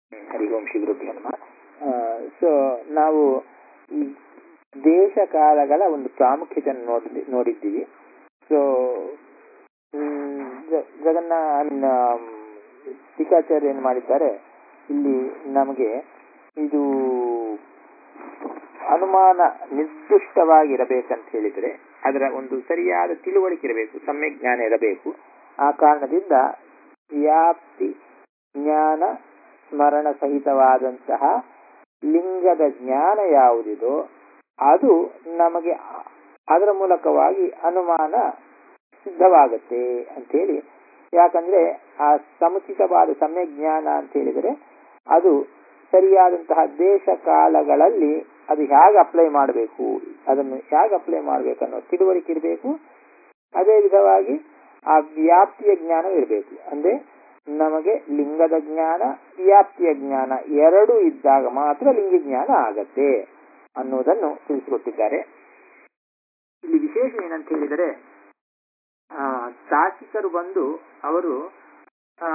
ಹರಿ ಓಂ ಶ್ರೀ ಗುರುಭ್ಯೋ ನಮಃ ಸೊ ನಾವು ಈ ದೇಶ ಕಾಲಗಳ ಒಂದು ಪ್ರಾಮುಖ್ಯತೆಯನ್ನು ನೋಡಿ ನೋಡಿದ್ದೀವಿ ಸೊ ಜಗನ್ನ ಟೀಕಾಚಾರ್ಯ ಏನು ಮಾಡಿದ್ದಾರೆ ಇಲ್ಲಿ ನಮಗೆ ಇದು ಅನುಮಾನ ನಿರ್ದಿಷ್ಟವಾಗಿರಬೇಕಂತ ಹೇಳಿದರೆ ಅದರ ಒಂದು ಸರಿಯಾದ ತಿಳುವಳಿಕೆ ಇರಬೇಕು ಸಮ್ಯಕ್ ಜ್ಞಾನ ಇರಬೇಕು ಆ ಕಾರಣದಿಂದ ವ್ಯಾಪ್ತಿ ಜ್ಞಾನ ಸ್ಮರಣ ಸಹಿತವಾದಂತಹ ಲಿಂಗದ ಜ್ಞಾನ ಯಾವುದಿದೋ ಅದು ನಮಗೆ ಅದರ ಮೂಲಕವಾಗಿ ಅನುಮಾನ ಸಿದ್ಧವಾಗುತ್ತೆ ಅಂತೇಳಿ ಯಾಕಂದ್ರೆ ಆ ಸಮುಚಿತವಾದ ಸಮ್ಯಕ್ ಜ್ಞಾನ ಅಂತ ಹೇಳಿದರೆ ಅದು ಸರಿಯಾದಂತಹ ದೇಶ ಕಾಲಗಳಲ್ಲಿ ಅದು ಹೇಗೆ ಅಪ್ಲೈ ಮಾಡಬೇಕು ಅದನ್ನು ಹೇಗೆ ಅಪ್ಲೈ ಮಾಡಬೇಕು ಅನ್ನೋ ತಿಳುವಳಿಕೆ ಇರಬೇಕು ಅದೇ ವಿಧವಾಗಿ ಆ ವ್ಯಾಪ್ತಿಯ ಜ್ಞಾನ ಇರಬೇಕು ಅಂದ್ರೆ ನಮಗೆ ಲಿಂಗದ ಜ್ಞಾನ ವ್ಯಾಪ್ತಿಯ ಜ್ಞಾನ ಎರಡೂ ಇದ್ದಾಗ ಮಾತ್ರ ಲಿಂಗ ಜ್ಞಾನ ಆಗತ್ತೆ ಅನ್ನೋದನ್ನು ತಿಳಿಸಿಕೊಟ್ಟಿದ್ದಾರೆ ಇಲ್ಲಿ ವಿಶೇಷ ಏನಂತ ಹೇಳಿದರೆ ಆ ತಾರ್ಕಿಕರು ಬಂದು ಅವರು ಆ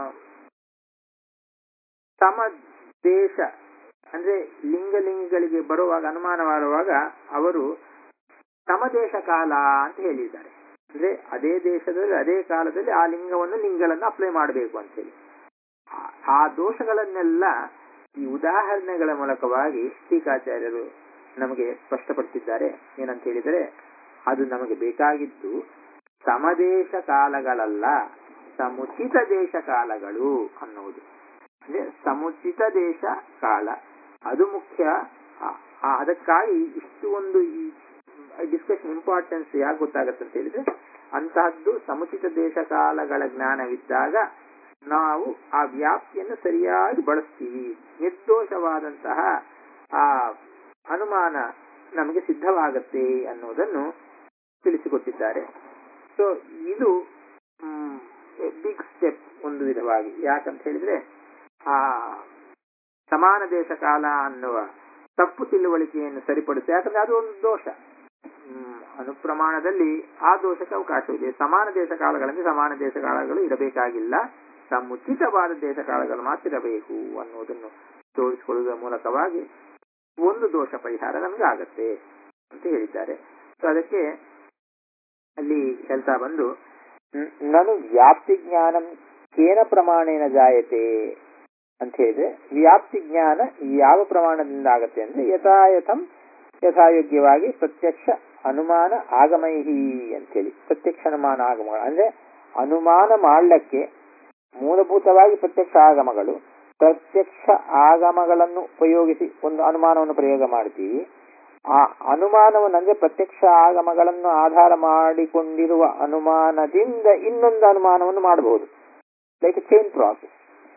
ತಮ್ಮ ದೇಶ ಅಂದ್ರೆ ಲಿಂಗಲಿಂಗಗಳಿಗೆ ಬರುವಾಗ ಅನುಮಾನ ಮಾಡುವಾಗ ಅವರು ತಮ ದೇಶ ಕಾಲ ಅಂತ ಹೇಳಿದ್ದಾರೆ ಅಂದ್ರೆ ಅದೇ ದೇಶದಲ್ಲಿ ಅದೇ ಕಾಲದಲ್ಲಿ ಆ ಲಿಂಗವನ್ನು ಲಿಂಗಗಳನ್ನು ಅಪ್ಲೈ ಮಾಡಬೇಕು ಅಂತ ಹೇಳಿ ಆ ದೋಷಗಳನ್ನೆಲ್ಲ ಈ ಉದಾಹರಣೆಗಳ ಮೂಲಕವಾಗಿ ಟೀಕಾಚಾರ್ಯರು ನಮಗೆ ಸ್ಪಷ್ಟಪಡಿಸಿದ್ದಾರೆ ಏನಂತ ಹೇಳಿದರೆ ಅದು ನಮಗೆ ಬೇಕಾಗಿದ್ದು ಸಮದೇಶ ಕಾಲಗಳಲ್ಲ ಸಮುಚಿತ ದೇಶ ಕಾಲಗಳು ಅನ್ನುವುದು ಅಂದ್ರೆ ಸಮುಚಿತ ದೇಶ ಕಾಲ ಅದು ಮುಖ್ಯ ಅದಕ್ಕಾಗಿ ಇಷ್ಟು ಒಂದು ಈ ಡಿಸ್ಕಷನ್ ಇಂಪಾರ್ಟೆನ್ಸ್ ಯಾಕೆ ಗೊತ್ತಾಗತ್ತೆ ಅಂತ ಹೇಳಿದ್ರೆ ಅಂತಹದ್ದು ಸಮುಚಿತ ದೇಶ ಕಾಲಗಳ ಜ್ಞಾನವಿದ್ದಾಗ ನಾವು ಆ ವ್ಯಾಪ್ತಿಯನ್ನು ಸರಿಯಾಗಿ ಬಳಸ್ತೀವಿ ನಿರ್ದೋಷವಾದಂತಹ ಆ ಅನುಮಾನ ನಮಗೆ ಸಿದ್ಧವಾಗತ್ತೆ ಅನ್ನೋದನ್ನು ತಿಳಿಸಿಕೊಟ್ಟಿದ್ದಾರೆ ಸೊ ಇದು ಬಿಗ್ ಸ್ಟೆಪ್ ಒಂದು ವಿಧವಾಗಿ ಯಾಕಂತ ಹೇಳಿದ್ರೆ ಆ ಸಮಾನ ದೇಶ ಕಾಲ ಅನ್ನುವ ತಪ್ಪು ತಿಳುವಳಿಕೆಯನ್ನು ಸರಿಪಡಿಸಿ ಯಾಕಂದ್ರೆ ಅದು ಒಂದು ದೋಷ ಅನುಪ್ರಮಾಣದಲ್ಲಿ ಆ ದೋಷಕ್ಕೆ ಅವಕಾಶವಿದೆ ಸಮಾನ ದೇಶ ಕಾಲಗಳಲ್ಲಿ ಸಮಾನ ದೇಶ ಕಾಲಗಳು ಇರಬೇಕಾಗಿಲ್ಲ ಸಮುಚಿತವಾದ ದೇಶ ಕಾಲಗಳು ಮಾತ್ರ ಇರಬೇಕು ಅನ್ನೋದನ್ನು ತೋರಿಸಿಕೊಳ್ಳುವುದರ ಮೂಲಕವಾಗಿ ಒಂದು ದೋಷ ಪರಿಹಾರ ನಮಗೆ ಆಗತ್ತೆ ಅಂತ ಹೇಳಿದ್ದಾರೆ ಸೊ ಅದಕ್ಕೆ ಅಲ್ಲಿ ಹೇಳ್ತಾ ಬಂದು ನಾನು ವ್ಯಾಪ್ತಿ ಜ್ಞಾನಂ ಕೇನ ಪ್ರಮಾಣೇನ ಜಾಯತೆ ಅಂತ ಹೇಳಿದ್ರೆ ವ್ಯಾಪ್ತಿ ಜ್ಞಾನ ಯಾವ ಪ್ರಮಾಣದಿಂದ ಆಗತ್ತೆ ಅಂದ್ರೆ ಯಥಾಯಥಂ ಯಥಾಯೋಗ್ಯವಾಗಿ ಪ್ರತ್ಯಕ್ಷ ಅನುಮಾನ ಆಗಮೈಹಿ ಅಂತೇಳಿ ಪ್ರತ್ಯಕ್ಷ ಅನುಮಾನ ಆಗಮಗಳು ಅಂದ್ರೆ ಅನುಮಾನ ಮಾಡಲಿಕ್ಕೆ ಮೂಲಭೂತವಾಗಿ ಪ್ರತ್ಯಕ್ಷ ಆಗಮಗಳು ಪ್ರತ್ಯಕ್ಷ ಆಗಮಗಳನ್ನು ಉಪಯೋಗಿಸಿ ಒಂದು ಅನುಮಾನವನ್ನು ಪ್ರಯೋಗ ಮಾಡ್ತೀವಿ ಆ ಅನುಮಾನವನ್ನು ಅಂದ್ರೆ ಪ್ರತ್ಯಕ್ಷ ಆಗಮಗಳನ್ನು ಆಧಾರ ಮಾಡಿಕೊಂಡಿರುವ ಅನುಮಾನದಿಂದ ಇನ್ನೊಂದು ಅನುಮಾನವನ್ನು ಮಾಡಬಹುದು like chain process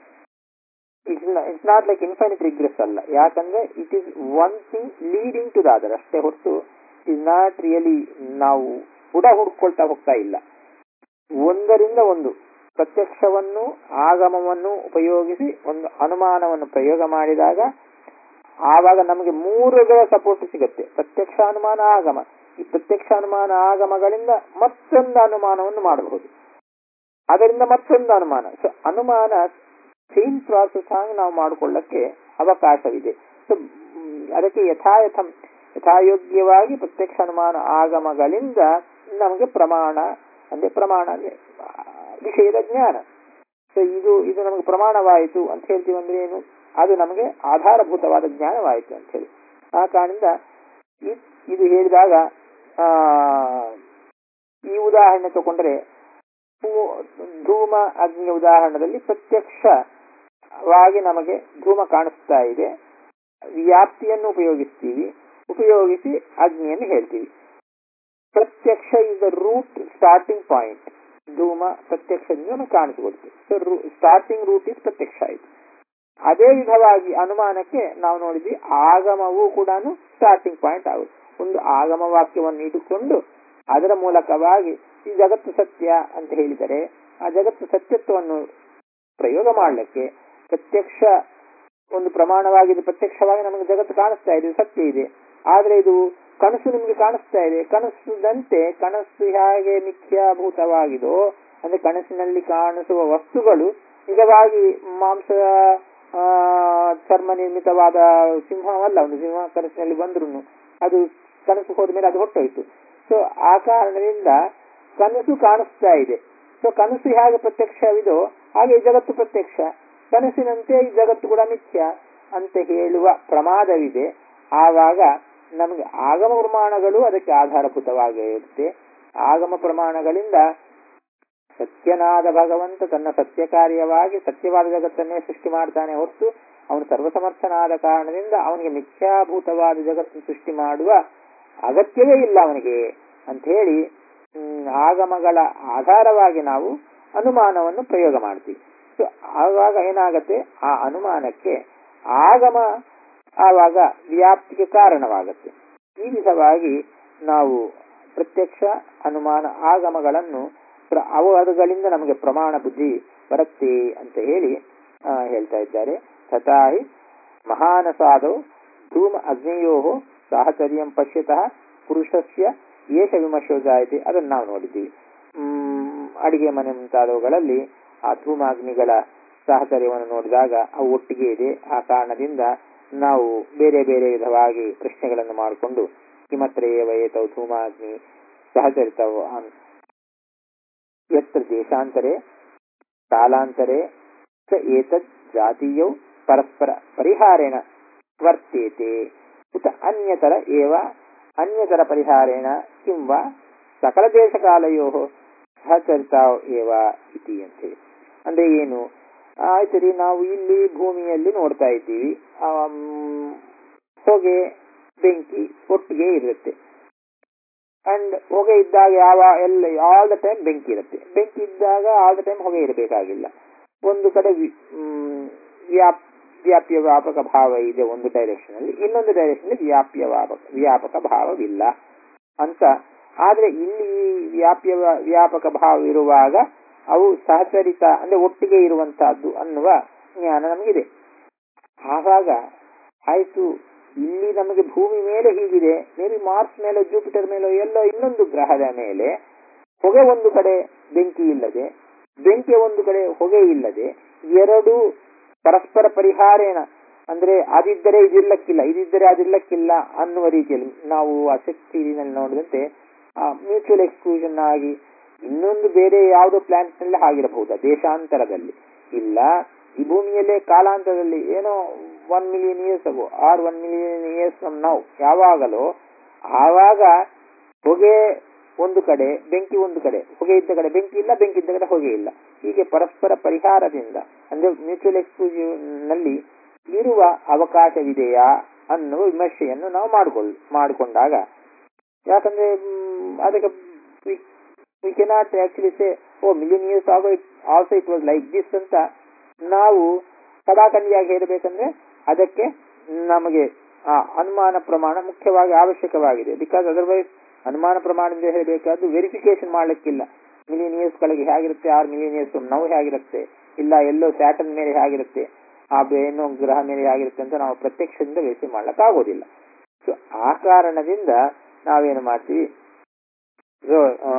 it's it's not like infinite regress ಅಲ್ಲ ಯಾಕಂದ್ರೆ it is one thing leading to the other ಅಷ್ಟೇ ಹೊರತು ಇಸ್ ನಾಟ್ ರಿಯಲಿ ನಾವು ಬುಡ ಹುಡ್ಕೊಳ್ತಾ ಹೋಗ್ತಾ ಇಲ್ಲ ಒಂದರಿಂದ ಒಂದು ಪ್ರತ್ಯಕ್ಷವನ್ನು ಆಗಮವನ್ನು ಉಪಯೋಗಿಸಿ ಒಂದು ಅನುಮಾನವನ್ನು ಪ್ರಯೋಗ ಮಾಡಿದಾಗ ಆವಾಗ ನಮಗೆ ಮೂರುಗಳ ಸಪೋರ್ಟ್ ಸಿಗುತ್ತೆ ಪ್ರತ್ಯಕ್ಷ ಅನುಮಾನ ಆಗಮ ಈ ಪ್ರತ್ಯಕ್ಷ ಅನುಮಾನ ಆಗಮಗಳಿಂದ ಮತ್ತೊಂದು ಅನುಮಾನವನ್ನು ಮಾಡಬಹುದು ಅದರಿಂದ ಮತ್ತೊಂದು ಅನುಮಾನ ಸೊ ಅನುಮಾನ ಚೈನ್ ಪ್ರಾಸೆಸ್ ಆಗಿ ನಾವು ಮಾಡಿಕೊಳ್ಳಕ್ಕೆ ಅವಕಾಶವಿದೆ ಸೊ ಅದಕ್ಕೆ ಯಥಾಯಥಂ ಯಥಾಯೋಗ್ಯವಾಗಿ ಪ್ರತ್ಯಕ್ಷ ಅನುಮಾನ ಆಗಮಗಳಿಂದ ನಮಗೆ ಪ್ರಮಾಣ ಅಂದ್ರೆ ಪ್ರಮಾಣ ಅಂದ್ರೆ ವಿಷಯದ ಜ್ಞಾನ ಸೊ ಇದು ಇದು ನಮಗೆ ಪ್ರಮಾಣವಾಯಿತು ಅಂತ ಹೇಳ್ತೀವಿ ಅಂದ್ರೆ ಏನು ಅದು ನಮಗೆ ಆಧಾರಭೂತವಾದ ಜ್ಞಾನವಾಯಿತು ಅಂತ ಹೇಳಿ ಆ ಕಾರಣದಿಂದ ಇದು ಹೇಳಿದಾಗ ಆ ಈ ಉದಾಹರಣೆ ತಗೊಂಡ್ರೆ ಧೂಮ ಅಗ್ನಿಯ ಉದಾಹರಣೆಯಲ್ಲಿ ಪ್ರತ್ಯಕ್ಷವಾಗಿ ನಮಗೆ ಧೂಮ ಕಾಣಿಸ್ತಾ ಇದೆ ವ್ಯಾಪ್ತಿಯನ್ನು ಉಪಯೋಗಿಸ್ತೀವಿ ಉಪಯೋಗಿಸಿ ಅಗ್ನಿಯನ್ನು ಹೇಳ್ತೀವಿ ಪ್ರತ್ಯಕ್ಷ is the root starting point ಧೂಮ ಪ್ರತ್ಯಕ್ಷದಿಂದ ನಮಗೆ ಕಾಣಿಸಿಕೊಡ್ತೀವಿ ಸೊ ಸ್ಟಾರ್ಟಿಂಗ್ ರೂಟ್ ಇಸ್ ಪ್ರತ್ಯಕ್ಷ ಆಯಿತು ಅದೇ ವಿಧವಾಗಿ ಅನುಮಾನಕ್ಕೆ ನಾವು ನೋಡಿದ್ವಿ ಆಗಮವೂ ಕೂಡ ಸ್ಟಾರ್ಟಿಂಗ್ ಪಾಯಿಂಟ್ ಆಗುತ್ತೆ ಒಂದು ಆಗಮ ವಾಕ್ಯವನ್ನು ಇಟ್ಟುಕೊಂಡು ಅದರ ಮೂಲಕವಾಗಿ ಈ ಜಗತ್ತು ಸತ್ಯ ಅಂತ ಹೇಳಿದರೆ ಆ ಜಗತ್ತು ಸತ್ಯತ್ವವನ್ನು ಪ್ರಯೋಗ ಮಾಡಲಿಕ್ಕೆ ಪ್ರತ್ಯಕ್ಷ ಒಂದು ಪ್ರಮಾಣವಾಗಿದೆ ಪ್ರತ್ಯಕ್ಷವಾಗಿ ನಮಗೆ ಜಗತ್ತು ಕಾಣಿಸ್ತಾ ಇದೆ ಸತ್ಯ ಇದೆ ಆದ್ರೆ ಇದು ಕನಸು ನಿಮಗೆ ಕಾಣಿಸ್ತಾ ಇದೆ ಕನಸುದಂತೆ ಕನಸು ಹೇಗೆ ಮಿಥ್ಯಾಭೂತವಾಗಿದೋ ಅಂದ್ರೆ ಕನಸಿನಲ್ಲಿ ಕಾಣಿಸುವ ವಸ್ತುಗಳು ನಿಜವಾಗಿ ಮಾಂಸ ಆ, ಚರ್ಮ ನಿರ್ಮಿತವಾದ ಸಿಂಹವಲ್ಲ ಒಂದು ಸಿಂಹ ಕನಸಿನಲ್ಲಿ ಬಂದ್ರು ಅದು ಕನಸು ಹೋದ್ಮೇಲೆ ಅದು ಹೊಟ್ಟೋಯ್ತು ಸೊ ಆ ಕಾರಣದಿಂದ ಕನಸು ಕಾಣಿಸ್ತಾ ಇದೆ ಸೊ ಕನಸು ಹೇಗೆ ಪ್ರತ್ಯಕ್ಷವಿದೋ ಹಾಗೆ ಈ ಜಗತ್ತು ಪ್ರತ್ಯಕ್ಷ ಕನಸಿನಂತೆ ಈ ಜಗತ್ತು ಕೂಡ ಮಿಥ್ಯ ಅಂತ ಹೇಳುವ ಪ್ರಮಾದವಿದೆ ಆವಾಗ ನಮಗೆ ಆಗಮ ಪ್ರಮಾಣಗಳು ಅದಕ್ಕೆ ಆಧಾರಭೂತವಾಗಿರುತ್ತೆ ಆಗಮ ಪ್ರಮಾಣಗಳಿಂದ ಸತ್ಯನಾದ ಭಗವಂತ ತನ್ನ ಸತ್ಯ ಕಾರ್ಯವಾಗಿ ಸತ್ಯವಾದ ಜಗತ್ತನ್ನೇ ಸೃಷ್ಟಿ ಮಾಡ್ತಾನೆ ಹೊರತು ಅವನು ಸರ್ವಸಮರ್ಥನಾದ ಕಾರಣದಿಂದ ಅವನಿಗೆ ಮಿಥ್ಯಾಭೂತವಾದ ಜಗತ್ತು ಸೃಷ್ಟಿ ಮಾಡುವ ಅಗತ್ಯವೇ ಇಲ್ಲ ಅವನಿಗೆ ಅಂತ ಹೇಳಿ ಹ್ಮ್, ಆಗಮಗಳ ಆಧಾರವಾಗಿ ನಾವು ಅನುಮಾನವನ್ನು ಪ್ರಯೋಗ ಮಾಡ್ತೀವಿ ಸೊ ಆವಾಗ ಏನಾಗತ್ತೆ ಆ ಅನುಮಾನಕ್ಕೆ ಆಗಮ ಆವಾಗ ವ್ಯಾಪ್ತಿಗೆ ಕಾರಣವಾಗತ್ತೆ ಈ ವಿಧವಾಗಿ ನಾವು ಪ್ರತ್ಯಕ್ಷ ಅನುಮಾನ ಆಗಮಗಳನ್ನು ಪ್ರ- ಅವು ಅವುಗಳಿಂದ ನಮಗೆ ಪ್ರಮಾಣ ಬುದ್ಧಿ ಬರುತ್ತೆ ಅಂತ ಹೇಳಿ ಆ, ಹೇಳ್ತಾ ಇದ್ದಾರೆ ತಥಾಹಿ ಮಹಾನಸಾದೌ ಧೂಮ ಅಗ್ನಿಯೋ ಸಾಹಚರ್ಯಂ ಪಶ್ಯತಃ ಪುರುಷಸ್ಯ ಏಷ ವಿಮರ್ಶೋ ಜಾಯತೆ ಅದನ್ನು ನಾವು ನೋಡಿದ್ದೀವಿ ಹ್ಮ್, ಅಡಿಗೆ ಮನೆ ಮುಂತಾದವುಗಳಲ್ಲಿ ಆ ಧೂಮಾಗ್ನಿಗಳ ಸಾಹಚರ್ಯವನ್ನು ನೋಡಿದಾಗ ಅವು ಒಟ್ಟಿಗೆ ಇದೆ ಆ ಕಾರಣದಿಂದ ನಾವು ಬೇರೆ ಬೇರೆ ವಿಧವಾಗಿ ಪ್ರಶ್ನೆಗಳನ್ನು ಮಾಡಿಕೊಂಡು ಕಿಮತ್ರ ಏವಯೇತೌ ಧೂಮಾಗ್ನಿ ಸಹಚರಿತವು ಅನ್- ಯತ್ರ ದೇಶಾಂತರೆ ಕಾಲಾಂತರೆ ಚ ಏತದ್ ಜಾತೀಯೌ ಪರಸ್ಪರ ಪರಿಹಾರೇಣ ವರ್ತೇತೆ ಉತ ಅನ್ಯತರ ಏವ ಅನ್ಯತರ ಪರಿಹಾರೇಣ ಕಿಂ ವಾ ಸಕಲ ದೇಶಕಾಲಯೋ ಸಹಚರಿತಾವ್ ಏವ ಇತಿ ಅಂತೇಳಿ ಅಂದ್ರೆ ಏನು ಆಯ್ತು ರೀ ನಾವು ಇಲ್ಲಿ ಭೂಮಿಯಲ್ಲಿ ನೋಡ್ತಾ ಇದ್ದೀವಿ ಆಮ್, ಹೊಗೆ ಬೆಂಕಿ ಒಟ್ಟಿಗೆ ಇರುತ್ತೆ ಅಂಡ್ ಹೊಗೆ ಇದ್ದಾಗ ಯಾವ ಎಲ್ಲ ಆಲ್ ದ ಟೈಮ್ ಬೆಂಕಿ ಇರುತ್ತೆ ಬೆಂಕಿ ಇದ್ದಾಗ ಆಲ್ ದ ಟೈಮ್ ಹೊಗೆ ಇರಬೇಕಾಗಿಲ್ಲ ಒಂದು ಕಡೆ ವಿ- ಮ್, ವ್ಯಾಪ್ ವ್ಯಾಪ್ಯ ವ್ಯಾಪಕ ಭಾವ ಇದೆ ಒಂದು ಡೈರೆಕ್ಷನ್ ಅಲ್ಲಿ ಇನ್ನೊಂದು ಡೈರೆಕ್ಷನ್ ಅಲ್ಲಿ ವ್ಯಾಪ್ಯ ವ್ಯಾಪಕ ವ್ಯಾಪಕ ಭಾವವಿಲ್ಲ ಅಂತ ಆದ್ರೆ ಇಲ್ಲಿ ವ್ಯಾಪ್ಯ ವ್ಯಾ- ವ್ಯಾಪಕ ಭಾವ ಇರುವಾಗ ಅವು ಸಹಚರಿತ ಅಂದ್ರೆ ಒಟ್ಟಿಗೆ ಇರುವಂತಹದ್ದು ಅನ್ನುವ ಜ್ಞಾನ ನಮಗಿದೆ ಆವಾಗ ಆಯ್ತು ಇಲ್ಲಿ ನಮಗೆ ಭೂಮಿ ಮೇಲೆ ಹೀಗಿದೆ ಮೇಬಿ ಮಾರ್ಸ್ ಮೇಲೆ ಜೂಪಿಟರ್ ಮೇಲೆ ಎಲ್ಲೋ ಇನ್ನೊಂದು ಗ್ರಹದ ಮೇಲೆ ಹೊಗೆ ಒಂದು ಕಡೆ ಬೆಂಕಿ ಇಲ್ಲದೆ ಬೆಂಕಿ ಒಂದು ಕಡೆ ಹೊಗೆ ಇಲ್ಲದೆ ಎರಡು ಪರಸ್ಪರ ಪರಿಹಾರೇಣ ಅಂದ್ರೆ ಅದಿದ್ದರೆ ಇದಿರ್ಲಕ್ಕಿಲ್ಲ ಇದಿದ್ದರೆ ಅದಿರ್ಲಕ್ಕಿಲ್ಲ ಅನ್ನುವ ರೀತಿಯಲ್ಲಿ ನಾವು ಆಸಕ್ತಿನಲ್ಲಿ ನೋಡಿದಂತೆ ಮ್ಯೂಚುವಲ್ ಎಕ್ಸ್ಕ್ಲೂಷನ್ ಆಗಿ ಇನ್ನೊಂದು ಬೇರೆ ಯಾವುದೋ ಪ್ಲಾನೆಟ್ ನಲ್ಲಿ ಆಗಿರಬಹುದು ದೇಶಾಂತರದಲ್ಲಿ ಇಲ್ಲ ಈ ಭೂಮಿಯಲ್ಲೇ ಕಾಲಾಂತರದಲ್ಲಿ ಏನೋ one million years ago or one million years from ನಾವು ಯಾವಾಗಲೋ ಆವಾಗ ಹೊಗೆ ಒಂದು ಕಡೆ ಬೆಂಕಿ ಒಂದು ಕಡೆ ಹೊಗೆ ಇದ್ದ ಕಡೆ ಬೆಂಕಿ ಇಲ್ಲ ಬೆಂಕಿ ಇದ್ದ ಕಡೆ ಹೊಗೆ ಇಲ್ಲ ಹೀಗೆ ಪರಸ್ಪರ ಪರಿಹಾರದಿಂದ ಅಂದ್ರೆ ಮ್ಯೂಚುವಲ್ ಎಕ್ಸ್ಕ್ಲೂಷನ್ ನಲ್ಲಿ ಇರುವ ಅವಕಾಶವಿದೆಯಾ ಅನ್ನುವ ವಿಮರ್ಶೆಯನ್ನು ನಾವು ಮಾಡಿಕೊಳ್ಳ ಮಾಡಿಕೊಂಡಾಗ ಯಾಕಂದ್ರೆ ಮ್, ಅದಕ್ಕೆ we cannot actually say oh million years ago it also it was like this ಅಂತ ನಾವು ಕಡಾಖಂಡಿಯಾಗಿ ಹೇಳಬೇಕಂದ್ರೆ ಅದಕ್ಕೆ ನಮಗೆ ಆ ಅನುಮಾನ ಪ್ರಮಾಣ ಮುಖ್ಯವಾಗಿ ಅವಶ್ಯಕವಾಗಿದೆ ಬಿಕಾಸ್ ಅದರ್ವೈಸ್ ಅನುಮಾನ ಪ್ರಮಾಣದಿಂದ ಹೇಳಬೇಕಾದ್ದು ವೆರಿಫಿಕೇಶನ್ ಮಾಡ್ಲಿಕ್ಕಿಲ್ಲ ಮಿಲಿಯನ್ ಇಯರ್ಸ್ ಗಳಿಗೆ ಹೇಗಿರುತ್ತೆ ಆರು ಮಿಲಿಯನ್ ಇಯರ್ಸ್ ನಾವು ಹೇಗಿರುತ್ತೆ ಇಲ್ಲ ಎಲ್ಲೋ ಸ್ಯಾಟನ್ ಮೇಲೆ ಹೇಗಿರುತ್ತೆ ಆ ಏನೋ ಗ್ರಹ ಮೇಲೆ ಹೇಗಿರುತ್ತೆ ಅಂತ ನಾವು ಪ್ರತ್ಯಕ್ಷದಿಂದ ವೆರಿಫೈ ಮಾಡ್ಲಿಕ್ಕೆ ಆಗೋದಿಲ್ಲ ಸೊ ಆ ಕಾರಣದಿಂದ ನಾವೇನು ಮಾಡ್ತೀವಿ ಸೊ, ಆ,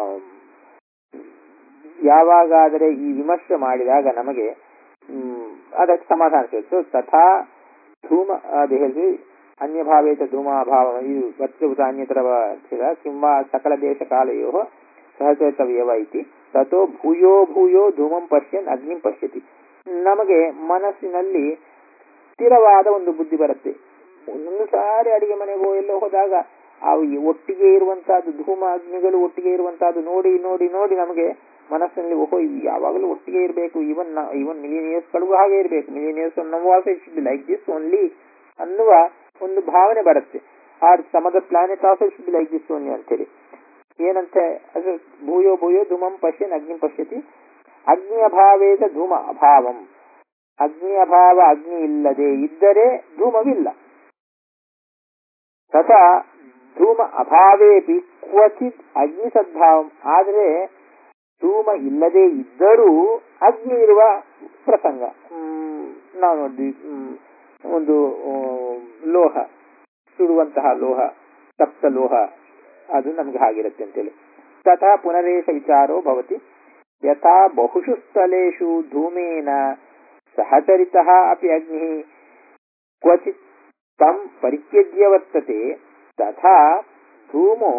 ಯಾವಾಗಾದರೆ ಈ ವಿಮರ್ಶೆ ಮಾಡಿದಾಗ ನಮಗೆ ಹ್ಮ್, ಅದಕ್ಕೆ ಸಮಾಧಾನ ಸಿಗುತ್ತೆ ತಥಾ ಧೂಮ ಅದು ಹೇಳಿದ್ವಿ ಅನ್ಯ ಭಾವೇತ ಧೂಮಾಭಾವ ಇದು ವಸ್ತುಭೂತ ಅನ್ಯತರ ಕಿಂವಾ ಸಕಲ ದೇಶ ಕಾಲಯೋ ಸಹಚರಿತವ್ಯವ ಇತಿ ತಥೋ ಭೂಯೋ ಭೂಯೋ ಧೂಮಂ ಪಶ್ಯನ್ ಅಗ್ನಿಂ ಪಶ್ಯತಿ ನಮಗೆ ಮನಸ್ಸಿನಲ್ಲಿ ಸ್ಥಿರವಾದ ಒಂದು ಬುದ್ಧಿ ಬರುತ್ತೆ ಒಂದೊಂದು ಸಾರಿ ಅಡಿಗೆ ಮನೆಗೆ ಎಲ್ಲೋ ಹೋದಾಗ ಆ ಈ ಒಟ್ಟಿಗೆ ಇರುವಂತಹದ್ದು ಧೂಮ ಅಗ್ನಿಗಳು ಒಟ್ಟಿಗೆ ಇರುವಂತಹದ್ದು ನೋಡಿ ನೋಡಿ ನೋಡಿ ನಮಗೆ ಮನಸ್ಸಿನಲ್ಲಿ ಓಹೋ ಇವು ಯಾವಾಗಲೂ ಒಟ್ಟಿಗೆ ಇರಬೇಕು ಇವನ್ ಇವನ್ ಮಿಲಿಯನ್ ಇಯರ್ಸ್ ಗಳಿಗೂ ಹಾಗೆ ಇರಬೇಕು ಮಿಲಿಯನ್ ಇಯರ್ಸ್ ನಮ್ಮ also it should like this only ಅನ್ನುವ ಒಂದು ಭಾವನೆ ಬರುತ್ತೆ or some of the planet also should like this only ಅಂತೇಳಿ ಏನಂತೆ ಅದು ಭೂಯೋ ಭೂಯೋ ಧೂಮಂ ಪಶ್ಯನ್ ಅಗ್ನಿ ಪಶ್ಯತಿ ಅಗ್ನಿ ಅಭಾವೇದ ಧೂಮ ಅಭಾವಂ ಅಗ್ನಿ ಅಭಾವ ಅಗ್ನಿ ಇಲ್ಲದೆ ಇದ್ದರೆ ಧೂಮವಿಲ್ಲ ತಥಾ ಧೂಮ ಅಭಾವೇಪಿ ಕ್ವಚಿತ್ ಅಗ್ನಿ ಸದ್ಭಾವಂ ಆದರೆ ಧೂಮ ಇಲ್ಲದೆ ಇದ್ದರೂ ಅಗ್ನಿ ಇರುವ ಪ್ರಸಂಗ ಹ್ಮ್, ನಾವು ನೋಡಿದ್ವಿ ಹ್ಮ್, ಒಂದು ಹ್ಮ್, ಲೋಹ ಸುಡುವಂತಹ ಲೋಹ ತಪ್ತ ಲೋಹ ಅದು ನಮ್ಗೆ ಹಾಗಿರುತ್ತೆ ಅಂತೇಳಿ ತಥಾ ಪುನರೇಶ ವಿಚಾರೋ ಭವತಿ ಯಥಾ ಬಹುಷು ಸ್ಥಳೇಶು ಧೂಮೇನ ಸಹಚರಿತಃ ಅಪಿ ಅಗ್ನಿ ಕ್ವಚಿತ್ ತಂ ಪರಿತ್ಯಜ್ಯ ವರ್ತತೆ ತಥಾ ಧೂಮೋ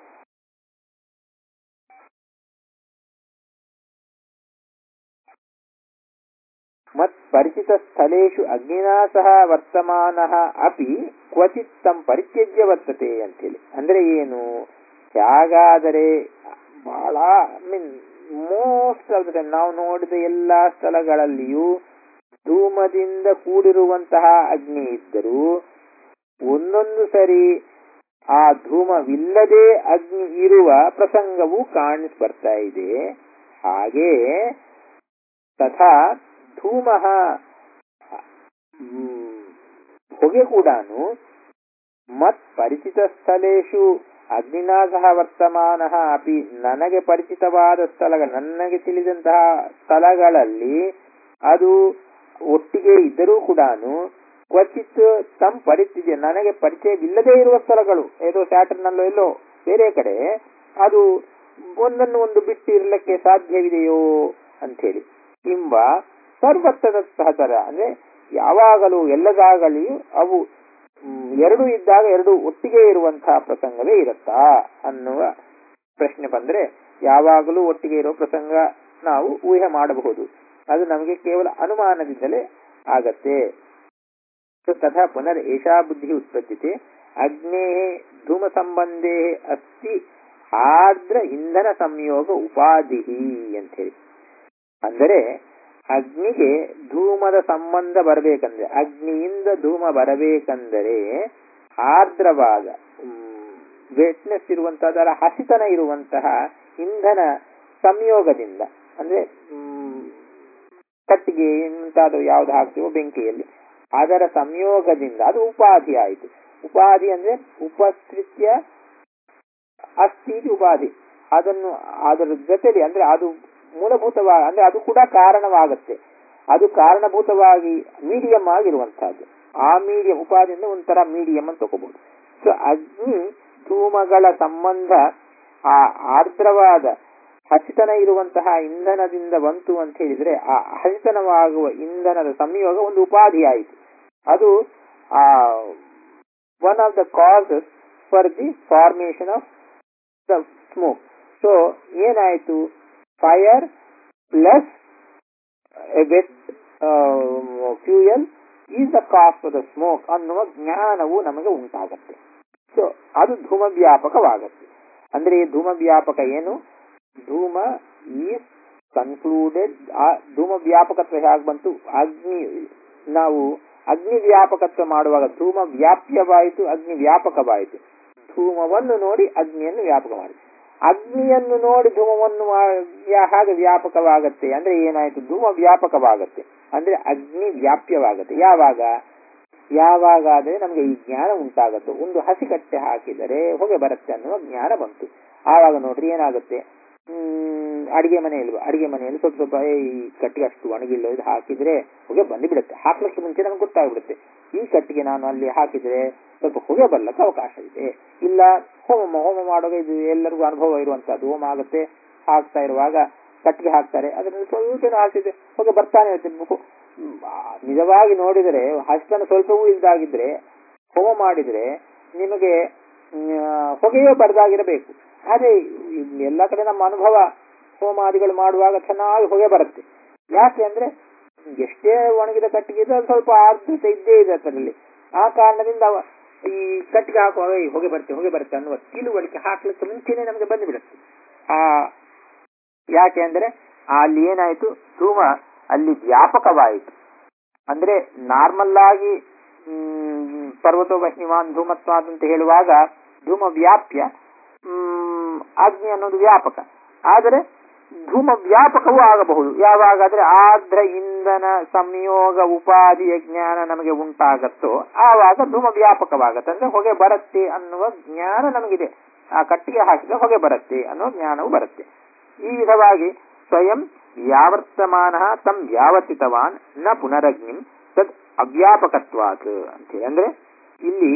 ಮತ್ಪರಿಚಿತಸ್ಥಳೇಷು ಅಗ್ನಿನಾ ಸಹ ವರ್ತಮಾನಃ ಅಪಿ ಕ್ವಚಿತ್ ತಂ ಪರಿತ್ಯಜ್ಯ ವರ್ತತೆ ಅಂತೇಳಿ ಅಂದ್ರೆ ಏನು ಹೇಗಾದರೆ ಬಹಳ mean most of the time ನಾವು ನೋಡಿದ ಎಲ್ಲಾ ಸ್ಥಳಗಳಲ್ಲಿಯೂ ಧೂಮದಿಂದ ಕೂಡಿರುವಂತಹ ಅಗ್ನಿ ಇದ್ದರೂ ಒಂದೊಂದು ಸರಿ ಆ ಧೂಮವಿಲ್ಲದೆ ಅಗ್ನಿ ಇರುವ ಪ್ರಸಂಗವು ಕಾಣಿಸ್ ಬರ್ತಾ ಇದೆ ಹಾಗೆ ತಥಾ ಧೂಮ ಹೊಗೆ ಕೂಡ ಮತ್ ಪರಿಚಿತ ಸ್ಥಳೇಶು ಅಗ್ನಿನಾ ಸಹ ವರ್ತಮಾನ ಅಪಿ ನನಗೆ ಪರಿಚಿತವಾದ ಸ್ಥಳಗಳು ನನಗೆ ತಿಳಿದಂತಹ ಸ್ಥಳಗಳಲ್ಲಿ ಅದು ಒಟ್ಟಿಗೆ ಇದ್ದರೂ ಕೂಡ ಕ್ವಚಿತ್ ತಂ ಪರಿಸ್ಥಿತಿ ನನಗೆ ಪರಿಚಯವಿಲ್ಲದೇ ಇರುವ ಸ್ಥಳಗಳು ಏದೋ ಸ್ಯಾಟರ್ನಲ್ಲೋ ಎಲ್ಲೋ ಬೇರೆ ಕಡೆ ಅದು ಒಂದನ್ನು ಒಂದು ಬಿಟ್ಟು ಇರಲಿಕ್ಕೆ ಸಾಧ್ಯವಿದೆಯೋ ಅಂಥೇಳಿ ಎಂಬ ಸರ್ವತ್ರದ ಸಹಚರ ಅಂದ್ರೆ ಯಾವಾಗಲೂ ಎಲ್ಲದಾಗಲಿಯೂ ಅವು ಎರಡು ಇದ್ದಾಗ ಎರಡು ಒಟ್ಟಿಗೆ ಇರುವಂತಹ ಪ್ರಸಂಗವೇ ಇರುತ್ತಾ ಅನ್ನುವ ಪ್ರಶ್ನೆ ಬಂದ್ರೆ ಯಾವಾಗಲೂ ಒಟ್ಟಿಗೆ ಇರುವ ಪ್ರಸಂಗ ನಾವು ಊಹೆ ಮಾಡಬಹುದು ಅದು ನಮಗೆ ಕೇವಲ ಅನುಮಾನದಿಂದಲೇ ಆಗತ್ತೆ ತಥಾ ಪುನರ್ ಏಷಾ ಬುದ್ಧಿ ಉತ್ಪತ್ತಿತೆ ಅಗ್ನೇ ಧೂಮ ಸಂಬಂಧೇ ಅಸ್ತಿ ಆರ್ದ್ರ ಇಂಧನ ಸಂಯೋಗ ಉಪಾಧಿ ಅಂತ ಹೇಳಿ ಅಂದರೆ ಅಗ್ನಿಗೆ ಧೂಮದ ಸಂಬಂಧ ಬರಬೇಕಂದ್ರೆ ಅಗ್ನಿಯಿಂದ ಧೂಮ ಬರಬೇಕಂದರೆ ಆರ್ದ್ರವಾದ ವೆಟ್ನೆಸ್ ಇರುವಂತಹ ಹಸಿತನ ಇರುವಂತಹ ಇಂಧನ ಸಂಯೋಗದಿಂದ ಅಂದ್ರೆ ಕಟ್ಟಿಗೆ ಮುಂತಾದ ಯಾವ್ದು ಹಾಕ್ತೀವೋ ಬೆಂಕಿಯಲ್ಲಿ ಅದರ ಸಂಯೋಗದಿಂದ ಅದು ಉಪಾಧಿ ಆಯಿತು ಉಪಾಧಿ ಅಂದ್ರೆ ಉಪಸ್ಥಿತ್ಯ ಅಸ್ಥಿ ಉಪಾಧಿ ಅದನ್ನು ಅದರ ಜೊತೆಲಿ ಅಂದ್ರೆ ಅದು ಮೂಲಭೂತವಾಗಿ ಅಂದ್ರೆ ಅದು ಕೂಡ ಕಾರಣವಾಗುತ್ತೆ ಅದು ಕಾರಣಭೂತವಾಗಿ ಮೀಡಿಯಂ ಆಗಿರುವಂತಹದ್ದು ಆ ಮೀಡಿಯಂ ಉಪಾದಿಯಿಂದ ಒಂಥರ ಮೀಡಿಯಂ ಅಂತ ತಗೋಬಹುದು ಸೊ ಅಗ್ನಿ ಧೂಮಗಳ ಸಂಬಂಧ ಆ ಆರ್ದ್ರವಾದ ಹಸಿತನ ಇರುವಂತಹ ಇಂಧನದಿಂದ ಬಂತು ಅಂತ ಹೇಳಿದ್ರೆ ಆ ಹಸಿತನವಾಗುವ ಇಂಧನದ ಸಂಯೋಗ ಒಂದು ಉಪಾಧಿ ಆಯಿತು ಅದು ಆ one of the causes for the formation of the smoke so ಏನಾಯಿತು fire plus wet fuel is the cause of the smoke ಅನ್ನುವ ಜ್ಞಾನವು ನಮಗೆ ಉಂಟಾಗತ್ತೆ ಸೊ ಅದು ಧೂಮ ವ್ಯಾಪಕವಾಗತ್ತೆ ಅಂದ್ರೆ ಈ ಧೂಮ ವ್ಯಾಪಕ ಏನು ಧೂಮ ಈಸ್ ಕನ್ಕ್ಲೂಡೆಡ್ ಆ ಧೂಮ ವ್ಯಾಪಕತ್ವ ಹೇಗೆ ಬಂತು ಅಗ್ನಿ ನಾವು ಅಗ್ನಿ ವ್ಯಾಪಕತ್ವ ಮಾಡುವಾಗ ಧೂಮ ವ್ಯಾಪ್ಯವಾಯಿತು ಅಗ್ನಿ ವ್ಯಾಪಕವಾಯಿತು ಧೂಮವನ್ನು ನೋಡಿ ಅಗ್ನಿಯನ್ನು ವ್ಯಾಪಕ ಮಾಡಿ ಅಗ್ನಿಯನ್ನು ನೋಡಿ ಧೂಮವನ್ನು ಹಾಗೆ ವ್ಯಾಪಕವಾಗತ್ತೆ ಅಂದ್ರೆ ಏನಾಯ್ತು ಧೂಮ ವ್ಯಾಪಕವಾಗತ್ತೆ ಅಂದ್ರೆ ಅಗ್ನಿ ವ್ಯಾಪ್ಯವಾಗತ್ತೆ ಯಾವಾಗ ಯಾವಾಗ ಆದ್ರೆ ನಮಗೆ ಈ ಜ್ಞಾನ ಉಂಟಾಗತ್ತೆ ಒಂದು ಹಸಿ ಕಟ್ಟೆ ಹಾಕಿದರೆ ಹೊಗೆ ಬರುತ್ತೆ ಅನ್ನುವ ಜ್ಞಾನ ಬಂತು ಆವಾಗ ನೋಡ್ರಿ ಏನಾಗುತ್ತೆ ಹ್ಮ್ ಅಡಿಗೆ ಮನೆಯಲ್ಲಿ ಅಡಿಗೆ ಮನೆಯಲ್ಲಿ ಸ್ವಲ್ಪ ಸ್ವಲ್ಪ ಈ ಕಟ್ಟಿಗೆ ಅಷ್ಟು ಒಣಗಿಲ್ಲ ಇದು ಹಾಕಿದ್ರೆ ಹೊಗೆ ಬಂದು ಬಿಡುತ್ತೆ ಹಾಕ್ಲಿಕ್ಕೆ ಮುಂಚೆ ನಮ್ಗೆ ಗೊತ್ತಾಗ್ಬಿಡುತ್ತೆ ಈ ಕಟ್ಟಿಗೆ ನಾನು ಅಲ್ಲಿ ಹಾಕಿದ್ರೆ ಸ್ವಲ್ಪ ಹೊಗೆ ಬರ್ಲಕ್ಕೆ ಅವಕಾಶ ಇದೆ ಇಲ್ಲ ಹೋಮ ಹೋಮ ಮಾಡುವಾಗ ಇದು ಎಲ್ಲರಿಗೂ ಅನುಭವ ಇರುವಂತಹದ್ದು ಹೋಮ ಆಗುತ್ತೆ ಹಾಕ್ತಾ ಇರುವಾಗ ಕಟ್ಟಿಗೆ ಹಾಕ್ತಾರೆ ಅದರಲ್ಲಿ ಸ್ವಲ್ಪ ಹಾಕಿದ್ರೆ ಹೊಗೆ ಬರ್ತಾನೆ ಇರುತ್ತೆ ನಿಜವಾಗಿ ನೋಡಿದರೆ ಹಸ್ತನ ಸ್ವಲ್ಪವೂ ಇಲ್ದಾಗಿದ್ರೆ ಹೋಮ ಮಾಡಿದ್ರೆ ನಿಮಗೆ ಹೊಗೆಯೇ ಬರದಾಗಿರಬೇಕು ಅದೇ ಎಲ್ಲ ಕಡೆ ನಮ್ಮ ಅನುಭವ ಹೋಮಾದಿಗಳು ಮಾಡುವಾಗ ಚೆನ್ನಾಗಿ ಹೊಗೆ ಬರುತ್ತೆ ಯಾಕೆ ಅಂದ್ರೆ ಎಷ್ಟೇ ಒಣಗಿದ ಕಟ್ಟಿಗೆ ಇದೆ ಅದು ಸ್ವಲ್ಪ ಆರ್ದ್ರತೆ ಇದ್ದೇ ಇದೆ ಅದರಲ್ಲಿ ಆ ಕಾರಣದಿಂದ ಈ ಕಟ್ಟಿಗೆ ಹಾಕುವಾಗ ಈ ಹೊಗೆ ಬರುತ್ತೆ ಹೊಗೆ ಬರುತ್ತೆ ಅನ್ನುವ ತಿಳುವಳಿಕೆ ಹಾಕ್ಲಿಕ್ಕೆ ಮುಂಚೆನೆ ನಮಗೆ ಬಂದುಬಿಡುತ್ತೆ ಆ ಯಾಕೆ ಅಂದ್ರೆ ಅಲ್ಲಿ ಏನಾಯ್ತು ಧೂಮ ಅಲ್ಲಿ ವ್ಯಾಪಕವಾಯಿತು ಅಂದ್ರೆ ನಾರ್ಮಲ್ ಆಗಿ ಪರ್ವತೋ ವಹ್ನಿಮಾನ್ ಧೂಮತ್ವಾದ್ ಅಂತ ಹೇಳುವಾಗ ಧೂಮ ವ್ಯಾಪ್ಯ ಅಗ್ನಿ ಅನ್ನೋದು ವ್ಯಾಪಕ ಆದರೆ ಧೂಮ ವ್ಯಾಪಕವೂ ಆಗಬಹುದು ಯಾವಾಗಾದ್ರೆ ಆರ್ದ್ರ ಇಂಧನ ಸಂಯೋಗ ಉಪಾಧಿಯ ಜ್ಞಾನ ನಮಗೆ ಉಂಟಾಗತ್ತೋ ಆವಾಗ ಧೂಮ ವ್ಯಾಪಕವಾಗತ್ತೆ ಅಂದ್ರೆ ಹೊಗೆ ಬರುತ್ತೆ ಅನ್ನುವ ಜ್ಞಾನ ನಮಗಿದೆ ಆ ಕಟ್ಟಿಗೆ ಹಾಕಿದ್ರೆ ಹೊಗೆ ಬರುತ್ತೆ ಅನ್ನೋ ಜ್ಞಾನವು ಬರುತ್ತೆ ಈ ವಿಧವಾಗಿ ಸ್ವಯಂ ಯಾವರ್ತಮಾನ ತಂ ಯಾವತ್ತಿತವಾನ್ ನ ಪುನರಗ್ನಿಂ ತದ್ ಅವ್ಯಾಪಕತ್ವಾತ್ ಅಂತೇಳಿ ಅಂದ್ರೆ ಇಲ್ಲಿ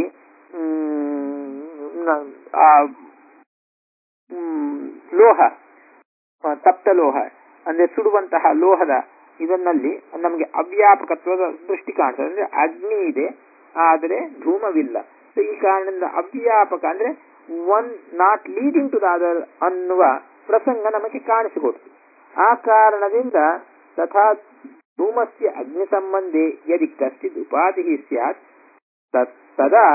ಲೋಹ ತಪ್ತ ಲೋಹ ಅಂದ್ರೆ ಸುಡುವಂತಹ ಲೋಹದ ಇದನ್ನಲ್ಲಿ ನಮಗೆ ಅವ್ಯಾಪಕತ್ವದ ದೃಷ್ಟಿ ಕಾಣ್ತದೆ ಅಂದ್ರೆ ಅಗ್ನಿ ಇದೆ ಆದರೆ ಧೂಮವಿಲ್ಲ ಸೊ ಈ ಕಾರಣದಿಂದ ಅವ್ಯಾಪಕ ಅಂದ್ರೆ one not leading to the other ಅನ್ನುವ ಪ್ರಸಂಗ ನಮಗೆ ಕಾಣಿಸಿಕೊಡ್ತು ಆ ಕಾರಣದಿಂದ ತಥಾ ಧೂಮಸ್ಯ ಅಗ್ನಿ ಸಂಬಂಧೆ ಯದಿ ಕಶ್ಚಿತ್ ಉಪಾಧಿ ಸ್ಯಾತ್ ತತ್- ತದಾ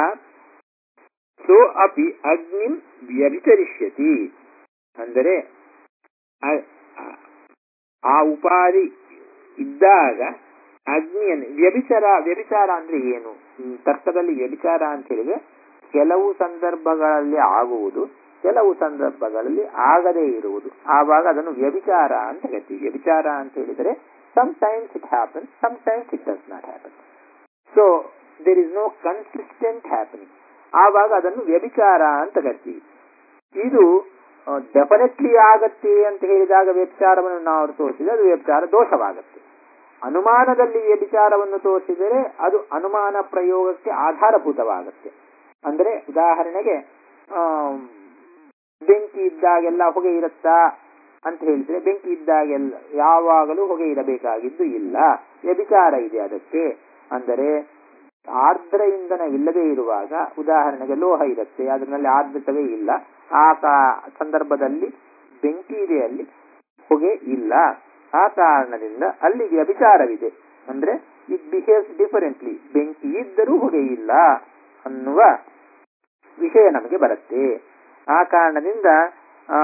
ಸೋ ಅಪಿ ಅಗ್ನಿಂ ವ್ಯಭಿಚರಿಷ್ಯತಿ ಅಂದರೆ ಆ- ಆ- ಆ ಉಪಾಧಿ ಇದ್ದಾಗ ಅಗ್ನಿಯನ್ನು ವ್ಯಭಿಚಾರ ವ್ಯಭಿಚಾರ ಅಂದ್ರೆ ಏನು ಹ್ಮ್, ತರ್ಕದಲ್ಲಿ ವ್ಯಭಿಚಾರ ಅಂತ ಹೇಳಿದ್ರೆ ಕೆಲವು ಸಂದರ್ಭಗಳಲ್ಲಿ ಆಗುವುದು ಕೆಲವು ಸಂದರ್ಭಗಳಲ್ಲಿ ಆಗದೇ ಇರುವುದು ಆವಾಗ ಅದನ್ನು ವ್ಯಭಿಚಾರ ಅಂತ ಹೇಳ್ತೀವಿ ವ್ಯಭಿಚಾರ ಅಂತ ಹೇಳಿದರೆ sometimes it happen sometimes it does not happen so there is no consistent happening ಆವಾಗ ಅದನ್ನು ವ್ಯಭಿಚಾರ ಅಂತ ಕರಿತೀವಿ ಇದು ಡೆಫಿನೆಟ್ಲಿ ಆಗತ್ತೆ ಅಂತ ಹೇಳಿದಾಗ ವ್ಯಭಿಚಾರವನ್ನು ನಾವು ತೋರಿಸಿದರೆ ಅದು ವ್ಯಭಿಚಾರ ದೋಷವಾಗುತ್ತೆ ಅನುಮಾನದಲ್ಲಿ ವ್ಯಭಿಚಾರವನ್ನು ತೋರಿಸಿದರೆ ಅದು ಅನುಮಾನ ಪ್ರಯೋಗಕ್ಕೆ ಆಧಾರಭೂತವಾಗುತ್ತೆ ಅಂದ್ರೆ ಉದಾಹರಣೆಗೆ ಆಮ್, ಬೆಂಕಿ ಇದ್ದಾಗೆಲ್ಲ ಹೊಗೆ ಇರುತ್ತಾ ಅಂತ ಹೇಳಿದ್ರೆ ಬೆಂಕಿ ಇದ್ದಾಗೆಲ್ಲ ಯಾವಾಗಲೂ ಹೊಗೆ ಇರಬೇಕಾಗಿದ್ದು ಇಲ್ಲ ವ್ಯಭಿಚಾರ ಇದೆ ಅದಕ್ಕೆ ಅಂದರೆ ಆರ್ದ್ರ ಇಂಧನವಿಲ್ಲದೆ ಇರುವಾಗ ಉದಾಹರಣೆಗೆ ಲೋಹ ಇರುತ್ತೆ ಅದರಲ್ಲಿ ಆರ್ದ್ರತವೇ ಇಲ್ಲ ಆ ಕಾ- ಸಂದರ್ಭದಲ್ಲಿ ಬೆಂಕಿ ಇದೆ ಅಲ್ಲಿ ಹೊಗೆ ಇಲ್ಲ ಆ ಕಾರಣದಿಂದ ಅಲ್ಲಿ ವ್ಯಭಿಚಾರವಿದೆ ಅಂದ್ರೆ ಇಟ್ ಬಿಹೇವ್ಸ್ ಡಿಫರೆಂಟ್ಲಿ ಬೆಂಕಿ ಇದ್ದರೂ ಹೊಗೆ ಇಲ್ಲ ಅನ್ನುವ ವಿಷಯ ನಮಗೆ ಬರುತ್ತೆ ಆ ಕಾರಣದಿಂದ ಆ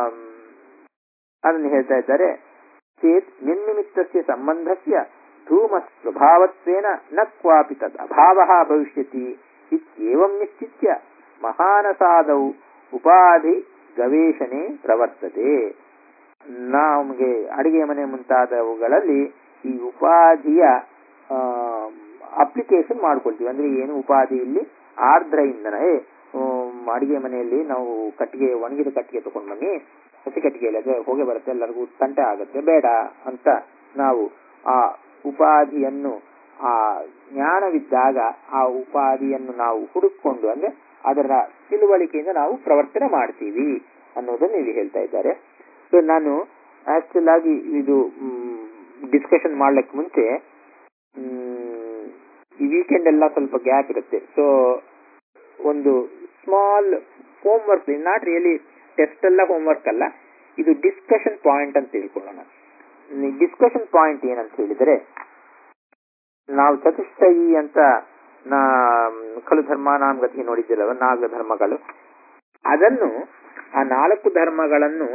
ಅದನ್ನು ಹೇಳ್ತಾ ಇದ್ದಾರೆ ಚೇತ್ ನಿರ್ನಿಮಿತ್ತಸ್ಯ ಸಂಬಂಧಸ್ಯ ಧೂಮ ಸ್ವಭಾವತ್ವೇನ ನ ಕ್ವಾಪಿ ತದ್ ಅಭಾವ ಭವಿಷ್ಯತಿ ಇತ್ಯೇವಂ ನಿಶ್ಚಿತ್ಯ ಮಹಾನಸಾದೌ ಉಪಾಧಿ ಗವೇಷಣೆ ಪ್ರವರ್ತತೆ ನಮಗೆ ಅಡಿಗೆ ಮನೆ ಮುಂತಾದವುಗಳಲ್ಲಿ ಈ ಉಪಾಧಿಯ ಅಪ್ಲಿಕೇಶನ್ ಮಾಡ್ಕೊಳ್ತೀವಿ ಅಂದ್ರೆ ಏನು ಉಪಾಧಿ ಇಲ್ಲಿ ಆರ್ದ್ರ ಇಂಧನ ಏ ಆಮ್, ಅಡಿಗೆ ಮನೆಯಲ್ಲಿ ನಾವು ಕಟ್ಟಿಗೆ ಒಣಗಿದ ಕಟ್ಟಿಗೆ ತಗೊಂಡ್ ಬನ್ನಿ ಹಸಿ ಕಟ್ಟಿಗೆಯಲ್ಲಿ ಅದೇ ಹೊಗೆ ಬರುತ್ತೆ ಎಲ್ಲರಿಗೂ ತಂಟೆ ಆಗುತ್ತೆ ಬೇಡ ಅಂತ ನಾವು ಆ ಉಪಾಧಿಯನ್ನು ಆ ಜ್ಞಾನವಿದ್ದಾಗ ಆ ಉಪಾಧಿಯನ್ನು ನಾವು ಹುಡುಕೊಂಡು ಅಂದ್ರೆ ಅದರ ತಿಳುವಳಿಕೆಯಿಂದ ನಾವು ಪ್ರವರ್ತನೆ ಮಾಡ್ತೀವಿ ಅನ್ನೋದನ್ನು ಇಲ್ಲಿ ಹೇಳ್ತಾ ಇದ್ದಾರೆ ಸೊ ನಾನು ಆಕ್ಚುಲ್ ಆಗಿ ಇದು ಡಿಸ್ಕಷನ್ ಮಾಡ್ಲಿಕ್ಕೆ ಮುಂಚೆ ಮ್, ಈ ವೀಕೆಂಡ್ ಎಲ್ಲ ಸ್ವಲ್ಪ ಗ್ಯಾಪ್ ಇರುತ್ತೆ ಸೊ ಒಂದು small homework not really test ಎಲ್ಲ ಹೋಮ್ ವರ್ಕ್ ಅಲ್ಲ ಇದು ಡಿಸ್ಕಷನ್ ಪಾಯಿಂಟ್ ಅಂತ ತಿಳ್ಕೊಳ್ಳೋಣ ಡಿಸ್ಕಷನ್ ಪಾಯಿಂಟ್ ಏನಂತ ಹೇಳಿದರೆ ನಾವು ಚತುಷ್ಟಯಿ ಅಂತ ನಾ ಖಲು ಧರ್ಮ ನಾಮಗತಿ ನೋಡಿದ್ದಿರಲ್ಲ ನಾಲ್ಕು ಧರ್ಮಗಳು ಅದನ್ನು ಆ ನಾಲ್ಕು ಧರ್ಮಗಳನ್ನು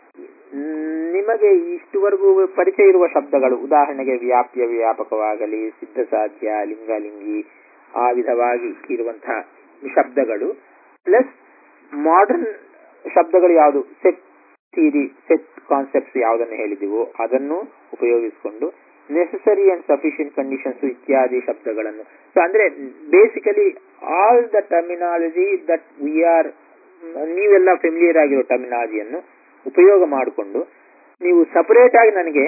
ನಿಮಗೆ ಇಷ್ಟುವರೆಗೂ ಪರಿಚಯ ಇರುವ ಶಬ್ದಗಳು ಉದಾಹರಣೆಗೆ ವ್ಯಾಪ್ಯ ವ್ಯಾಪಕವಾಗಲಿ ಸಿದ್ಧ ಸಾಧ್ಯ ಲಿಂಗಲಿಂಗಿ ಆ ವಿಧವಾಗಿ ಇರುವಂತಹ ಶಬ್ದಗಳು ಪ್ಲಸ್ ಮಾಡರ್ನ್ ಶಬ್ದಗಳು ಯಾವುದು ಸೆಟ್ ಥಿಯರಿ ಸೆಟ್ ಕಾನ್ಸೆಪ್ಟ್ಸ್ ಯಾವುದನ್ನು ಹೇಳಿದೀವೋ ಅದನ್ನು ಉಪಯೋಗಿಸಿಕೊಂಡು ನೆಸೆಸರಿ ಅಂಡ್ ಸಫಿಷಿಯಂಟ್ ಕಂಡೀಷನ್ಸ್ ಇತ್ಯಾದಿ ಶಬ್ದಗಳನ್ನು ಸೊ ಅಂದ್ರೆ basically all the terminology that we are ನೀವೆಲ್ಲ ಫೆಮಿಲಿಯರ್ ಆಗಿರೋ ಟರ್ಮಿನಾಲಜಿಯನ್ನು ಉಪಯೋಗ ಮಾಡಿಕೊಂಡು ನೀವು ಸಪರೇಟ್ ಆಗಿ ನನಗೆ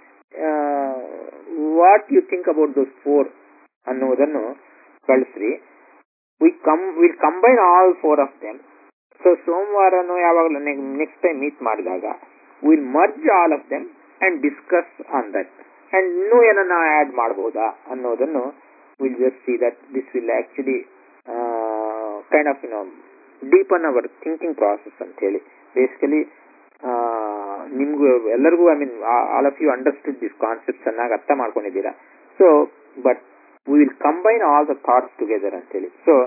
what you think about those four ಅನ್ನುವುದನ್ನು ಕಳಿಸ್ರಿ we come will combine all four of them so ಸೋಮವಾರನು ಯಾವಾಗಲೂ ನೆಕ್ಸ್ಟ್ ಟೈಮ್ ಮೀಟ್ ಮಾಡಿದಾಗ will merge all of them and discuss on that and ಇನ್ನೂ ಏನನ್ನ ಆಡ್ ಮಾಡಬಹುದಾ ಅನ್ನೋದನ್ನು will just see that this will actually kind of you know deepen hour thinking process ಅಂತ ಹೇಳಿ basically ನಿಮ್ಗೂ ಎಲ್ಲರಿಗೂ I mean all of you understood this concept ಚೆನ್ನಾಗಿ ಅರ್ಥ ಮಾಡ್ಕೊಂಡಿದ್ದೀರಾ so but we will combine all the thoughts together ಅಂತೇಳಿ so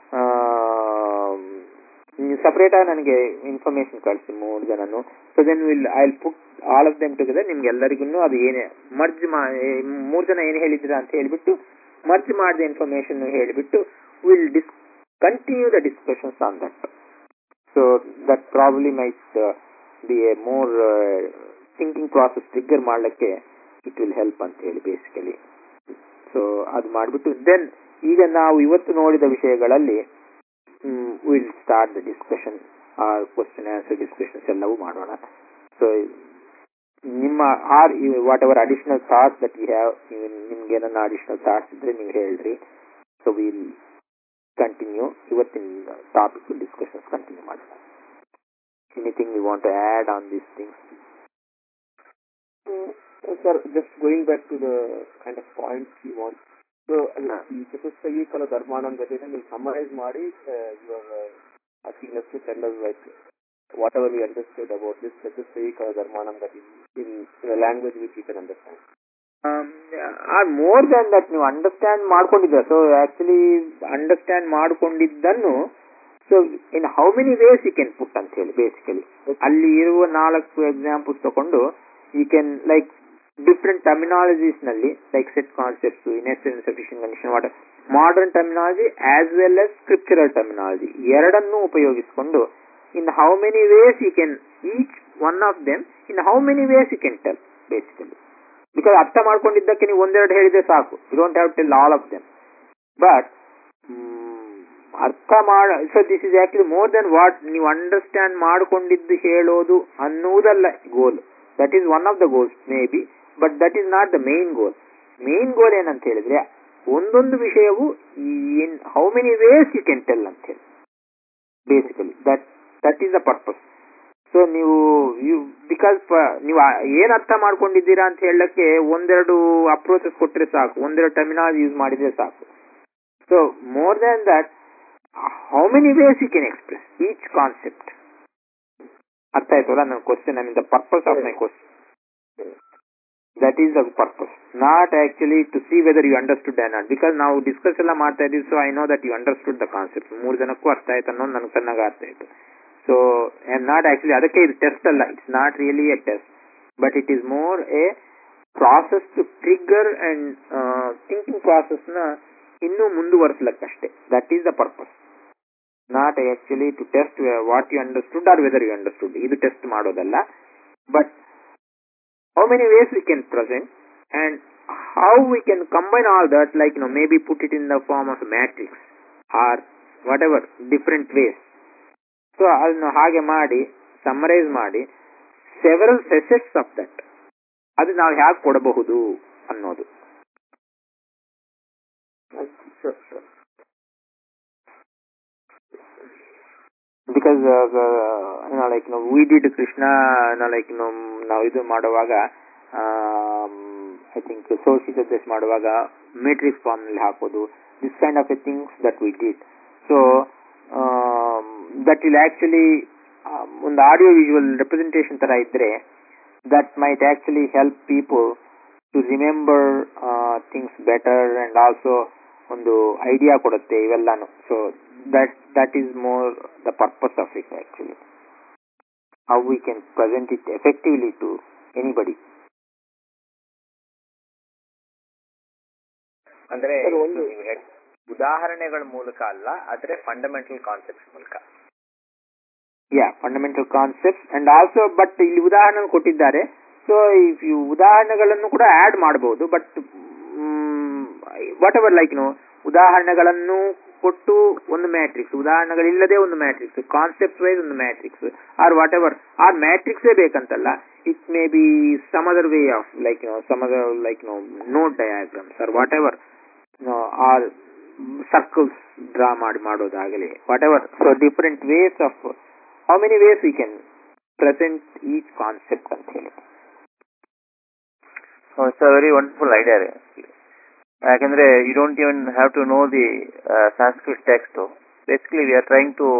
ನೀವು separate ಆಗಿ ನನಗೆ ಇನ್ಫಾರ್ಮೇಶನ್ ಕಳಿಸಿ ಮೂರು ಜನನು so then will I will put all of them together ನಿಮ್ಗೆ ಎಲ್ಲರಿಗೂ ಅದು ಏನೇ ಮರ್ಜ್ ಮಾ ಮೂರು ಜನ ಏನು ಹೇಳಿದ್ದೀರಾ ಅಂತ ಹೇಳಿಬಿಟ್ಟು ಮರ್ಜ್ ಮಾಡಿದ ಇನ್ಫಾರ್ಮೇಶನ್ ಹೇಳಿಬಿಟ್ಟು ವಿಲ್ ಡಿಸ್ continue the discussions on that so that probably might be a more thinking process trigger ಮಾಡಲಿಕ್ಕೆ ಇಟ್ ವಿಲ್ ಹೆಲ್ಪ್ ಅಂತ ಹೇಳಿ ಬೇಸಿಕಲಿ ಸೊ ಅದು ಮಾಡಿಬಿಟ್ಟು ದೆನ್ ಈಗ ನಾವು ಇವತ್ತು ನೋಡಿದ ವಿಷಯಗಳಲ್ಲಿ ವಿಲ್ ಸ್ಟಾರ್ಟ್ ದ ಡಿಸ್ಕಷನ್ ಆ ಕ್ವಶನ್ ಆನ್ಸರ್ ಡಿಸ್ಕಷನ್ಸ್ ಎಲ್ಲವೂ ಮಾಡೋಣ ಸೊ ನಿಮ್ಮ or whatever additional thoughts that you have ನಿಮ್ಗೆ ಏನನ್ನ ಅಡಿಷನಲ್ ಥಾಟ್ಸ್ ಇದ್ರೆ ನೀವು ಹೇಳ್ರಿ ಸೊ ವಿಲ್ ಕಂಟಿನ್ಯೂ ಇವತ್ತಿನ ಟಾಪಿಕ್ ಡಿಸ್ಕಷನ್ಸ್ ಕಂಟಿನ್ಯೂ ಮಾಡೋಣ anything you want to add on these things Sir, just going back to the kind of points you want. So, uh, ಈ ಚತುಸ್ತೈಕಲ ಧರ್ಮಾನಂ ಜೊತೆಗೆ ನೀವು ಸಮ್ಮರೈಸ್ ಮಾಡಿ your asking us to tell us like whatever we understood about this ಚತುಸ್ತೈಕಲ ಧರ್ಮಾನಂ that is in, in a language which you can understand. Or more than that ನೀವು understand ಮಾಡ್ಕೊಂಡಿದ್ದೀರ so actually understand ಮಾಡ್ಕೊಂಡಿದ್ದನ್ನು so in how many ways you can put ಅಂತ ಹೇಳಿ basically ಅಲ್ಲಿ ಇರುವ ನಾಲ್ಕು ಎಕ್ಸಾಂಪಲ್ಸ್ ತಗೊಂಡು you can like different terminologies ನಲ್ಲಿ ಲೈಕ್ ಸೆಟ್ ಕಾನ್ಸೆಪ್ಟ್ಸ್ ಇನ್ಎಸ್ಟೆನ್ sufficient condition what modern terminology as well as scriptural terminology ಎರಡನ್ನೂ ಉಪಯೋಗಿಸಿಕೊಂಡು in how many ways you can each one of them in how many ways you can tell basically because ಅರ್ಥ ಮಾಡ್ಕೊಂಡಿದ್ದಕ್ಕೆ ನೀವು ಒಂದೆರಡು ಹೇಳಿದ್ರೆ ಸಾಕು you don't have tell all of them but ಅರ್ಥ ಮಾಡ so this is actually more than what ನೀವು understand ಮಾಡ್ಕೊಂಡಿದ್ದು ಹೇಳೋದು ಅನ್ನುವುದಲ್ಲ goal that is one of the goals may be but that is not the main goal main goal ಏನಂತ ಹೇಳಿದ್ರೆ ಒಂದೊಂದು ವಿಷಯವು in how many ways you can tell ಅಂತ ಹೇಳಿ basically that that is the purpose so ನೀವು you because ನೀವು ಆ- ಏನ್ ಅರ್ಥ ಮಾಡ್ಕೊಂಡಿದ್ದೀರಾ ಅಂತ ಹೇಳಕ್ಕೆ ಒಂದೆರಡು ಅಪ್ರೋಚಸ್ ಕೊಟ್ಟರೆ ಸಾಕು ಒಂದೆರಡು ಟರ್ಮಿನಾಲಜಿ ಯೂಸ್ ಮಾಡಿದ್ರೆ ಸಾಕು so more than that how many ways you can express each concept ಅರ್ಥ ಆಯ್ತಲ್ಲ ನನ್ನ question I mean the purpose of my question that is the purpose not actually to see whether you understood or not because ನಾವು discuss ಎಲ್ಲ ಮಾಡ್ತಾ ಇದೀವಿ so I know that you understood the concept ಮೂರು ಜನಕ್ಕೂ ಅರ್ಥ ಆಯ್ತು ಅನ್ನೋದು ನನಗೆ ಚೆನ್ನಾಗಿ ಅರ್ಥ ಆಯ್ತು so I am not actually ಅದಕ್ಕೆ ಇದು ಟೆಸ್ಟ್ ಅಲ್ಲ it's not really a test but it is more a process to trigger and thinking process ನ ಇನ್ನೂ ಮುಂದುವರಿಸ್ಲಕ್ಕಷ್ಟೇ that is the purpose not actually to test what you understood or whether you understood ಇದು test ಮಾಡೋದಲ್ಲ but how many ways we can present and how we can combine all that like you know maybe put it in the form of a matrix or whatever different ways so ಅದನ್ನು ಹಾಗೆ ಮಾಡಿ summarise ಮಾಡಿ several facets of that ಅದು ನಾವು ಹೇಗೆ ಕೊಡಬಹುದು ಅನ್ನೋದು Sure, sure. Because like we did Krishna like ನಾವು ಇದು ಮಾಡುವಾಗ ಐ ಥಿಂಕ್ ಸೋರ್ಸಿಸ್ ಅಡ್ರೆಸ್ ಮಾಡುವಾಗ ಮೆಟ್ರಿಕ್ಸ್ ಫಾರ್ಮ್ ನಲ್ಲಿ ಹಾಕೋದು this kind of a things that we did so that will actually ಒಂದು ಆಡಿಯೋ ವಿಜುವಲ್ ರೆಪ್ರೆಸೆಂಟೇಷನ್ ತರ ಇದ್ರೆ that might actually help people to remember things better and also ಒಂದು idea ಕೊಡುತ್ತೆ ಇವೆಲ್ಲಾನು so that that is more the purpose of it actually how we can present it effectively to anybody ಅಂದ್ರೆ sir, ಒಂದು- ನೀವು ಹೇಳ್- ಉದಾಹರಣೆಗಳ ಮೂಲಕ ಅಲ್ಲ ಆದ್ರೆ ಫಂಡಮೆಂಟಲ್ ಕಾನ್ಸೆಪ್ಟ್ಸ್ ಮೂಲಕ ಯಾ fundamental concept and also but ಇಲ್ಲಿ ಉದಾಹರಣೆ ಕೊಟ್ಟಿದ್ದಾರೆ ಸೊ ಈ ಉದಾಹರಣೆಗಳನ್ನು ಕೂಡ ಆಡ್ ಮಾಡಬಹುದು but whatever like no ಉದಾಹರಣೆಗಳನ್ನು ಕೊಟ್ಟು ಒಂದು ಮ್ಯಾಟ್ರಿಕ್ಸ್ ಉದಾಹರಣೆಗಳಿಲ್ಲದೆ ಒಂದು ಮ್ಯಾಟ್ರಿಕ್ಸ್ ಕಾನ್ಸೆಪ್ಟ್ ವೈಸ್ ಒಂದು matrix or whatever or ಮ್ಯಾಟ್ರಿಕ್ಸೇ ಬೇಕಂತಲ್ಲ it may be some other way of like no some other like no not diagrams or whatever or circles draw ಮಾಡಿ ಮಾಡೋದಾಗಲಿ whatever so different ways of how many ways we can present each concept ಅಂತ ಹೇಳಿ it's a very wonderful idea ರೀ ಯಾಕಂದ್ರೆ you don't even have to know the Sanskrit text basically we are trying to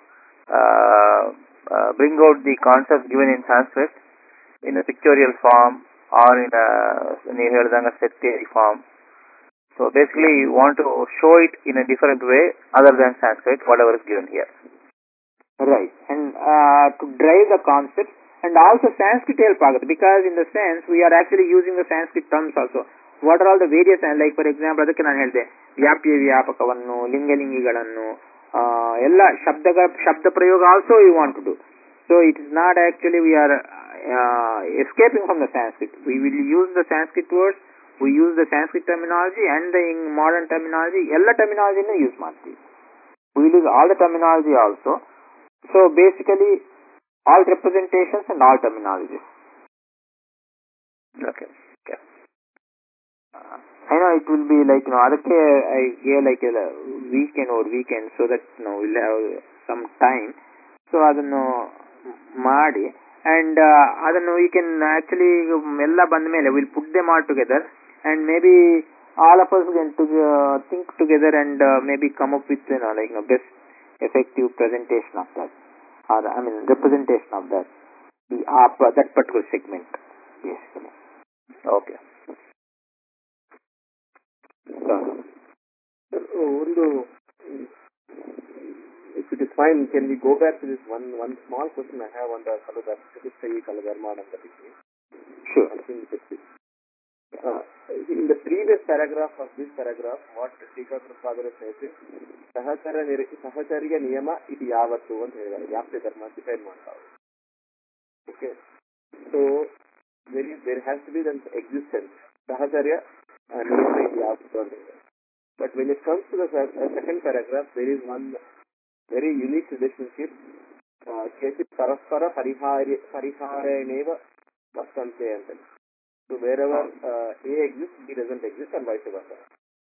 bring out the concept given in Sanskrit in pictorial form or in ನೀವು ಹೇಳ್ದಂಗ set theory form so basically you want to show it in a different way other than Sanskrit whatever is given here right and uh, to drive the concept and also sanskrit help ಆಗುತ್ತೆ because in the sense we are actually using the sanskrit terms also what are all the various and like for example ಅದಕ್ಕೆ ನಾನು ಹೇಳಿದೆ ವ್ಯಾಪ್ಯ ವ್ಯಾಪಕವನ್ನು ಲಿಂಗಲಿಂಗಿಗಳನ್ನು ಆ, ಎಲ್ಲ ಶಬ್ದಗಳ ಶಬ್ದ ಪ್ರಯೋಗ also you want to do so it is not actually we are escaping from the Sanskrit we will use the Sanskrit words we use the Sanskrit terminology and the modern terminology ಎಲ್ಲ ಟರ್ಮಿನಾಲಜಿನೂ ಯೂಸ್ ಮಾಡ್ತೀವಿ we will use all the terminology also so basically all representations and all terminologies okay I know it will be like, you know, ಅದಕ್ಕೆ I gave like a weekend or weekend so that, you know, we'll have some time. So ಅದನ್ನು ಮಾಡಿ and ಅದನ್ನು you can actually ಎಲ್ಲ ಬಂದ ಮೇಲೆ will put them all together and maybe all of us to think together and maybe come up with like best effective presentation of that, or I mean representation of that, the uh, that particular segment, basically. Okay So, ಒಂದು if it is fine, can we go back to this one one small question I have on the Kaludar, Chatustayi Kaladarmanam that is sure. something which is uh, in the previous paragraph of this paragraph, what Tika Prabhadara says is ಸಹಚರ ನಿರ ಸಹಚರ್ಯ ನಿಯಮ ಇದು ಯಾವತ್ತು ಅಂತ ಹೇಳಿದ್ದಾರೆ ವ್ಯಾಪ್ತಿ ಧರ್ಮ ಡಿಫೈನ್ ಮಾಡ್ತಾರೆ okay so very there has to be then existence ಸಹಚರ್ಯ ಆ, ನಿಯಮ ಇದು ಯಾವತ್ತು ಅಂತ ಹೇಳಿದ್ದಾರೆ but when it comes to the second paragraph there is one very unique relationship ಕೇಸಿ ಪರಸ್ಪರ ಪರಿಹಾರ ಪರಿಹಾರೇಣೇವ ವರ್ತಂತೆ ಅಂತ so wherever A exist B doesn't exist and vice versa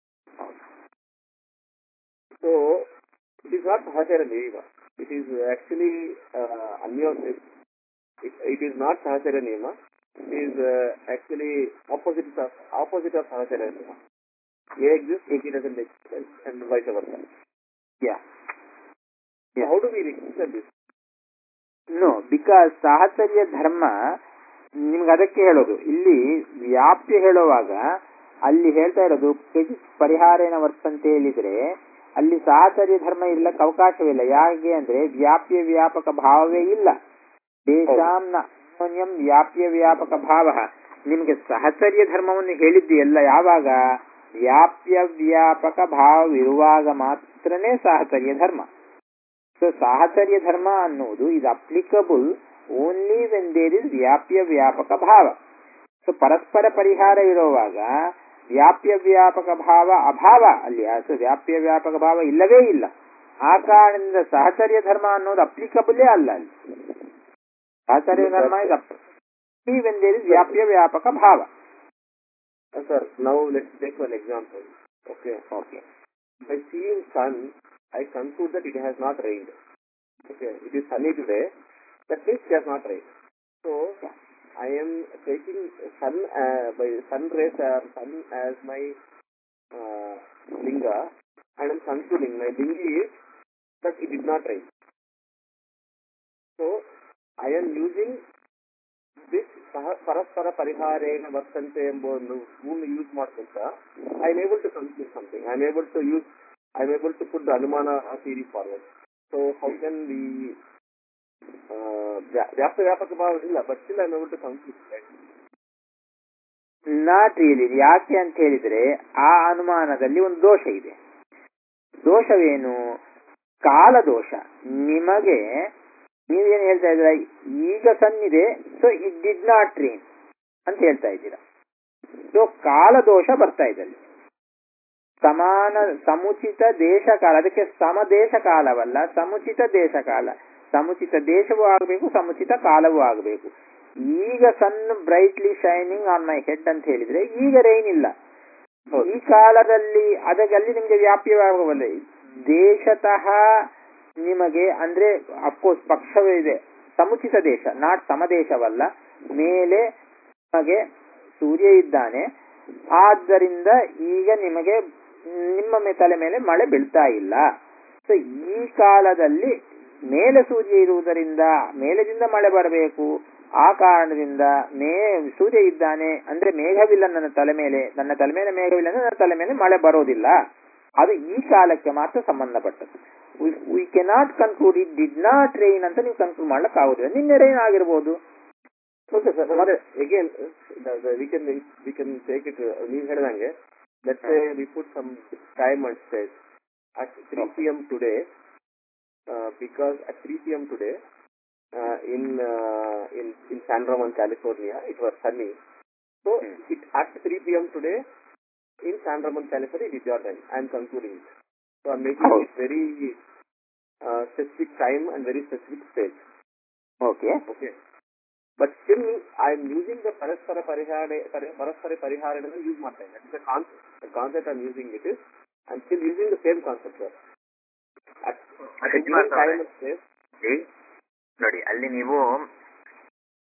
So it is not Sahachara Niyama. It is actually uh, Anyo. It, it is not Sahachara Niyama. It is uh, actually opposite of opposite of Sahachara Niyama. A exists, A doesn't exist, and vice versa. Yeah. So how do we reconcile this? No because ಸಾಹಚರ್ಯ ಧರ್ಮ ನಿಮ್ಗೆ ಅದಕ್ಕೆ ಹೇಳೋದು ಇಲ್ಲಿ ವ್ಯಾಪ್ತಿ ಹೇಳುವಾಗ ಅಲ್ಲಿ ಹೇಳ್ತಾ ಇರೋದು ಕ್ವಚಿತ್ ಪರಿಹಾರೇನ ವರ್ತಂತೆ ಹೇಳಿದ್ರೆ ಅಲ್ಲಿ ಸಾಹಚರ್ಯ ಧರ್ಮ ಇರ್ಲಕ್ಕೆ ಅವಕಾಶವಿಲ್ಲ ಯಾಕೆ ಅಂದ್ರೆ ವ್ಯಾಪ್ಯ ವ್ಯಾಪಕ ಭಾವವೇ ಇಲ್ಲ ದೇಶಾಂನ ಅನ್ಯೋನ್ಯಂ ವ್ಯಾಪ್ಯ ವ್ಯಾಪಕ ಭಾವ ನಿಮ್ಗೆ ಸಹಚರ್ಯ ಧರ್ಮವನ್ನು ಹೇಳಿದ್ದೀಯಲ್ಲ ಯಾವಾಗ ವ್ಯಾಪ್ಯ ವ್ಯಾಪಕ ಭಾವವಿರುವಾಗ ಮಾತ್ರನೇ ಸಾಹಚರ್ಯ ಧರ್ಮ ಸೊ ಸಾಹಚರ್ಯ ಧರ್ಮ ಅನ್ನುವುದು ಇದು applicable only when there is ವ್ಯಾಪ್ಯ ವ್ಯಾಪಕ ಭಾವ ಸೊ ಪರಸ್ಪರ ಪರಿಹಾರ ಇರುವಾಗ ವ್ಯಾಪ್ಯ ವ್ಯಾಪಕ ಭಾವ ಅಭಾವ ಅಲ್ಲಿ ಸೊ ವ್ಯಾಪ್ಯ ವ್ಯಾಪಕ ಭಾವ ಇಲ್ಲವೇ ಇಲ್ಲ ಆ ಕಾರಣದಿಂದ ಸಹಚರ್ಯ ಧರ್ಮ ಅನ್ನೋದು ಅಪ್ಲಿಕಬಲೇ ಅಲ್ಲ ಅಲ್ಲಿ ಸಹಚರ್ಯ ಧರ್ಮ ಇಸ್ ವೆನ್ ದೇರ್ ಇಸ್ ವ್ಯಾಪ್ಯ ವ್ಯಾಪಕ ಭಾವ Uh, sir, now let's take one example. Okay. Okay By seeing sun, I conclude that it has not rained. Okay, it is sunny today. That means it has not rained. So I am taking sun uh, by sun rays or sun as my uh, linga, and I'm concluding my linga is that it did not rain. So I am using this ಸಹ ಪರಸ್ಪರ ಪರಿಹಾರೇಣ ವರ್ತಂತೆ ಎಂಬ ಒಂದು rule use ಮಾಡ್ಕೊಂತ I am able to conclude something I am able to use I am able to put the ಅನುಮಾನ theory forward so how can we ವ್ಯಾಪ್ತ ವ್ಯಾಪಕ ಭಾವ ಇಲ್ಲ but still I am able to conclude not really ಯಾಕೆ ಅಂತ ಹೇಳಿದ್ರೆ ಆ ಅನುಮಾನದಲ್ಲಿ ಒಂದು ದೋಷ ಇದೆ ದೋಷವೇನು ಕಾಲದೋಷ ನಿಮಗೆ ನೀವೇನು ಹೇಳ್ತಾ ಇದ್ದೀರಾ ಈಗ ಸನ್ನಿದೆ so it did not rain ಅಂತ ಹೇಳ್ತಾ ಇದ್ದೀರಾ ಸೊ ಕಾಲದೋಷ ಬರ್ತಾ ಇದೆ ಅಲ್ಲಿ ಸಮಾನ ಸಮುಚಿತ ದೇಶ ಕಾಲ ಅದಕ್ಕೆ ಸಮದೇಶ ಕಾಲವಲ್ಲ ಸಮುಚಿತ ದೇಶ ಕಾಲ ಸಮುಚಿತ ದೇಶವೂ ಆಗಬೇಕು ಸಮುಚಿತ ಕಾಲವೂ ಆಗಬೇಕು ಈಗ sun brightly shining on my head ಅಂತ ಹೇಳಿದ್ರೆ ಈಗ ರೈನ್ ಇಲ್ಲ ಈ ಕಾಲದಲ್ಲಿ ಅದಕ್ಕೆ ಅಲ್ಲಿ ನಿಮಗೆ ವ್ಯಾಪ್ಯವಾಗಬಲ್ಲ ದೇಶತಃ ನಿಮಗೆ ಅಂದ್ರೆ ಅಫ್ಕೋರ್ಸ್ ಪಕ್ಷವೇ ಇದೆ ಸಮುಚಿತ ದೇಶ ನಾಟ್ ಸಮದೇಶವಲ್ಲ ಮೇಲೆ ನಿಮಗೆ ಸೂರ್ಯ ಇದ್ದಾನೆ ಆದ್ದರಿಂದ ಈಗ ನಿಮಗೆ ನಿಮ್ಮ ಮೇ- ತಲೆ ಮೇಲೆ ಮಳೆ ಬೀಳ್ತಾ ಇಲ್ಲ ಸೊ ಈ ಕಾಲದಲ್ಲಿ ಮೇಲೆ ಸೂರ್ಯ ಇರುವುದರಿಂದ ಮೇಲದಿಂದ ಮಳೆ ಬರಬೇಕು ಆ ಕಾರಣದಿಂದ ಮೇ ಸೂರ್ಯ ಇದ್ದಾನೆ ಅಂದ್ರೆ ಮೇಘವಿಲ್ಲ ನನ್ನ ತಲೆ ಮೇಲೆ ನನ್ನ ತಲೆ ಮೇಲೆ ಮೇಘವಿಲ್ಲ ಅಂದ್ರೆ ನನ್ನ ತಲೆ ಮೇಲೆ ಮಳೆ ಬರೋದಿಲ್ಲ ಅದು ಈ ಕಾಲಕ್ಕೆ ಮಾತ್ರ ಸಂಬಂಧಪಟ್ಟದ್ದು we cannot conclude it did not rain ಅಂತ ನೀವು ಕನ್ಕ್ಲೂಡ್ ಮಾಡ್ಲಿಕ್ಕೆ ಆಗುದಿಲ್ಲ ನಿನ್ನೆ ರೈನ್ ಆಗಿರ್ಬೋದು ಓಕೆ ಸರ್ ಮತ್ತೆ again we can we can take it ನೀವು ಹೇಳಿದಂಗೆ let's we put some time and stage at three P M today because at three P M today in in in San Ramon California it was sunny so it at three P M today in San Ramon California it is your time I am concluding so I making it very specific time and very specific stage okay Okay. But still, I am using the Paraspara Parihare, Par- Paraspara Parihare doesn't use my time. That is the concept. The concept I am using it is, I am still using the same concept here. At, at a given time and place, ನೋಡಿ ಅಲ್ಲಿ ನೀವು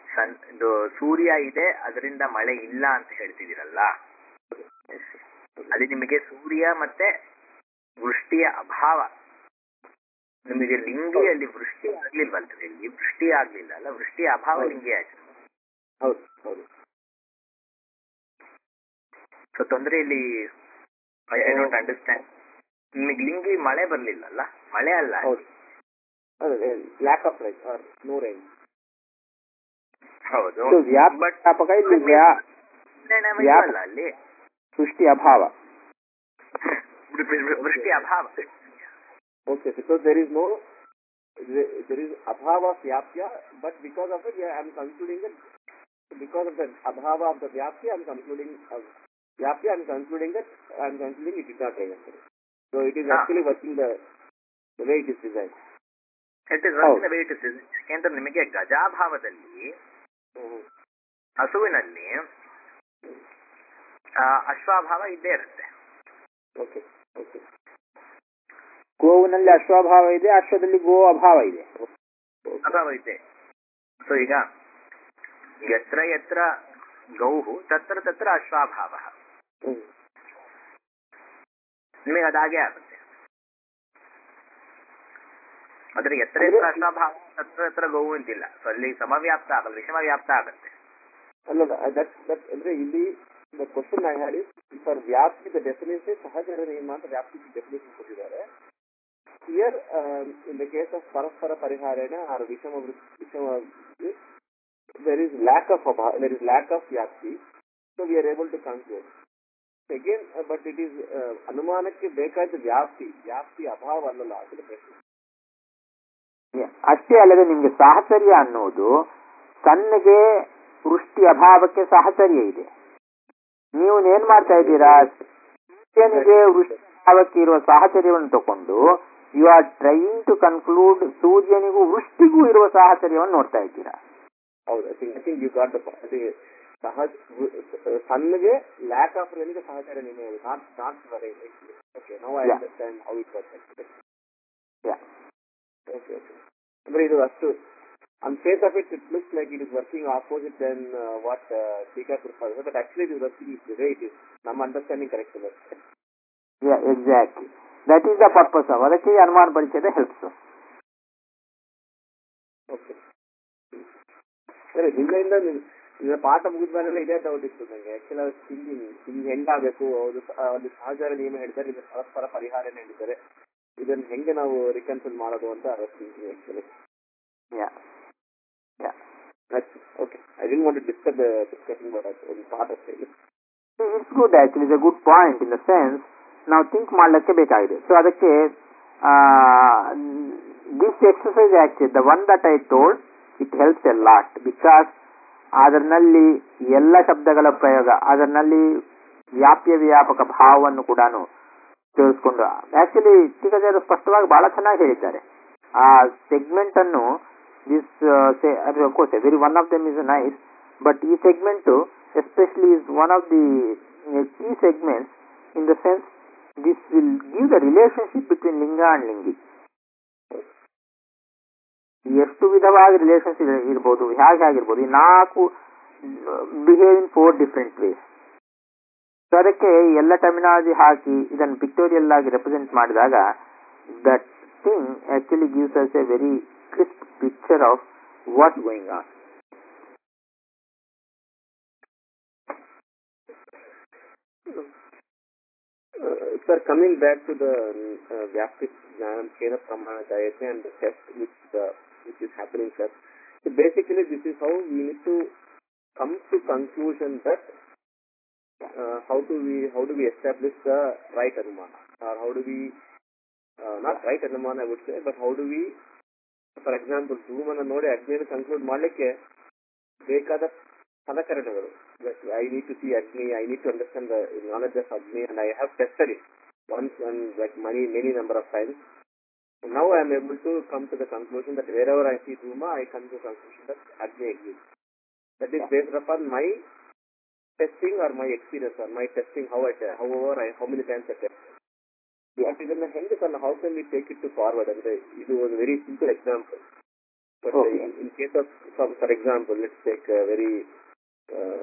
ಸನ್ ಇದು ಸೂರ್ಯ ಇದೆ ಅದರಿಂದ ಮಳೆ ಇಲ್ಲ ಅಂತ ಹೇಳ್ತಿದ್ದೀರಲ್ಲ ಅದು ನಿಮಗೆ ಸೂರ್ಯ ಮತ್ತೆ ವೃಷ್ಟಿಯ ಅಭಾವ ನಿಮಗೆ ಲಿಂಗಿಯಲ್ಲಿ ವೃಷ್ಟಿ ಆಗ್ಲಿಲ್ವಲ್ರಿ ಇಲ್ಲಿ ವೃಷ್ಟಿ ಆಗ್ಲಿಲ್ಲ ಅಲ್ಲ ವೃಷ್ಟಿಯ ಅಭಾವ ಲಿಂಗಿ ಆಯ್ತು ಹೌದು ಹೌದು ಸೊ ತೊಂದ್ರೆ ಇಲ್ಲಿ ಐ ಡೋಂಟ್ ಅಂಡರ್ಸ್ಟ್ಯಾಂಡ್ ನಿಮಗೆ ಲಿಂಗಿ ಮಳೆ ಬರ್ಲಿಲ್ಲ ಅಲ್ಲ ಮಳೆ ಅಲ್ಲ ಹೌದು ಅದೇ lack of rain or no rain ಹೌದು ಇದು ವ್ಯಾಪಕ ಇಲ್ಲಿ ವ್ಯಾ- ವ್ಯಾಪ- ಅಲ್ಲ ಅಲ್ಲಿ ಸೃಷ್ಟಿ ಅಭಾವ ವೃಷ್ಟಿ ಅಭಾವ Okay, because there is no, there there is abhava of vyapya, but because of it, yeah, I am concluding that because of the abhava of the vyapya, I am concluding uh, vyapya, I am concluding that I am concluding it did not rain. actually. So it is Ah. actually working the the way it is designed. It is working wait is ಯಾಕೆಂದ್ರೆ ನಿಮಗೆ ಗಜಾಭಾವದಲ್ಲಿ Mm-hmm. ಹಸುವಿನಲ್ಲಿ ಆ, ಅಶ್ವಾಭಾವ ಇದ್ದೇ ಇರುತ್ತೆ Okay, okay. ಗೋವಿನಲ್ಲಿ ಅಶ್ವಾಭಾವ ಇದೆ ಅಶ್ವದಲ್ಲಿ ಗೋ ಅಭಾವ ಇದೆ ಅಭಾವ ಇದೆ ಸೊ ಈಗ ಯತ್ರ ಯತ್ರ ಗೌಹು ತತ್ರ ತತ್ರ ಅಶ್ವಾಭಾವ Mm. ನಿಮಗೆ ಅದಾಗೆ ಆಗುತ್ತೆ ಆದ್ರೆ ಎತ್ತರ ಎತ್ತರ ಅಶ್ವಾಭಾವ ತತ್ರ ಹತ್ರ ಗೋವು ಅಂತಿಲ್ಲ ಸೊ ಅಲ್ಲಿ ಸಮವ್ಯಾಪ್ತ ಆಗಲ್ಲ ವಿಷಮ ವ್ಯಾಪ್ತ ಆಗುತ್ತೆ ಅಲ್ಲ ದಟ್ ದಟ್ ಅಂದ್ರೆ ಇಲ್ಲಿ the question I had is for ವ್ಯಾಪ್ತಿ ದ ಡೆಫಿನೇಷನ್ ಸಹಜರ ನಿಯಮ ಅಂತ ವ್ಯಾಪ್ತಿ ಡೆಫಿನೇಷನ್ ಕೊಟ್ಟಿದ್ದಾರೆ here in the case of ಪರಸ್ಪರ ಪರಿಹಾರೇಣ ಆರ್ ವಿಷಮ ವೃತ್- ವಿಷಮ there is lack of abha- there is lack of ವ್ಯಾಪ್ತಿ so we are able to conclude again uh, but it is uh, ಅನುಮಾನಕ್ಕೆ ಬೇಕಾದ ವ್ಯಾಪ್ತಿ ವ್ಯಾಪ್ತಿ ಅಭಾವ ಅಲ್ಲಲ್ಲ ಅದರ ಪ್ರಶ್ನೆ ಅಷ್ಟೇ ಅಲ್ಲದೆ ನಿಮ್ಗೆ ಸಾಹಚರ್ಯ ಅನ್ನೋದು ಸಣ್ಣಗೆ ವೃಷ್ಟಿ ಅಭಾವಕ್ಕೆ ಸಾಹಚರ್ಯ ಇದೆ ನೀವು ಏನ್ ಮಾಡ್ತಾ ಇದ್ದೀರಾ ಸೂರ್ಯನಿಗೆ ವೃಷ್ಟಿ ಅಭಾವಕ್ಕೆ ಇರುವ ಸಾಹಚರ್ಯವನ್ನು ತಕೊಂಡು you are trying to conclude ಸೂರ್ಯನಿಗೂ ವೃಷ್ಟಿಗೂ ಇರುವ ಸಾಹಚರ್ಯವನ್ನು ನೋಡ್ತಾ ಇದ್ದೀರಾ ಹೌದು I think I think you got the ಸಹಜ ಸಣ್ಣಗೆ ಲ್ಯಾಕ್ ಆಫ್ ರೇನಿಗೆ ಸಹಚಾರ ನಿಮಗೆ not not okay no I Yeah. Understand how it work Yeah. Okay okay ಅಂದ್ರೆ ಇದು ಅಷ್ಟು on face of it it looks like it is working opposite than what ಟೀಕಾ ಕೃಪ but actually it is working is way it is ನಮ್ಮ understanding correct ಇದೆ exactly that is the purpose of ಅದಕ್ಕೆ ಈ ಅನುಮಾನ ಪರಿಚಯ ಹೆಲ್ಪ್ಸ್ ಓಕೆ ಸರಿ ನಿನ್ನೆಯಿಂದ ನೀವು- ಇದರ ಪಾಠ ಮುಗಿದ್ಮೇಲೆ ಇದೇ ಡೌಟ್ ಇತ್ತು ನನಗೆ ಆಕ್ಚುಲಿ ಅದು ಹಿಂದಿನ ಹಿಂಗೆ ಹೆಂಗಾಗಬೇಕು ಅದು ಸ- ಒಂದು ಸಹಚಾರ ನಿಯಮ ಹೇಳ್ತಾರೆ ಇದು ಪರಸ್ಪರ ಪರಿಹಾರನ ಹೇಳಿದ್ದಾರೆ ಇದನ್ನ ಹೆಂಗೆ ನಾವು ರಿಕನ್ಸಿಲ್ ಮಾಡೋದು ಅಂತ thinking actually okay I didn't want to discuss discussion but ಒಂದು ಪಾಠ ಅಷ್ಟೇ ಇದು. It's good actually is a good point in the sense ನಾವು ಥಿಂಕ್ ಮಾಡ್ಲಿಕ್ಕೆ ಬೇಕಾಗಿದೆ ಸೊ ಅದಕ್ಕೆ this exercise actually the one that I told it helps a lot because ಅದರಲ್ಲಿ ಎಲ್ಲ ಶಬ್ದಗಳ ಪ್ರಯೋಗ ಅದರಲ್ಲಿ ವ್ಯಾಪ್ಯ ವ್ಯಾಪಕ ಭಾವವನ್ನು ಕೂಡ ತಿಳಿಸ್ಕೊಂಡು ಆಕ್ಚುಲಿ ಟೀಕಾಚಾರ್ಯ ಸ್ಪಷ್ಟವಾಗಿ ಬಹಳ ಚೆನ್ನಾಗಿ ಹೇಳಿದ್ದಾರೆ ಆ ಸೆಗ್ಮೆಂಟ್ ಅನ್ನು this course very one of them is nice but ಈ segment especially is one of the key segments in the sense this will give the relationship between ಲಿಂಗ ಅಂಡ್ ಲಿಂಗಿ ಎಷ್ಟು ವಿಧವಾದ ರಿಲೇಷನ್ಸ್ ಇರ್ಬೋದು ಹೇಗೆ ಆಗಿರ್ಬೋದು ಈ ನಾಲ್ಕು behave in four different ways so ಅದಕ್ಕೆ ಎಲ್ಲ ಟರ್ಮಿನಾಲಜಿ ಹಾಕಿ ಇದನ್ನು ಪಿಕ್ಟೋರಿಯಲ್ ಆಗಿ ರೆಪ್ರೆಸೆಂಟ್ ಮಾಡಿದಾಗ that thing actually gives us a very crisp picture of what going on Uh, sir, coming back to the uh, Vyapti Jnanam Kena Pramana Jayate and the test which, uh, which is happening, sir. So basically, this is how we need to come to conclusion that uh, how do we how do we establish the right anumana or how do we uh, not right anumana I would say, but how do we, for example, ಧೂಮನ ನೋಡಿ ಅಗ್ನಿಯನ್ನು conclude ಮಾಡಲಿಕ್ಕೆ ಬೇಕಾದ ಸಲಕರಣೆಗಳು I need to see ಅಗ್ನಿ I need to understand the knowledge of ಅಗ್ನಿ and I have tested it once and like many many number of times. Now I am able to come to the conclusion that wherever I see Dhuma, I come to the conclusion that Agni exists. That is based upon my testing or my experience or my testing how I te- however I how many times I test. But ಇದನ್ನ ಹೆಂಗೆ sir how can we take it to forward ಅಂದ್ರೆ ಇದು ಒಂದು very simple example But Okay. in, in case of, some, for example, let's take a very, uh,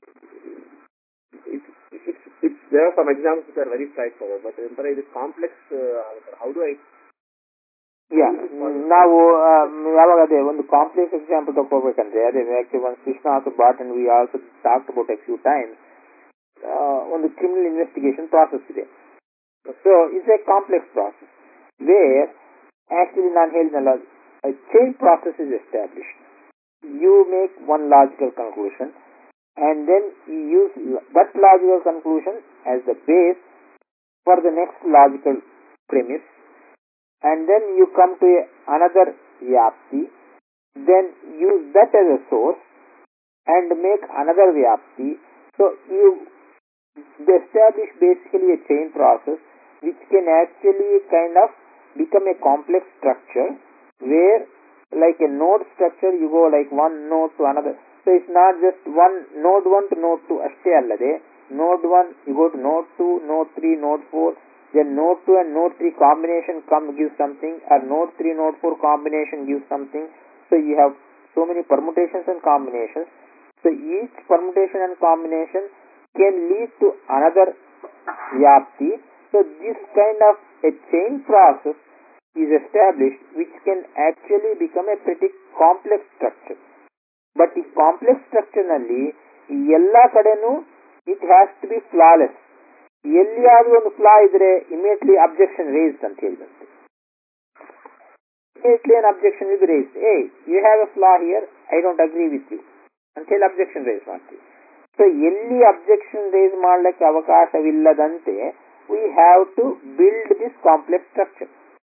it's, it's, it's, there are some examples which are very straightforward, but in it is complex, uh, how do I ಯಾ ನಾವು ಆಮ್, ಯಾವಾಗ ಅದೇ ಒಂದು complex example ತಗೋಬೇಕಂದ್ರೆ ಅದೇ actually ಒಂದು Krishna also bought and we also talk about a few times ಒಂದು criminal investigation process ಇದೆ so it's a complex process where actually ನಾನು ಹೇಳಿದ್ನಲ್ಲ chain process is establish you make one logical conclusion and then you use l- that logical conclusion as the base for the next logical premise and then you come to a, another vyapti then use that as a source and make another vyapti so you establish basically a chain process which can actually kind of become a complex structure where like a node structure you go like one node to another so it's not just one node 1 to node 2 ಅಷ್ಟೇ ಅಲ್ಲದೆ node 1 you go to node 2 node 3 node 4 then node 2 and node 3 combination come gives something or node 3 node 4 combination gives something so you have so many permutations and combinations so each permutation and combination can lead to another vyapti so this kind of a chain process is established which can actually become a pretty complex structure but ಈ complex structure ನಲ್ಲಿ ಎಲ್ಲ ಕಡೆನೂ it has to be flawless ಎಲ್ಲಿಯಾದ್ರೂ ಒಂದು flaw ಇದ್ರೆ immediately objection raised ಅಂತ ಹೇಳಿದಂತೆ immediately an objection will be raised ಏ you have a flaw here I don't agree with you ಅಂತ ಹೇಳಿ ಅಬ್ಜೆಕ್ಷನ್ ರೇಸ್ ಮಾಡ್ತೀವಿ ಸೊ ಎಲ್ಲಿ ಅಬ್ಜೆಕ್ಷನ್ ರೇಸ್ ಮಾಡ್ಲಿಕ್ಕೆ ಅವಕಾಶವಿಲ್ಲದಂತೆ we have to build this complex structure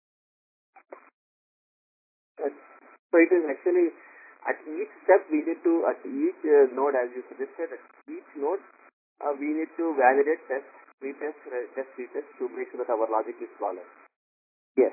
So it is actually at each step we need to, at each uh, node as you suggested, at each node uh, we need to validate, test, retest, re- test, retest to make sure that our logic is flawless. Yes.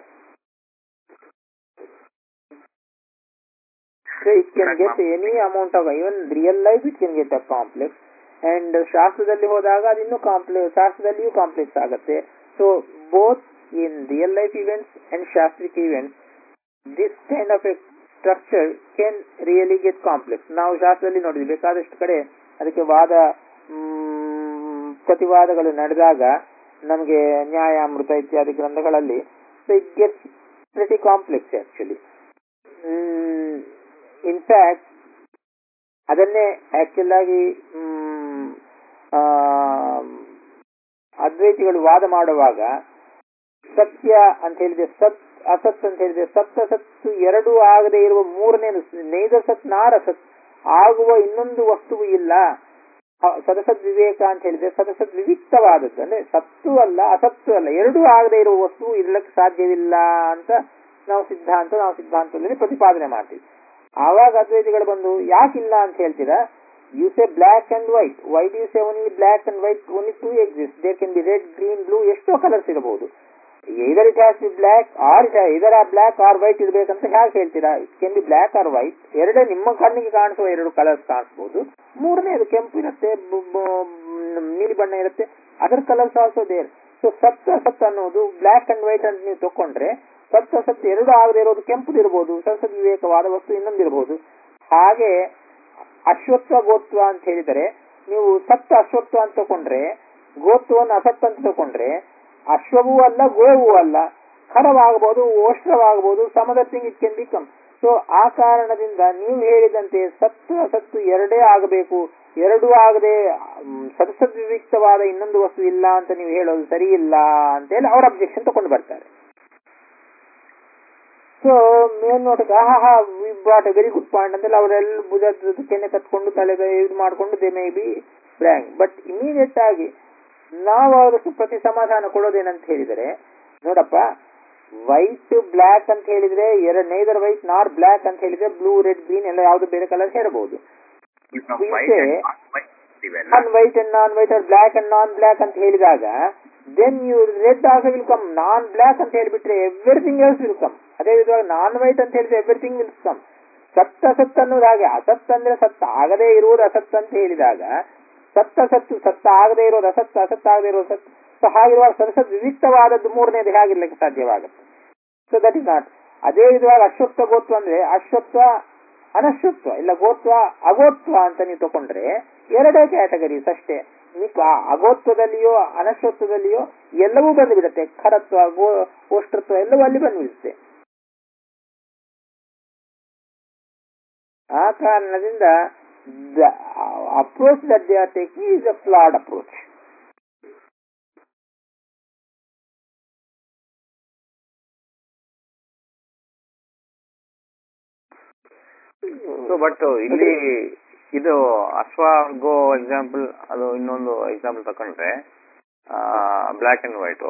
So it can get any amount of even real life it can get a complex and ಶಾಸ್ತ್ರದಲ್ಲಿ ಹೋದಾಗ ಅದು ಇನ್ನೂ complex ಶಾಸ್ತ್ರದಲ್ಲಿಯೂ complex ಆಗುತ್ತೆ so both in real life events and ಶಾಸ್ತ್ರಿಕ್ events this kind of a structure can really get complex ನಾವು ಶಾಸ್ತ್ರದಲ್ಲಿ ನೋಡಿದ್ವಿ ಬೇಕಾದಷ್ಟು ಕಡೆ ಅದಕ್ಕೆ ವಾದ ಮ್, ಪ್ರತಿವಾದಗಳು ನಡೆದಾಗ ನಮಗೆ ನ್ಯಾಯಾಮೃತ ಇತ್ಯಾದಿ ಗ್ರಂಥಗಳಲ್ಲಿ so it gets pretty complex actually in fact ಅದನ್ನೇ ಆಕ್ಚುಲ್ ಆಗಿ ಮ್, ಆ, ಅದ್ವೈತಿಗಳು ವಾದ ಮಾಡುವಾಗ ಸತ್ಯ ಅಂತ ಹೇಳಿದ್ರೆ ಸತ್ ಅಸತ್ ಅಂತ ಹೇಳಿದ್ರೆ ಸತ್ ಅಸತ್ತು ಎರಡೂ ಆಗದೆ ಇರುವ ಮೂರನೇದು ನೈದ ಸತ್ ನಾರ ಸತ್ ಆಗುವ ಇನ್ನೊಂದು ವಸ್ತುವು ಇಲ್ಲ ಆ, ಸದಸದ್ ವಿವೇಕ ಅಂತ ಹೇಳಿದ್ರೆ ಸದಸದ್ ವಿವಿಕ್ತವಾದದ್ದು ಅಂದ್ರೆ ಸತ್ತು ಅಲ್ಲ ಅಸತ್ತು ಅಲ್ಲ ಎರಡೂ ಆಗದೆ ಇರುವ ವಸ್ತು ಇರ್ಲಕ್ಕೆ ಸಾಧ್ಯವಿಲ್ಲ ಅಂತ ನಾವು ಸಿದ್ಧಾಂತ ನಾವು ಸಿದ್ಧಾಂತದಲ್ಲಿ ಪ್ರತಿಪಾದನೆ ಮಾಡ್ತೀವಿ ಆವಾಗ ಅದ್ವೈತಿಗಳು ಬಂದು ಯಾಕಿಲ್ಲ ಅಂತ ಹೇಳ್ತೀರಾ you say black and white white you say only black and white only two exist there can be red green blue ಎಷ್ಟೋ ಕಲರ್ಸ್ ಇರಬಹುದು either it has be black or either black or white ಇರಬೇಕಂತ ಹೇಗೆ ಹೇಳ್ತೀರಾ it can be black or white ಎರಡೇ ನಿಮ್ಮ ಕಣ್ಣಿಗೆ ಕಾಣಿಸುವ ಎರಡು ಕಲರ್ಸ್ ಕಾಣಿಸಬಹುದು ಮೂರನೇದು ಕೆಂಪು ಇರುತ್ತೆ ಬ- ಬ- ನೀಲಿ ಬಣ್ಣ ಇರುತ್ತೆ other colours also there so ಸತ್ ಅಸತ್ ಅನ್ನೋದು ಬ್ಲ್ಯಾಕ್ ಅಂಡ್ ವೈಟ್ ಅಂತ ನೀವು ತಕೊಂಡ್ರೆ ಸತ್ ಅಸತ್ ಎರಡು ಆಗದೆ ಇರೋದು ಕೆಂಪು ಇರಬಹುದು ಸರಸದ್ ವಿವೇಕವಾದ ವಸ್ತು ಇನ್ನೊಂದಿರಬಹುದು ಹಾಗೆ ಅಶ್ವತ್ವ ಗೋತ್ವ ಅಂತ ಹೇಳಿದರೆ ನೀವು ಸತ್ತ ಅಶ್ವತ್ವ ಅಂತ ತಕೊಂಡ್ರೆ ಗೋತ್ವವನ್ನು ಅಸತ್ ಅಂತ ತಕೊಂಡ್ರೆ ಅಶ್ವವೂ ಅಲ್ಲ ಗೋವೂ ಅಲ್ಲ ಖರವಾಗಬಹುದು ಓಷ್ಟ್ರವಾಗಬಹುದು something it can become so ಆ ಕಾರಣದಿಂದ ನೀವು ಹೇಳಿದಂತೆ ಸತ್ತು ಅಸತ್ತು ಎರಡೇ ಆಗಬೇಕು ಎರಡೂ ಆಗದೆ ಸದಸದ್ವಿವಿಕ್ತವಾದ ಇನ್ನೊಂದು ವಸ್ತು ಇಲ್ಲ ಅಂತ ನೀವು ಹೇಳೋದು ಸರಿ ಇಲ್ಲ ಅಂತೇಳಿ ಅವ್ರ ಅಬ್ಜೆಕ್ಷನ್ ತಗೊಂಡು ಬರ್ತಾರೆ ಸೊ ಮೇಲ್ನೋಟಕ್ಕೆ ಆಹಾ ಹಾ we brought a very good point ಅಂತೆಲ್ಲ ಅವರೆಲ್ಲ ಭುಜದ ಕೆನ್ನೆ ಕತ್ಕೊಂಡು ತಲೆಗೆ ಇದು ಮಾಡಿಕೊಂಡು they may be brag but immediate ಆಗಿ ನಾವು ಅದಕ್ಕೆ ಪ್ರತಿ ಸಮಾಧಾನ ಕೊಡೋದೇನಂತ ಹೇಳಿದರೆ ನೋಡಪ್ಪ ವೈಟ್ ಬ್ಲ್ಯಾಕ್ ಅಂತ ಹೇಳಿದ್ರೆ ಎರಡು ನೈದರ್ ವೈಟ್ ನಾರ್ ಬ್ಲ್ಯಾಕ್ ಅಂತ ಹೇಳಿದ್ರೆ ಬ್ಲೂ ರೆಡ್ ಗ್ರೀನ್ ಎಲ್ಲ ಯಾವ್ದು ಬೇರೆ ಕಲರ್ ಹೇಳಬಹುದು ಈಗ ನಾವು We white say- and non-white ಅಂತೀವಲ್ಲ, non white and non white or black and non black ಅಂತ ಹೇಳಿದಾಗ then you red also will come non black ಅಂತ ಹೇಳಿಬಿಟ್ರೆ ಎವ್ರಿಥಿಂಗ್ ಎಲ್ಸ್ ವಿಲ್ ಕಮ್ ಅದೇ ವಿಧವಾಗಿ ನಾನ್ ವೈಟ್ ಅಂತ ಹೇಳಿದ್ರೆ ಎವ್ರಿಥಿಂಗ್ ವಿಲ್ ಕಮ್ ಸತ್ ಅಸತ್ ಅನ್ನೋದು ಹಾಗೆ ಅಸತ್ ಅಂದ್ರೆ ಸತ್ ಆಗದೇ ಇರುವುದು ಅಸತ್ ಅಂತ ಹೇಳಿದಾಗ ಸತ್ತ ಸತ್ತು ಸತ್ತ ಆಗದೇ ಇರೋದು ಅಸತ್ ಅಸತ್ ಆಗದೇ ಇರೋದು ಸತ್ ಸೊ ಹಾಗಿರುವಾಗ ಸದಸತ್ ವಿವಿಕ್ತವಾದದ್ದು ಮೂರನೇದು ಹೇಗಿರ್ಲಿಕ್ಕೆ ಸಾಧ್ಯವಾಗುತ್ತೆ ಸೊ ದಟ್ ಇಸ್ ನಾಟ್ ಅದೇ ವಿಧವಾಗಿ ಅಶ್ವತ್ಥ ಗೋತ್ವ ಅಂದ್ರೆ ಅಶ್ವತ್ಥ ಅನಶ್ವತ್ವ ಇಲ್ಲ ಗೋತ್ವ ಅಗೋತ್ವ ಅಂತ ನೀವು ತಗೊಂಡ್ರೆ ಎರಡೇ ಕ್ಯಾಟಗರೀಸ್ ಅಷ್ಟೇ ನೀವು ಆ ಅಗೋತ್ವದಲ್ಲಿಯೋ ಅನಶ್ವತ್ವದಲ್ಲಿಯೋ ಎಲ್ಲವೂ ಬಂದುಬಿಡುತ್ತೆ ಖರತ್ವ ಗೋ ಗೋಷ್ಠತ್ವ ಎಲ್ಲವೂ ಅಲ್ಲಿ ಬಂದ್ಬಿಡುತ್ತೆ ಆ ಕಾರಣದಿಂದ approach that they are taking is a flawed approach so but ಇಲ್ಲಿ ಇದು ಅಶ್ವ ಗೋ ಎಕ್ಸಾಂಪಲ್ ಅದು ಇನ್ನೊಂದು ಎಕ್ಸಾಂಪಲ್ ತಕೊಂಡ್ರೆ ಬ್ಲ್ಯಾಕ್ ಅಂಡ್ ವೈಟು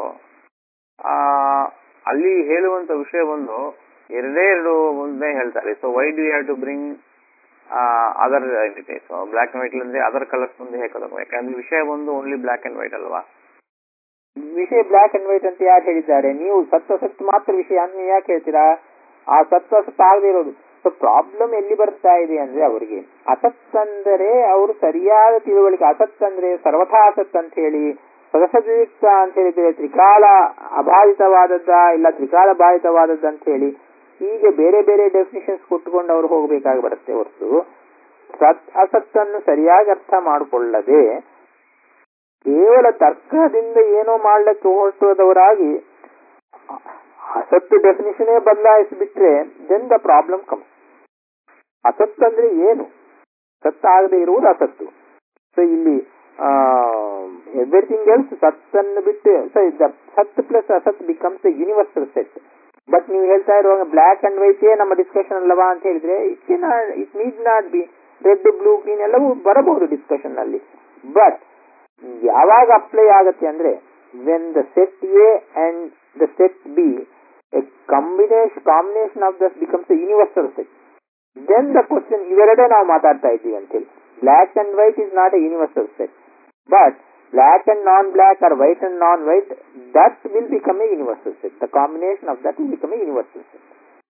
ಅಲ್ಲಿ ಹೇಳುವಂತ ವಿಷಯ ಒಂದು ಎರಡೇ ಎರಡು ಒಂದೇ ಹೇಳ್ತಾರೆ so why do have to bring other identity so black and white ಅಂದ್ರೆ ಅದರ್ ಕಲರ್ಸ್ ಮುಂದೆ ಹೇಗೆ ತಗೋ ಯಾಕಂದ್ರೆ ವಿಷಯ ಒಂದು ಓನ್ಲಿ ಬ್ಲ್ಯಾಕ್ ಅಂಡ್ ವೈಟ್ ಅಲ್ವಾ ವಿಷಯ ಬ್ಲ್ಯಾಕ್ ಅಂಡ್ ವೈಟ್ ಅಂತ ಯಾರು ಹೇಳಿದ್ದಾರೆ ನೀವು ಸತ್ವ ಸತ್ ಮಾತ್ರ ವಿಷಯ ಅಂತ ನೀವು ಯಾಕೆ ಹೇಳ್ತೀರಾ ಆ ಸತ್ವ ಸತ್ ಆಗದೆ ಇರೋದು ಸೊ ಪ್ರಾಬ್ಲಮ್ ಎಲ್ಲಿ ಬರ್ತಾ ಇದೆ ಅಂದ್ರೆ ಅವರಿಗೆ ಅಸತ್ ಅಂದರೆ ಅವರು ಸರಿಯಾದ ತಿಳುವಳಿಕೆ ಅಸತ್ ಅಂದ್ರೆ ಸರ್ವಥಾ ಅಸತ್ ಅಂತ ಹೇಳಿ ಸದಸಯುಕ್ತ ಅಂತ ಹೇಳಿದ್ರೆ ತ್ರಿಕಾಲ ಅಬಾಧಿತವಾದದ್ದ ಇಲ್ಲ ತ್ರಿಕಾಲ ಬಾಧಿತವಾದದ್ದು ಅಂತ ಹೇಳಿ ಹೀಗೆ ಬೇರೆ ಬೇರೆ ಡೆಫಿನಿಷನ್ಸ್ ಕೊಟ್ಟುಕೊಂಡು ಅವರು ಹೋಗಬೇಕಾಗಿ ಬರುತ್ತೆ ಹೊರತು ಸತ್ ಅಸತ್ತನ್ನು ಸರಿಯಾಗಿ ಅರ್ಥ ಮಾಡಿಕೊಳ್ಳದೆ ಕೇವಲ ತರ್ಕದಿಂದ ಏನೋ ಮಾಡ್ಲಿಕ್ಕೆ ಹೊರಟುದವರಾಗಿ ಅಸತ್ತು ಡೆಫಿನಿಷನೇ ಬದಲಾಯಿಸಿಬಿಟ್ರೆ ದೆನ್ ದ ಪ್ರಾಬ್ಲಮ್ ಕಮ್ ಅಸತ್ ಅಂದ್ರೆ ಏನು ಸತ್ತಾಗದೆ ಇರುವುದು ಅಸತ್ತು ಸೊ ಇಲ್ಲಿ ಎವ್ರಿಥಿಂಗ್ ಎಲ್ಸ್ ಸತ್ತನ್ನು ಬಿಟ್ಟು ಸೊ ಸತ್ ಪ್ಲಸ್ ಅಸತ್ becomes a universal set but ನೀವು ಹೇಳ್ತಾ ಇರುವಾಗ ಬ್ಲ್ಯಾಕ್ ಅಂಡ್ ವೈಟೇ ನಮ್ಮ ಡಿಸ್ಕಷನ್ ಅಲ್ಲವಾ ಅಂತ ಹೇಳಿದ್ರೆ ಇಟ್ ಕೆ it need not be red blue green ಎಲ್ಲವೂ ಬರಬಹುದು ಡಿಸ್ಕಷನ್ ಅಲ್ಲಿ ಬಟ್ ಯಾವಾಗ ಅಪ್ಲೈ ಆಗತ್ತೆ ಅಂದ್ರೆ when the set A and the set B a combination combination of thus becomes a universal set then the question ಇವೆರಡೇ ನಾವು ಮಾತಾಡ್ತಾ ಇದ್ದೀವಿ ಅಂತೇಳಿ black and white is not a universal set but black and non black or white and non white that will become a universal set the combination of that will become a universal set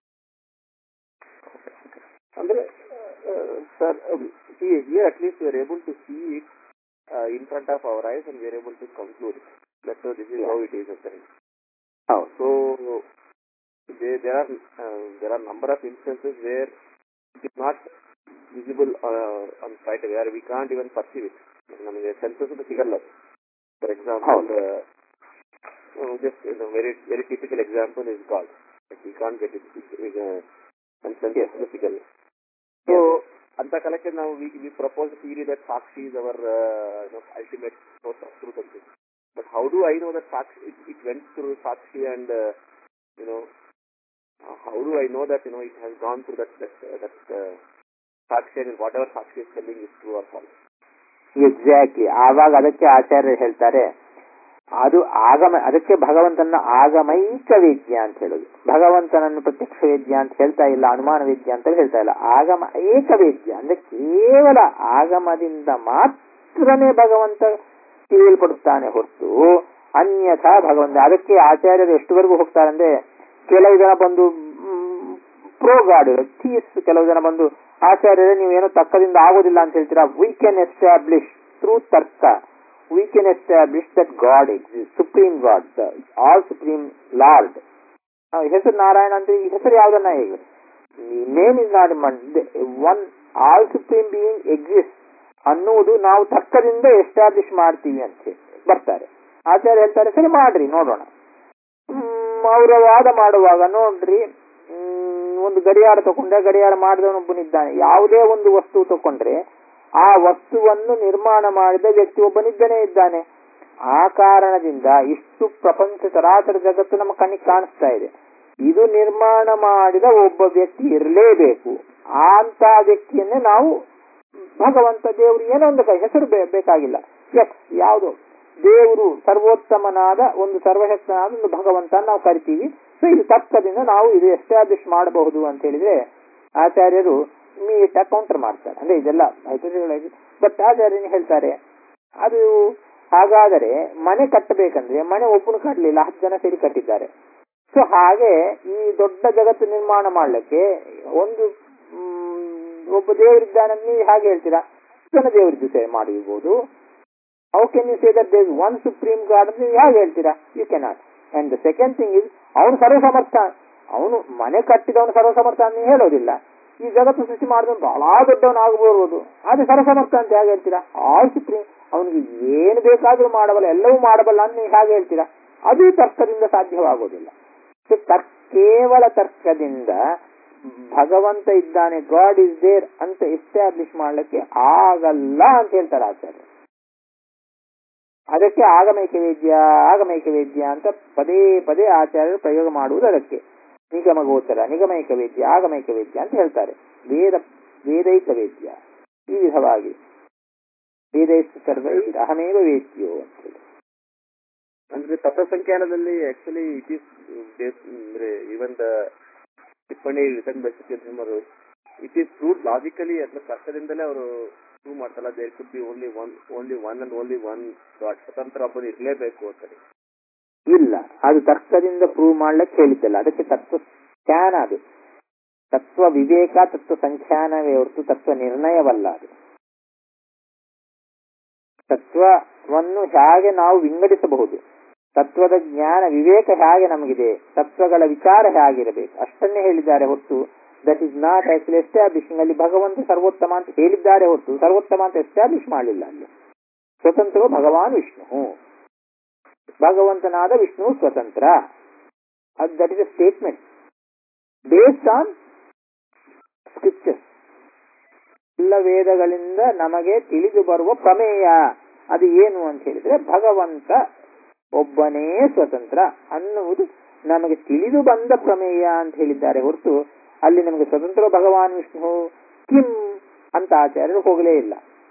ಅಂದ್ರೆ sir here at least we are able to see it uh, in front of our eyes and we are able to conclude it. That so this is how it is occurring. ಹೌದು So there, there are uh, there are number of instances where it is not visible uh, on sight where we can't even perceive it. ನಮಗೆ senses ಸಿಗಲ್ಲ for example just very very typical example is God we can't get it ಈಗ senses ಸಿಗಲ್ಲ so ಅಂತ ಕಾಲಕ್ಕೆ ನಾವು we we propose theory that ಸಾಕ್ಷಿ is our ultimate source of truth ಅಂತ but how do I know that ಸಾಕ್ಷಿ it it went through ಸಾಕ್ಷಿ and you know, uh, how do I know that, you know, it has gone through that, that, uh, that uh, Sakshi and whatever Sakshi is telling is true or false. Exactly ಆವಾಗ ಅದಕ್ಕೆ ಆಚಾರ್ಯರು ಹೇಳ್ತಾರೆ ಅದು ಆಗಮ ಅದಕ್ಕೆ ಭಗವಂತನ ಆಗಮೈಕ ವೇದ್ಯ ಅಂತ ಹೇಳೋದು ಭಗವಂತನನ್ನು ಪ್ರತ್ಯಕ್ಷ ವೇದ್ಯ ಅಂತ ಹೇಳ್ತಾ ಇಲ್ಲ ಅನುಮಾನ ವೇದ್ಯ ಅಂತ ಹೇಳ್ತಾ ಇಲ್ಲ ಆಗಮ ಏಕ ವೇದ್ಯ ಅಂದ್ರೆ ಕೇವಲ ಆಗಮದಿಂದ ಮಾತ್ರನೇ ಭಗವಂತ ತಿಳಿಯಲ್ಪಡುತ್ತಾನೆ ಹೊರತು ಅನ್ಯಥಾ ಭಗವಂತ ಅದಕ್ಕೆ ಆಚಾರ್ಯರು ಎಷ್ಟುವರೆಗೂ ಹೋಗ್ತಾರೆ ಅಂದ್ರೆ ಕೆಲವು ಜನ ಬಂದು ಪ್ರೋ ಗಾಡ್ ಥೀಸ್ ಕೆಲವು ಜನ ಬಂದು ಆಚಾರ್ಯರೇ ನೀವೇನೋ ತರ್ಕದಿಂದ ಆಗೋದಿಲ್ಲ ಅಂತ ಹೇಳ್ತೀರಾ ವಿ ಕ್ಯಾನ್ ಎಸ್ಟಾಬ್ಲಿಷ್ ಥ್ರೂ ತರ್ಕ we can establish that God exist supreme God all supreme lord ಹೆಸರು ನಾರಾಯಣ ಅಂದ್ರೆ ಈ ಹೆಸರು ಯಾವ್ದನ್ನ ಹೇಗೆ name is not one all supreme being exist ಅನ್ನುವುದು ನಾವು ತರ್ಕದಿಂದ ಎಸ್ಟಾಬ್ಲಿಷ್ ಮಾಡ್ತೀವಿ ಅಂತ ಹೇಳಿ ಬರ್ತಾರೆ ಆಚಾರ್ಯ ಹೇಳ್ತಾರೆ ಸರಿ ಮಾಡ್ರಿ ನೋಡೋಣ ಅವರ ವಾದ ಮಾಡುವಾಗ ನೋಡ್ರಿ ಹ್ಮ್, ಒಂದು ಗಡಿಯಾರ ತಗೊಂಡ್ರೆ ಗಡಿಯಾರ ಮಾಡಿದವನೊಬ್ಬನಿದ್ದಾನೆ ಯಾವುದೇ ಒಂದು ವಸ್ತು ತಗೊಂಡ್ರೆ ಆ ವಸ್ತುವನ್ನು ನಿರ್ಮಾಣ ಮಾಡಿದ ವ್ಯಕ್ತಿ ಒಬ್ಬನಿದ್ದನೇ ಇದ್ದಾನೆ ಆ ಕಾರಣದಿಂದ ಇಷ್ಟು ಪ್ರಪಂಚ ಚರಾಚರ ಜಗತ್ತು ನಮ್ಮ ಕಣ್ಣಿಗೆ ಕಾಣಿಸ್ತಾ ಇದೆ ಇದು ನಿರ್ಮಾಣ ಮಾಡಿದ ಒಬ್ಬ ವ್ಯಕ್ತಿ ಇರಲೇಬೇಕು ಅಂತ ವ್ಯಕ್ತಿಯನ್ನೇ ನಾವು ಭಗವಂತ ದೇವರು ಏನೋ ಒಂದು ಕ- ಹೆಸರು ಬೇ- ಬೇಕಾಗಿಲ್ಲ ಎಸ್ ಯಾವುದು ದೇವರು ಸರ್ವೋತ್ತಮನಾದ ಒಂದು ಸರ್ವಶಕ್ತನಾದ ಒಂದು ಭಗವಂತ ನಾವು ಕರಿತೀವಿ ಸೊ ಇದು ತರ್ಕದಿಂದ ನಾವು ಇದು ಎಸ್ಟಾಬ್ಲಿಷ್ ಮಾಡಬಹುದು ಅಂತ ಹೇಳಿದ್ರೆ ಆಚಾರ್ಯರು ಮೀಟ ಕೌಂಟರ್ ಮಾಡ್ತಾರೆ ಅಂದ್ರೆ ಇದೆಲ್ಲ ಬಟ್ ಆಚಾರ್ಯನು ಹೇಳ್ತಾರೆ ಅದು ಹಾಗಾದರೆ ಮನೆ ಕಟ್ಟಬೇಕಂದ್ರೆ ಮನೆ ಒಬ್ಬನು ಕಟ್ಟಲಿಲ್ಲ ಹತ್ತು ಜನ ಸೇರಿ ಕಟ್ಟಿದ್ದಾರೆ ಸೊ ಹಾಗೆ ಈ ದೊಡ್ಡ ಜಗತ್ತು ನಿರ್ಮಾಣ ಮಾಡ್ಲಿಕ್ಕೆ ಒಂದು ಮ್, ಒಬ್ಬ ದೇವರಿದ್ದಾನೆ ನೀವು ಹಾಗೆ ಹೇಳ್ತೀರಾ ಹತ್ತು ಜನ ದೇವರಿದ್ದು ಸೇವೆ ಮಾಡಿರ್ಬೋದು how can you say that there one supreme God ಅಂತ ನೀವು ಹೇಗೆ ಹೇಳ್ತೀರಾ you cannot and the second thing is ಅವನು ಸರ್ವಸಮರ್ಥ ಅವನು ಮನೆ ಕಟ್ಟಿದವನು ಸರ್ವಸಮರ್ಥ ಅಂತ ನೀವು ಹೇಳೋದಿಲ್ಲ ಈ ಜಗತ್ತು ಸೃಷ್ಟಿ ಮಾಡಿದವನು ಬಹಳ ದೊಡ್ಡವನಾಗಬಹುದು ಆದ್ರೆ ಸರ್ವಸಮರ್ಥ ಅಂತ ಹೇಗೆ ಹೇಳ್ತೀರಾ ಆಲ್ ಸುಪ್ರೀಂ ಅವನಿಗೆ ಏನು ಬೇಕಾದ್ರೂ ಮಾಡಬಲ್ಲ ಎಲ್ಲವೂ ಮಾಡಬಲ್ಲ ಅಂತ ನೀವು ಹೇಗೆ ಹೇಳ್ತೀರಾ ಅದು ತರ್ಕದಿಂದ ಸಾಧ್ಯವಾಗೋದಿಲ್ಲ ಸೊ ತರ್ಕ ಕೇವಲ ತರ್ಕದಿಂದ ಭಗವಂತ ಇದ್ದಾನೆ ಗಾಡ್ ಇಸ್ ದೇರ್ ಅಂತ ಎಸ್ಟಾಬ್ಲಿಷ್ ಮಾಡ್ಲಿಕ್ಕೆ ಆಗಲ್ಲ ಅಂತ ಹೇಳ್ತಾರೆ ಆಚಾರ್ಯ ಅದಕ್ಕೆ ಆಗಮೈಕ ವೇದ್ಯ ಆಗಮೈಕ ವೇದ್ಯ ಅಂತ ಪದೇ ಪದೇ ಆಚಾರ್ಯರು ಪ್ರಯೋಗ ಮಾಡುವುದು ಅದಕ್ಕೆ ನಿಗಮ ಗೋಚರ ನಿಗಮೈಕ ವೇದ್ಯ ಆಗಮೈಕ ವೇದ್ಯ ಅಂತ ಹೇಳ್ತಾರೆ ವೇದ ವೇದೈಕ ವೇದ್ಯ ಈ ವಿಧವಾಗಿ ವೇದೈಕ ಸರ್ವೈ ಅಹಮೇವ ವೇದ್ಯೋ ಅಂತ ಹೇಳಿ ಅಂದ್ರೆ ತತ್ವಸಂಖ್ಯಾನದಲ್ಲಿ ಆಕ್ಚುಲಿ ಇಟ್ ಈಸ್ ಅಂದ್ರೆ ಇವನ್ ದ ಟಿಪ್ಪಣಿ ರಿಟರ್ನ್ ಬೈ ಸಿದ್ಧರು ಇಟ್ ಈಸ್ ಪ್ರೂವ್ ಲಾಜಿಕಲಿ ಅಥವಾ ತರ್ಕದಿಂದಲೇ ಅವರು ಪ್ರೂವ್ ಮಾಡ್ತಲ್ಲ there could be only one only one and only one God ಸ್ವತಂತ್ರ ಒಬ್ಬರು ಇರಲೇಬೇಕು ಅಂತ ಇಲ್ಲ ಅದು ತರ್ಕದಿಂದ ಪ್ರೂವ್ ಮಾಡ್ಲಿಕ್ಕೆ ಹೇಳಿದ್ದಲ್ಲ ಅದಕ್ಕೆ ತತ್ವ ಜ್ಞಾನ ಅದು ತತ್ವ ವಿವೇಕ ತತ್ವ ಸಂಖ್ಯಾನವೇ ಹೊರತು ತತ್ವ ನಿರ್ಣಯವಲ್ಲ ಅದು ತತ್ವವನ್ನು ಹೇಗೆ ನಾವು ವಿಂಗಡಿಸಬಹುದು ತತ್ವದ ಜ್ಞಾನ ವಿವೇಕ ಹೇಗೆ ನಮಗಿದೆ ತತ್ವಗಳ ವಿಚಾರ ಹೇಗಿರಬೇಕು ಅಷ್ಟನ್ನೇ ಹೇಳಿದ್ದಾರೆ ಹೊತ್ತು that is not actually establishing ಅಲ್ಲಿ ಭಗವಂತ ಸರ್ವೋತ್ತಮ ಅಂತ ಹೇಳಿದ್ದಾರೆ ಹೊತ್ತು ಸರ್ವೋತ್ತಮ ಅಂತ ಎಸ್ಟಾಬ್ಲಿಷ್ ಮಾಡಲಿಲ್ಲ ಅಲ್ಲಿ ಸ್ವತಂತ್ರ ಭಗವಾನ್ ವಿಷ್ಣು ಭಗವಂತನಾದ ವಿಷ್ಣು ಸ್ವತಂತ್ರ ಅದು that is a statement based on scriptures ಎಲ್ಲ ವೇದಗಳಿಂದ ನಮಗೆ ತಿಳಿದು ಬರುವ ಪ್ರಮೇಯ ಅದು ಏನು ಅಂತ ಹೇಳಿದ್ರೆ ಭಗವಂತ ಒಬ್ಬನೇ ಸ್ವತಂತ್ರ ಅನ್ನುವುದು ನಮಗೆ ತಿಳಿದು ಬಂದ ಪ್ರಮೇಯ ಅಂತ ಹೇಳಿದ್ದಾರೆ ಹೊರತು ಅಲ್ಲಿ ನಮಗೆ ಸ್ವತಂತ್ರ ಭಗವಾನ್ ವಿಷ್ಣು ಕಿಂ ಅಂತ ಆಚಾರ್ಯರು ಹೋಗಲೇ ಇಲ್ಲ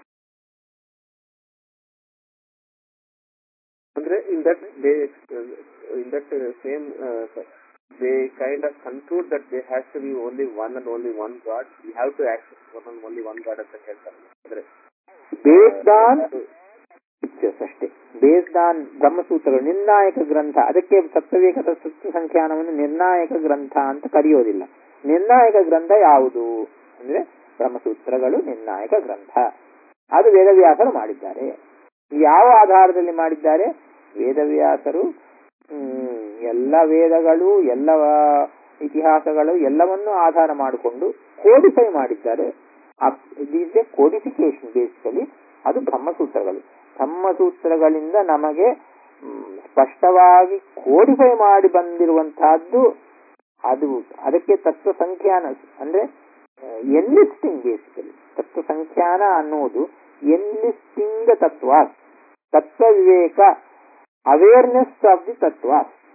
ಅಂದ್ರೆ in that they in that same they kind of conclude that they has to be only one and only one God you have to access one and only one God ಅಂತ ಹೇಳ್ತಾರೆ ಅಂದ್ರೆ ಬೇಸ್ಡ್ ಆನ್ ಪಿಕ್ಚರ್ಸ್ ಅಷ್ಟೇ based on ಬ್ರಹ್ಮಸೂತ್ರಗಳು ನಿರ್ಣಾಯಕ ಗ್ರಂಥ ಅದಕ್ಕೆ ಸಪ್ತವೇಕ ಸತ್ಯ ಸಂಖ್ಯಾನವನ್ನು ನಿರ್ಣಾಯಕ ಗ್ರಂಥ ಅಂತ ಕರೆಯೋದಿಲ್ಲ ನಿರ್ಣಾಯಕ ಗ್ರಂಥ ಯಾವುದು ಅಂದ್ರೆ ಬ್ರಹ್ಮಸೂತ್ರಗಳು ನಿರ್ಣಾಯಕ ಗ್ರಂಥ ಅದು ವೇದವ್ಯಾಸರು ಮಾಡಿದ್ದಾರೆ ಯಾವ ಆಧಾರದಲ್ಲಿ ಮಾಡಿದ್ದಾರೆ ವೇದವ್ಯಾಸರು ಹ್ಮ್, ಎಲ್ಲ ವೇದಗಳು ಎಲ್ಲ ಇತಿಹಾಸಗಳು ಎಲ್ಲವನ್ನೂ ಆಧಾರ ಮಾಡಿಕೊಂಡು ಕೋಡಿಫೈ ಮಾಡಿದ್ದಾರೆ ಇಸ್ ಎ ಕೋಡಿಫಿಕೇಶನ್ ಬೇಸಿಕಲಿ ಅದು ಬ್ರಹ್ಮಸೂತ್ರಗಳು ಬ್ರಹ್ಮಸೂತ್ರಗಳಿಂದ ನಮಗೆ ಮ್, ಸ್ಪಷ್ಟವಾಗಿ ಕೋಡಿಫೈ ಮಾಡಿ ಬಂದಿರುವಂತಹದ್ದು ಅದು ಅದಕ್ಕೆ ತತ್ವ ಸಂಖ್ಯಾನ ಅಂದ್ರೆ ಎನ್ಲಿಸ್ಟಿಂಗ್ ಬೇಸಿಕಲಿ ತತ್ವ ಸಂಖ್ಯಾನ ಅನ್ನುವುದು ಎನ್ಲಿಸ್ಟಿಂಗ್ ತತ್ವ ತತ್ವ ವಿವೇಕ ಅವೇರ್ನೆಸ್ ಆಫ್ ದಿ ತತ್ವ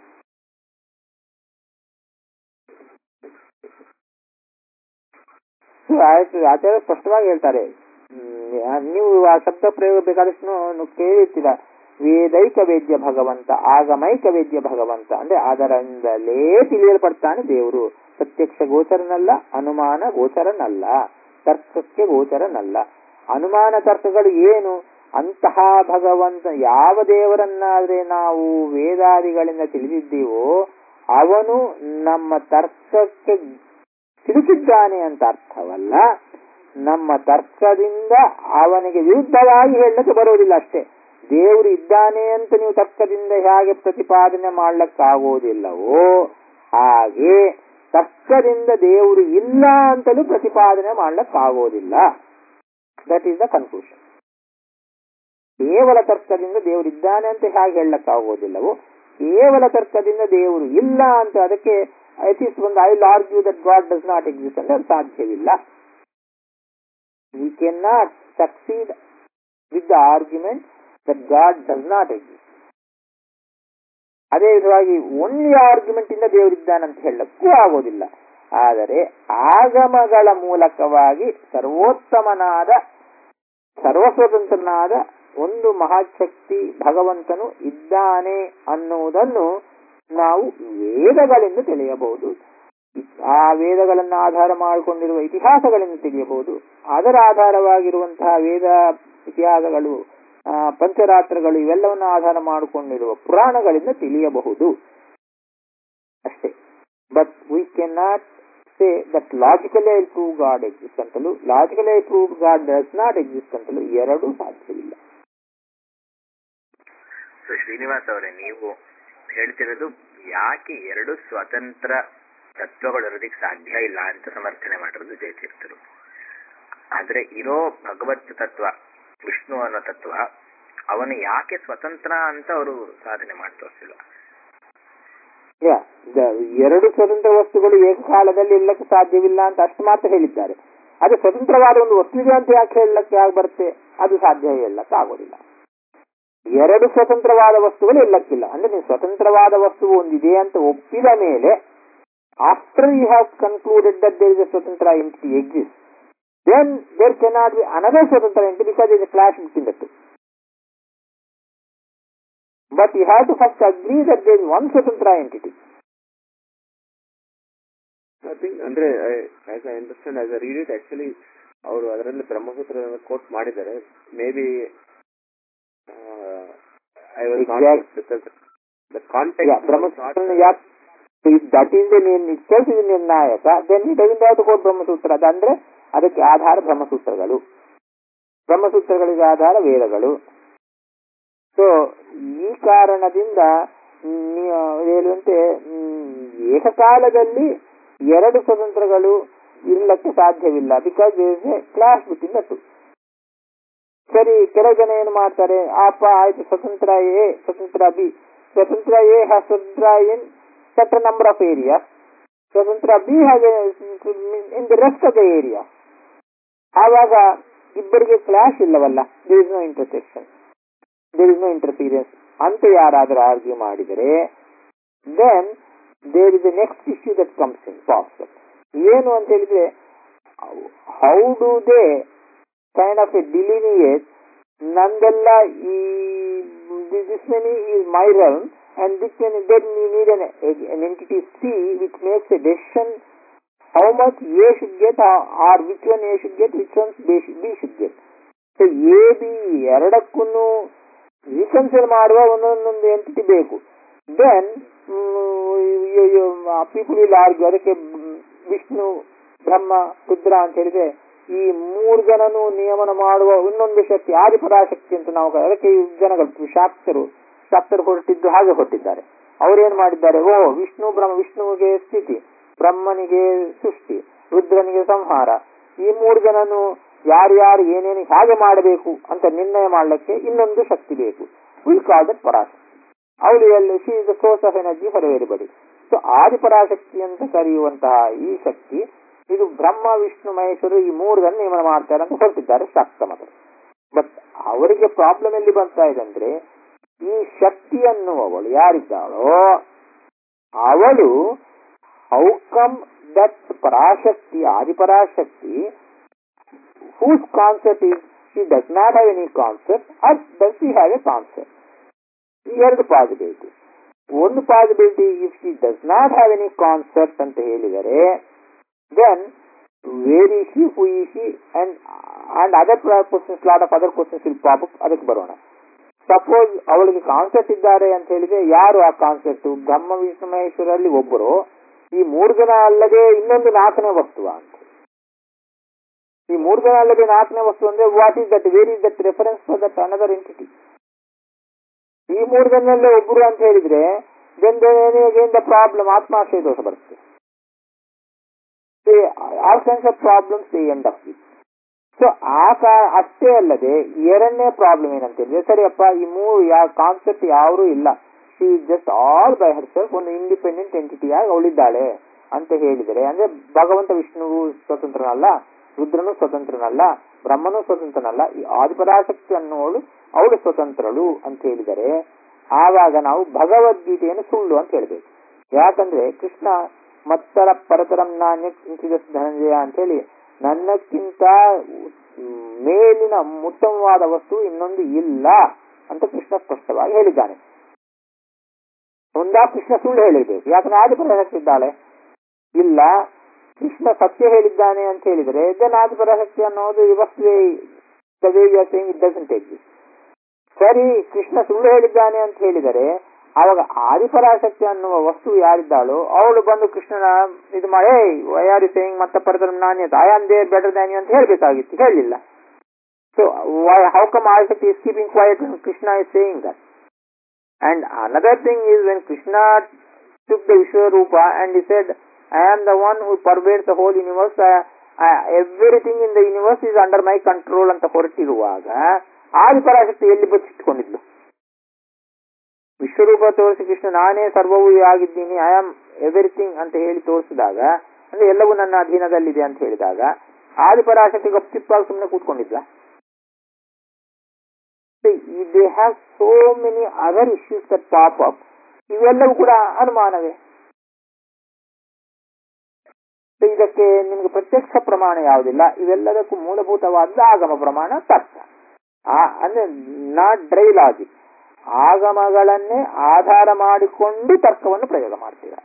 So, ಆಯ್ತು ಆಚಾರ್ಯ ಸ್ಪಷ್ಟವಾಗಿ ಹೇಳ್ತಾರೆ ಹ್ಮ್, ನೀವು ಆ ಶಬ್ದ ಪ್ರಯೋಗ ಬೇಕಾದಷ್ಟು ನೀವು ಕೇಳಿರ್ತೀರ ವೇದೈಕ ವೇದ್ಯ ಭಗವಂತ ಆಗಮೈಕ ವೇದ್ಯ ಭಗವಂತ ಅಂದ್ರೆ ಅದರಿಂದಲೇ ತಿಳಿಯಲ್ಪಡ್ತಾನೆ ದೇವರು ಪ್ರತ್ಯಕ್ಷ ಗೋಚರನಲ್ಲ ಅನುಮಾನ ಗೋಚರನಲ್ಲ ತರ್ಕಕ್ಕೆ ಗೋಚರನಲ್ಲ ಅನುಮಾನ ತರ್ಕಗಳು ಏನು ಅಂತಹ ಭಗವಂತ ಯಾವ ದೇವರನ್ನಾದ್ರೆ ನಾವು ವೇದಾದಿಗಳಿಂದ ತಿಳಿದಿದ್ದೀವೋ ಅವನು ನಮ್ಮ ತರ್ಕಕ್ಕೆ ಸಿಲುಕಿದ್ದಾನೆ ಅಂತ ಅರ್ಥವಲ್ಲ ನಮ್ಮ ತರ್ಕದಿಂದ ಅವನಿಗೆ ವಿರುದ್ಧವಾಗಿ ಹೇಳಕ್ಕೆ ಬರೋದಿಲ್ಲ ಅಷ್ಟೇ ದೇವರು ಇದ್ದಾನೆ ಅಂತ ನೀವು ತರ್ಕದಿಂದ ಹೇಗೆ ಪ್ರತಿಪಾದನೆ ಮಾಡ್ಲಕ್ಕಾಗೋದಿಲ್ಲವೋ ಹಾಗೆ ತರ್ಕದಿಂದ ದೇವರು ಇಲ್ಲ ಅಂತಲೂ ಪ್ರತಿಪಾದನೆ ಮಾಡ್ಲಕ್ಕಾಗೋದಿಲ್ಲ ದಟ್ ಈಸ್ ದ ಕನ್ಕ್ಲೂಷನ್ ಕೇವಲ ತರ್ಕದಿಂದ ದೇವರು ಇದ್ದಾನೆ ಅಂತ ಹೇಗೆ ಹೇಳಕ್ಕಾಗೋದಿಲ್ಲವೋ ಕೇವಲ ತರ್ಕದಿಂದ ದೇವರು ಇಲ್ಲ ಅಂತ ಅದಕ್ಕೆ ಇಸ್ ಒಂದು I argue that God does not exist ಅಂದ್ರೆ ಅದು ಸಾಧ್ಯವಿಲ್ಲ we can not succeed with the argument that God does not exist ಅದೇ ವಿಧವಾಗಿ ಓನ್ಲಿ ಆರ್ಗ್ಯುಮೆಂಟ್ ಇಂದ ದೇವರಿದ್ದಾನಂತ ಹೇಳಕ್ಕೂ ಆಗೋದಿಲ್ಲ ಆದರೆ ಆಗಮಗಳ ಮೂಲಕವಾಗಿ ಸರ್ವೋತ್ತಮನಾದ ಸರ್ವಸ್ವತಂತ್ರನಾದ ಒಂದು ಮಹಾಶಕ್ತಿ ಭಗವಂತನು ಇದ್ದಾನೆ ಅನ್ನುವುದನ್ನು ನಾವು ವೇದಗಳಿಂದ ತಿಳಿಯಬಹುದು ಆ ವೇದಗಳನ್ನು ಆಧಾರ ಮಾಡಿಕೊಂಡಿರುವ ಇತಿಹಾಸಗಳಿಂದ ತಿಳಿಯಬಹುದು ಅದರ ಆಧಾರವಾಗಿರುವಂತಹ ವೇದ ಇತಿಹಾಸಗಳು ಆ, ಪಂಚರಾತ್ರಗಳು ಇವೆಲ್ಲವನ್ನು ಆಧಾರ ಮಾಡಿಕೊಂಡಿರುವ ಪುರಾಣಗಳಿಂದ ತಿಳಿಯಬಹುದು ಅಷ್ಟೇ but we can not say that logically I prove God exist ಅಂತಲೂ logically I prove God does not exist ಅಂತಲೂ ಎರಡೂ ಸಾಧ್ಯವಿಲ್ಲ ಸೊ ಶ್ರೀನಿವಾಸ್ ಅವರೇ ನೀವು ಹೇಳ್ತಿರೋದು ಯಾಕೆ ಎರಡು ಸ್ವತಂತ್ರ ತತ್ವಗಳು ಇರೋದಕ್ಕೆ ಸಾಧ್ಯ ಇಲ್ಲ ಅಂತ ಸಮರ್ಥನೆ ಮಾಡಿರೋದು ಜಯತೀರ್ಥರು ಆದ್ರೆ ಇರೋ ಭಗವತ್ ತತ್ವ ವಿಷ್ಣು ಅನ್ನೋ ತತ್ವ ಅವನು ಯಾಕೆ ಸ್ವತಂತ್ರ ಅಂತ ಅವರು ಸಾಧನೆ ಮಾಡಿ ತೋರಿಸಿಲ್ಲ ಯಾ, ದ- ಎರಡು ಸ್ವತಂತ್ರ ವಸ್ತುಗಳು ಏಕಕಾಲದಲ್ಲಿ ಇಲ್ಲಕ್ಕೆ ಸಾಧ್ಯವಿಲ್ಲ ಅಂತ ಅಷ್ಟು ಮಾತ್ರ ಹೇಳಿದ್ದಾರೆ ಅದು ಸ್ವತಂತ್ರವಾದ ಒಂದು ವಸ್ತು ಇದೆ ಅಂತ ಯಾಕೆ ಹೇಳಕ್ಕೆ ಆಗ ಬರುತ್ತೆ ಅದು ಸಾಧ್ಯ ಹೇಳಕ್ಕೆ ಆಗೋದಿಲ್ಲ ಎರಡು ಸ್ವತಂತ್ರವಾದ ವಸ್ತುಗಳು ಇಲ್ಲಕ್ಕಿಲ್ಲ ಅಂದ್ರೆ ನೀವು ಸ್ವತಂತ್ರವಾದ ವಸ್ತು ಒಂದಿದೆ ಅಂತ ಒಪ್ಪಿದ ಮೇಲೆ after you have concluded that there is a ಸ್ವತಂತ್ರ entity exist then there cannot be another ಸ್ವತಂತ್ರ entity because is clash between the two but you have to first agree that there is one Swatantra entity. I think ಅಂದ್ರೆ as I understand as I read it actually ಅವರು ಅದರಲ್ಲಿ Brahmasutra quote ಮಾಡಿದ್ದಾರೆ may be I was Exact- because the Yeah, context Brahmasutra, yeah, if that is the name itself is ನಿರ್ಣಾಯಕ then he doesn't have to quote Brahmasutra ಅದಂದ್ರೆ ಅದಕ್ಕೆ ಆಧಾರ ಬ್ರಹ್ಮಸೂತ್ರಗಳು ಬ್ರಹ್ಮಸೂತ್ರಗಳಿಗೆ ಆಧಾರ ವೇದಗಳು so ಈ ಕಾರಣದಿಂದ ನೀವು ಹೇಳುವಂತೆ ಮ್, ಏಕಕಾಲದಲ್ಲಿ ಎರಡು ಸ್ವತಂತ್ರಗಳು ಇರಲಿಕ್ಕೆ ಸಾಧ್ಯವಿಲ್ಲ ಬಿಕಾಸ್ ಕ್ಲಾಸ್ ಬಿಟ್ಟಿಂದ ಟು ಸರಿ ಕೆಲವು ಜನ ಏನು ಮಾಡ್ತಾರೆ ಅಪ್ಪ ಆಯ್ತು ಸ್ವತಂತ್ರ ಎ ಸ್ವತಂತ್ರ ಬಿ ಸ್ವತಂತ್ರ ಎ ಹ್ಯಾಸ್ ಸ್ವತಂತ್ರ in certain number of areas ಸ್ವತಂತ್ರ B has in the rest of the area ಆವಾಗ ಇಬ್ಬರಿಗೆ ಕ್ಲಾಶ್ ಇಲ್ಲವಲ್ಲ there is no intersection there is no interference ಅಂತ ಯಾರಾದರೂ ಆರ್ಗ್ಯೂ ಮಾಡಿದರೆ then there is the next issue that comes in possible ಏನು ಅಂತ ಹೇಳಿದ್ರೆ how do they kind of a delineate ನಂದೆಲ್ಲ ಈ this many is my realm and this many then you need an, an entity C which makes a decision how much A should get or, or which one A should get, which one B should, B should get. So A B ಎರಡಕ್ಕೂ reconcile ಮಾಡುವ ಒಂದೊಂದೊಂದು entity ಬೇಕು then people will argue ಅದಕ್ಕೆ ಮ್, ವಿಷ್ಣು ಬ್ರಹ್ಮ ರುದ್ರ ಅಂತ ಹೇಳಿದ್ರೆ ಈ ಮೂರು ಜನನು ನಿಯಮನ ಮಾಡುವ ಇನ್ನೊಂದು ಶಕ್ತಿ ಆದಿಪರಾಶಕ್ತಿ ಅಂತ ನಾವು ಕ- ಅದಕ್ಕೆ ಈ ಜನಗಳು ಶಾಕ್ತರು ಶಾಕ್ತರು ಹೊರಟಿದ್ದು ಹಾಗೆ ಹೊರಟಿದ್ದಾರೆ ಅವ್ರೇನ್ ಮಾಡಿದ್ದಾರೆ ಓ ವಿಷ್ಣು ಬ್ರಹ್ಮ ವಿಷ್ಣುವಿಗೆ ಸ್ಥಿತಿ ಬ್ರಹ್ಮನಿಗೆ ಸೃಷ್ಟಿ ರುದ್ರನಿಗೆ ಸಂಹಾರ ಈ ಮೂರು ಜನನು ಯಾರ್ಯಾರು ಏನೇನು ಹೇಗೆ ಮಾಡಬೇಕು ಅಂತ ನಿರ್ಣಯ ಮಾಡಲಿಕ್ಕೆ ಇನ್ನೊಂದು ಶಕ್ತಿ ಬೇಕು ವಿಲ್ ಕಾಲ್ ದಟ್ ಪರಾಶಕ್ತಿ ಅವಳು ಎಲ್ಲಿ she is the source of energy for everybody so Adiparashakti ಅಂತ ಕರೆಯುವಂತಹ ಈ ಶಕ್ತಿ ಇದು ಬ್ರಹ್ಮ ವಿಷ್ಣು ಮಹೇಶ್ವರು ಈ ಮೂರು ಜನ ನೇಮನ ಮಾಡ್ತಾರೆ ಅಂತ ಹೊರಟಿದ್ದಾರೆ ಶಾಕ್ತ ಮತರು ಬಟ್ ಅವರಿಗೆ ಪ್ರಾಬ್ಲಮ್ ಎಲ್ಲಿ ಬರ್ತಾ ಇದೆ ಅಂದ್ರೆ ಈ ಶಕ್ತಿ ಅನ್ನುವವಳು ಯಾರಿದ್ದಾಳೋ ಅವಳು how come that Parashakti Adiparashakti whose concept is she does not have any concept or does she have a concept ಈ ಎರಡು ಪಾಸಿಬಿಲಿಟಿ ಒಂದು possibility if she does not have any concept ಅಂತ ಹೇಳಿದರೆ ದೆನ್ ವೇರ್ ಈ ಶಿ ಹೂ ಈ she and and other questions lot of other questions will pop ಅದಕ್ಕೆ ಬರೋಣ suppose ಅವಳಿಗೆ ಕಾನ್ಸೆಪ್ಟ್ ಇದ್ದಾರೆ ಅಂತ ಹೇಳಿದ್ರೆ ಯಾರು ಆ ಕಾನ್ಸೆಪ್ಟ್ ಬ್ರಹ್ಮ ವಿಷ್ಣು ಮಹೇಶ್ವರಲ್ಲಿ ಒಬ್ಬರು ಈ ಮೂರು ಜನ ಅಲ್ಲದೆ ಇನ್ನೊಂದು ನಾಲ್ಕನೇ ವಸ್ತುವ ಅಂತ ಈ ಮೂರು ಜನ ಅಲ್ಲದೆ ನಾಲ್ಕನೇ ವಸ್ತು ಅಂದ್ರೆ what is that where is that reference for that another entity ಈ ಮೂರು ಜನರಲ್ಲೇ ಒಬ್ಬರು ಅಂತ ಹೇಳಿದ್ರೆ ದೆನ್ ದ ಪ್ರಾಬ್ಲಮ್ ಆತ್ಮಾಶಯ ದೋಷ ಬರುತ್ತೆ all kinds of problems they end of it so ಆ ಕಾ ಅಷ್ಟೇ ಅಲ್ಲದೆ ಎರಡನೇ ಪ್ರಾಬ್ಲಮ್ ಏನಂತ ಹೇಳಿದ್ರೆ ಸರಿಯಪ್ಪ ಈ ಮೂರು ಯಾವ ಕಾನ್ಸೆಪ್ಟ್ ಯಾರು ಇಲ್ಲ she just all by herself ಒಂದು ಇಂಡಿಪೆಂಡೆಂಟ್ ಎಂಟಿಟಿಯಾಗಿ ಅವಳಿದ್ದಾಳೆ ಅಂತ ಹೇಳಿದರೆ ಅಂದ್ರೆ ಭಗವಂತ ವಿಷ್ಣುವು ಸ್ವತಂತ್ರನಲ್ಲ ರುದ್ರನು ಸ್ವತಂತ್ರನಲ್ಲ ಬ್ರಹ್ಮನು ಸ್ವತಂತ್ರನಲ್ಲ ಈ ಆದಿಪರಾಶಕ್ತಿ ಅನ್ನುವಳು ಅವಳು ಸ್ವತಂತ್ರಳು ಅಂತ ಹೇಳಿದರೆ ಆವಾಗ ನಾವು ಭಗವದ್ಗೀತೆಯನ್ನು ಸುಳ್ಳು ಅಂತ ಹೇಳ್ಬೇಕು ಯಾಕಂದ್ರೆ ಕೃಷ್ಣ ಮತ್ತರ ಪರತರಂ ನಾಣ್ಯ ಕಿಂಚಿದ ಧನಂಜಯ ಅಂತ ಹೇಳಿ ನನ್ನಕ್ಕಿಂತ ಮೇಲಿನ ಉತ್ತಮವಾದ ವಸ್ತು ಇನ್ನೊಂದು ಇಲ್ಲ ಅಂತ ಕೃಷ್ಣ ಸ್ಪಷ್ಟವಾಗಿ ಹೇಳಿದ್ದಾನೆ ಒಂದಾ ಕೃಷ್ಣ ಸುಳ್ಳು ಹೇಳಿರ್ಬೇಕು ಯಾಕಂದ್ರೆ ಆದಿಪರಾಶಕ್ತಿ ಇದ್ದಾಳೆ ಇಲ್ಲ ಕೃಷ್ಣ ಸತ್ಯ ಹೇಳಿದ್ದಾನೆ ಅಂತ ಹೇಳಿದರೆ ದೆನ್ ಆದಿಪರಾಶಕ್ತಿ ಅನ್ನೋದು ವಸ್ತುವೇ ಇಟ್ ಡಸಂಟ್ ಎಕ್ಸಿಸ್ಟ್ ಸರಿ ಕೃಷ್ಣ ಸುಳ್ಳು ಹೇಳಿದ್ದಾನೆ ಅಂತ ಹೇಳಿದರೆ ಆವಾಗ ಆದಿಪರಾಶಕ್ತಿ ಅನ್ನುವ ವಸ್ತು ಯಾರಿದ್ದಾಳೋ ಅವಳು ಬಂದು ಕೃಷ್ಣನ ಇದು ಮಾಡಿ ಯಾರು ಸೇಯಿಂಗ್ ಮತ್ತೆ ಪರದರ ನಾಣ್ಯತ I am there better than you ಅಂತ ಹೇಳ್ಬೇಕಾಗಿತ್ತು ಹೇಳಲಿಲ್ಲ so how come Adishakti is keeping quiet Krishna is saying that and another thing is when Krishna took the Vishwarupa and he said, I am the one who pervade the whole universe everything in the universe is under my control ಅಂತ ಹೊರಟಿರುವಾಗ ಆದಿಪರಾಶಕ್ತಿ ಎಲ್ಲಿ ಬಚ್ಚಿಟ್ಕೊಂಡಿದ್ಲು ವಿಶ್ವರೂಪ ತೋರಿಸಿ ಕೃಷ್ಣ ನಾನೇ ಸರ್ವವೂ ಆಗಿದ್ದೀನಿ I am everything ಅಂತ ಹೇಳಿ ತೋರಿಸಿದಾಗ ಅಂದ್ರೆ ಎಲ್ಲವೂ ನನ್ನ ಅಧೀನದಲ್ಲಿದೆ ಅಂತ ಹೇಳಿದಾಗ ಆದಿಪರಾಶಕ್ತಿ ಗಪ್ಚಿಪ್ಪಾಗಿ ಸುಮ್ಮನೆ ಕೂತ್ಕೊಂಡಿದ್ಲ they have so many other issues that pop up ಇವೆಲ್ಲವೂ ಕೂಡ ಅನುಮಾನವೇ So ಇದಕ್ಕೆ ನಿಮಗೆ ಪ್ರತ್ಯಕ್ಷ ಪ್ರಮಾಣ ಯಾವುದಿಲ್ಲ ಇವೆಲ್ಲದಕ್ಕೂ ಮೂಲಭೂತವಾದ ಆಗಮ ಪ್ರಮಾಣ ತರ್ಕ ಆ ಅಂದ್ರೆ ನಾಟ್ ಡ್ರೈ ಲಾಜಿಕ್ ಆಗಮಗಳನ್ನೇ ಆಧಾರ ಮಾಡಿಕೊಂಡು ತರ್ಕವನ್ನು ಪ್ರಯೋಗ ಮಾಡ್ತಿದ್ದಾರೆ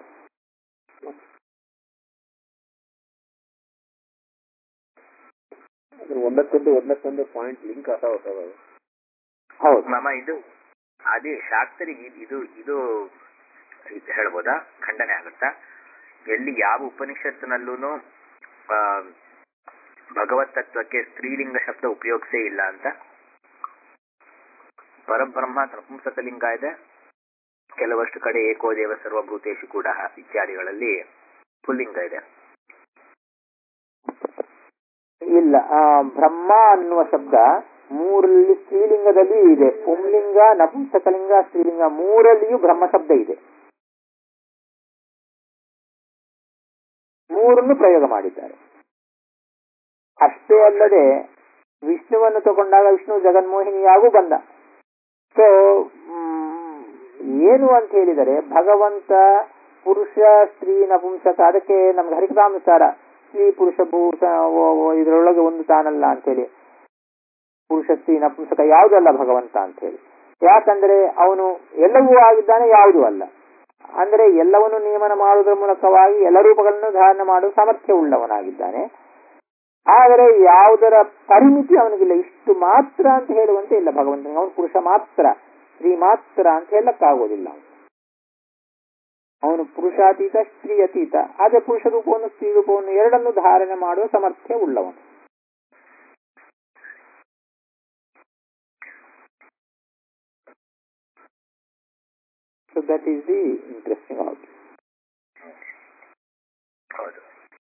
ಅದ್ರ ಒಂದಕ್ಕೊಂದು ಒಂದಕ್ಕೊಂದು ಪಾಯಿಂಟ್ ಲಿಂಕ್ ಆಗ್ತಾ ಹೋಗ್ತವೆ ಅವು. ಹೌದು ಮಾಮ ಇದು ಅದೇ ಶಾಸ್ತ್ರಿಗೆ ಇದ್- ಇದು ಇದು ಇದು ಹೇಳ್ಬೋದಾ ಖಂಡನೆ ಆಗುತ್ತಾ ಎಲ್ಲಿ ಯಾವ ಉಪನಿಷತ್ತಿನಲ್ಲೂ ಭಗವತ್ ತತ್ವಕ್ಕೆ ಸ್ತ್ರೀಲಿಂಗ ಶಬ್ದ ಉಪಯೋಗಿಸೇ ಇಲ್ಲ ಅಂತ ಪರಬ್ರಹ್ಮ ನಪುಂಸಕಲಿಂಗ ಇದೆ ಕೆಲವಷ್ಟು ಕಡೆ ಏಕೋದೇವ ಸರ್ವಭೂತೇಶು ಕೂಡ ಇತ್ಯಾದಿಗಳಲ್ಲಿ ಪುಲ್ಲಿಂಗ ಇದೆ ಇಲ್ಲ ಆ, ಬ್ರಹ್ಮ ಅನ್ನುವ ಶಬ್ದ ಮೂರಲ್ಲಿ ಸ್ತ್ರೀಲಿಂಗದಲ್ಲಿ ಇದೆ ಪುಂಲಿಂಗ ನಪುಂಸಕಲಿಂಗ ಸ್ತ್ರೀಲಿಂಗ ಮೂರಲ್ಲಿಯೂ ಬ್ರಹ್ಮ ಶಬ್ದ ಇದೆ ಮೂರನ್ನು ಪ್ರಯೋಗ ಮಾಡಿದ್ದಾರೆ ಅಷ್ಟೇ ಅಲ್ಲದೆ ವಿಷ್ಣುವನ್ನು ತಗೊಂಡಾಗ ವಿಷ್ಣು ಜಗನ್ಮೋಹಿನಿಯಾಗೂ ಬಂದ ಸೊ ಏನು ಅಂತ ಹೇಳಿದರೆ ಭಗವಂತ ಪುರುಷ ಸ್ತ್ರೀ ನಪುಂಸಕ ಅದಕ್ಕೆ ನಮ್ಗೆ ಹರಿಕಥಾನುಸಾರ ಸ್ತ್ರೀ ಪುರುಷ ಭೂತ ಇದರೊಳಗೆ ಒಂದು ತಾನಲ್ಲ ಅಂತೇಳಿ ಪುರುಷ ಸ್ತ್ರೀ ನಪುಂಸಕ ಯಾವುದಲ್ಲ ಭಗವಂತ ಅಂತ ಹೇಳಿ ಯಾಕಂದ್ರೆ ಅವನು ಎಲ್ಲವೂ ಆಗಿದ್ದಾನೆ ಯಾವುದೂ ಅಲ್ಲ ಅಂದರೆ ಎಲ್ಲವನ್ನು ನಿಯಮನ ಮಾಡುವುದರ ಮೂಲಕವಾಗಿ ಎಲ್ಲ ರೂಪಗಳನ್ನು ಧಾರಣ ಮಾಡುವ ಸಾಮರ್ಥ್ಯ ಉಳ್ಳವನಾಗಿದ್ದಾನೆ ಆದರೆ ಯಾವುದರ ಪರಿಮಿತಿ ಅವನಿಗಿಲ್ಲ ಇಷ್ಟು ಮಾತ್ರ ಅಂತ ಹೇಳುವಂತೆ ಇಲ್ಲ ಭಗವಂತನಿಗೆ ಅವನು ಪುರುಷ ಮಾತ್ರ ಸ್ತ್ರೀ ಮಾತ್ರ ಅಂತ ಹೇಳಕ್ಕಾಗೋದಿಲ್ಲ ಅವನು ಅವನು ಪುರುಷಾತೀತ ಸ್ತ್ರೀ ಅತೀತ ಆದರೆ ಪುರುಷ ರೂಪವನ್ನು ಸ್ತ್ರೀ ರೂಪವನ್ನು ಎರಡನ್ನು ಧಾರಣೆ ಮಾಡುವ ಸಾಮರ್ಥ್ಯ ಉಳ್ಳವನು so that is the interesting out ಹೌದು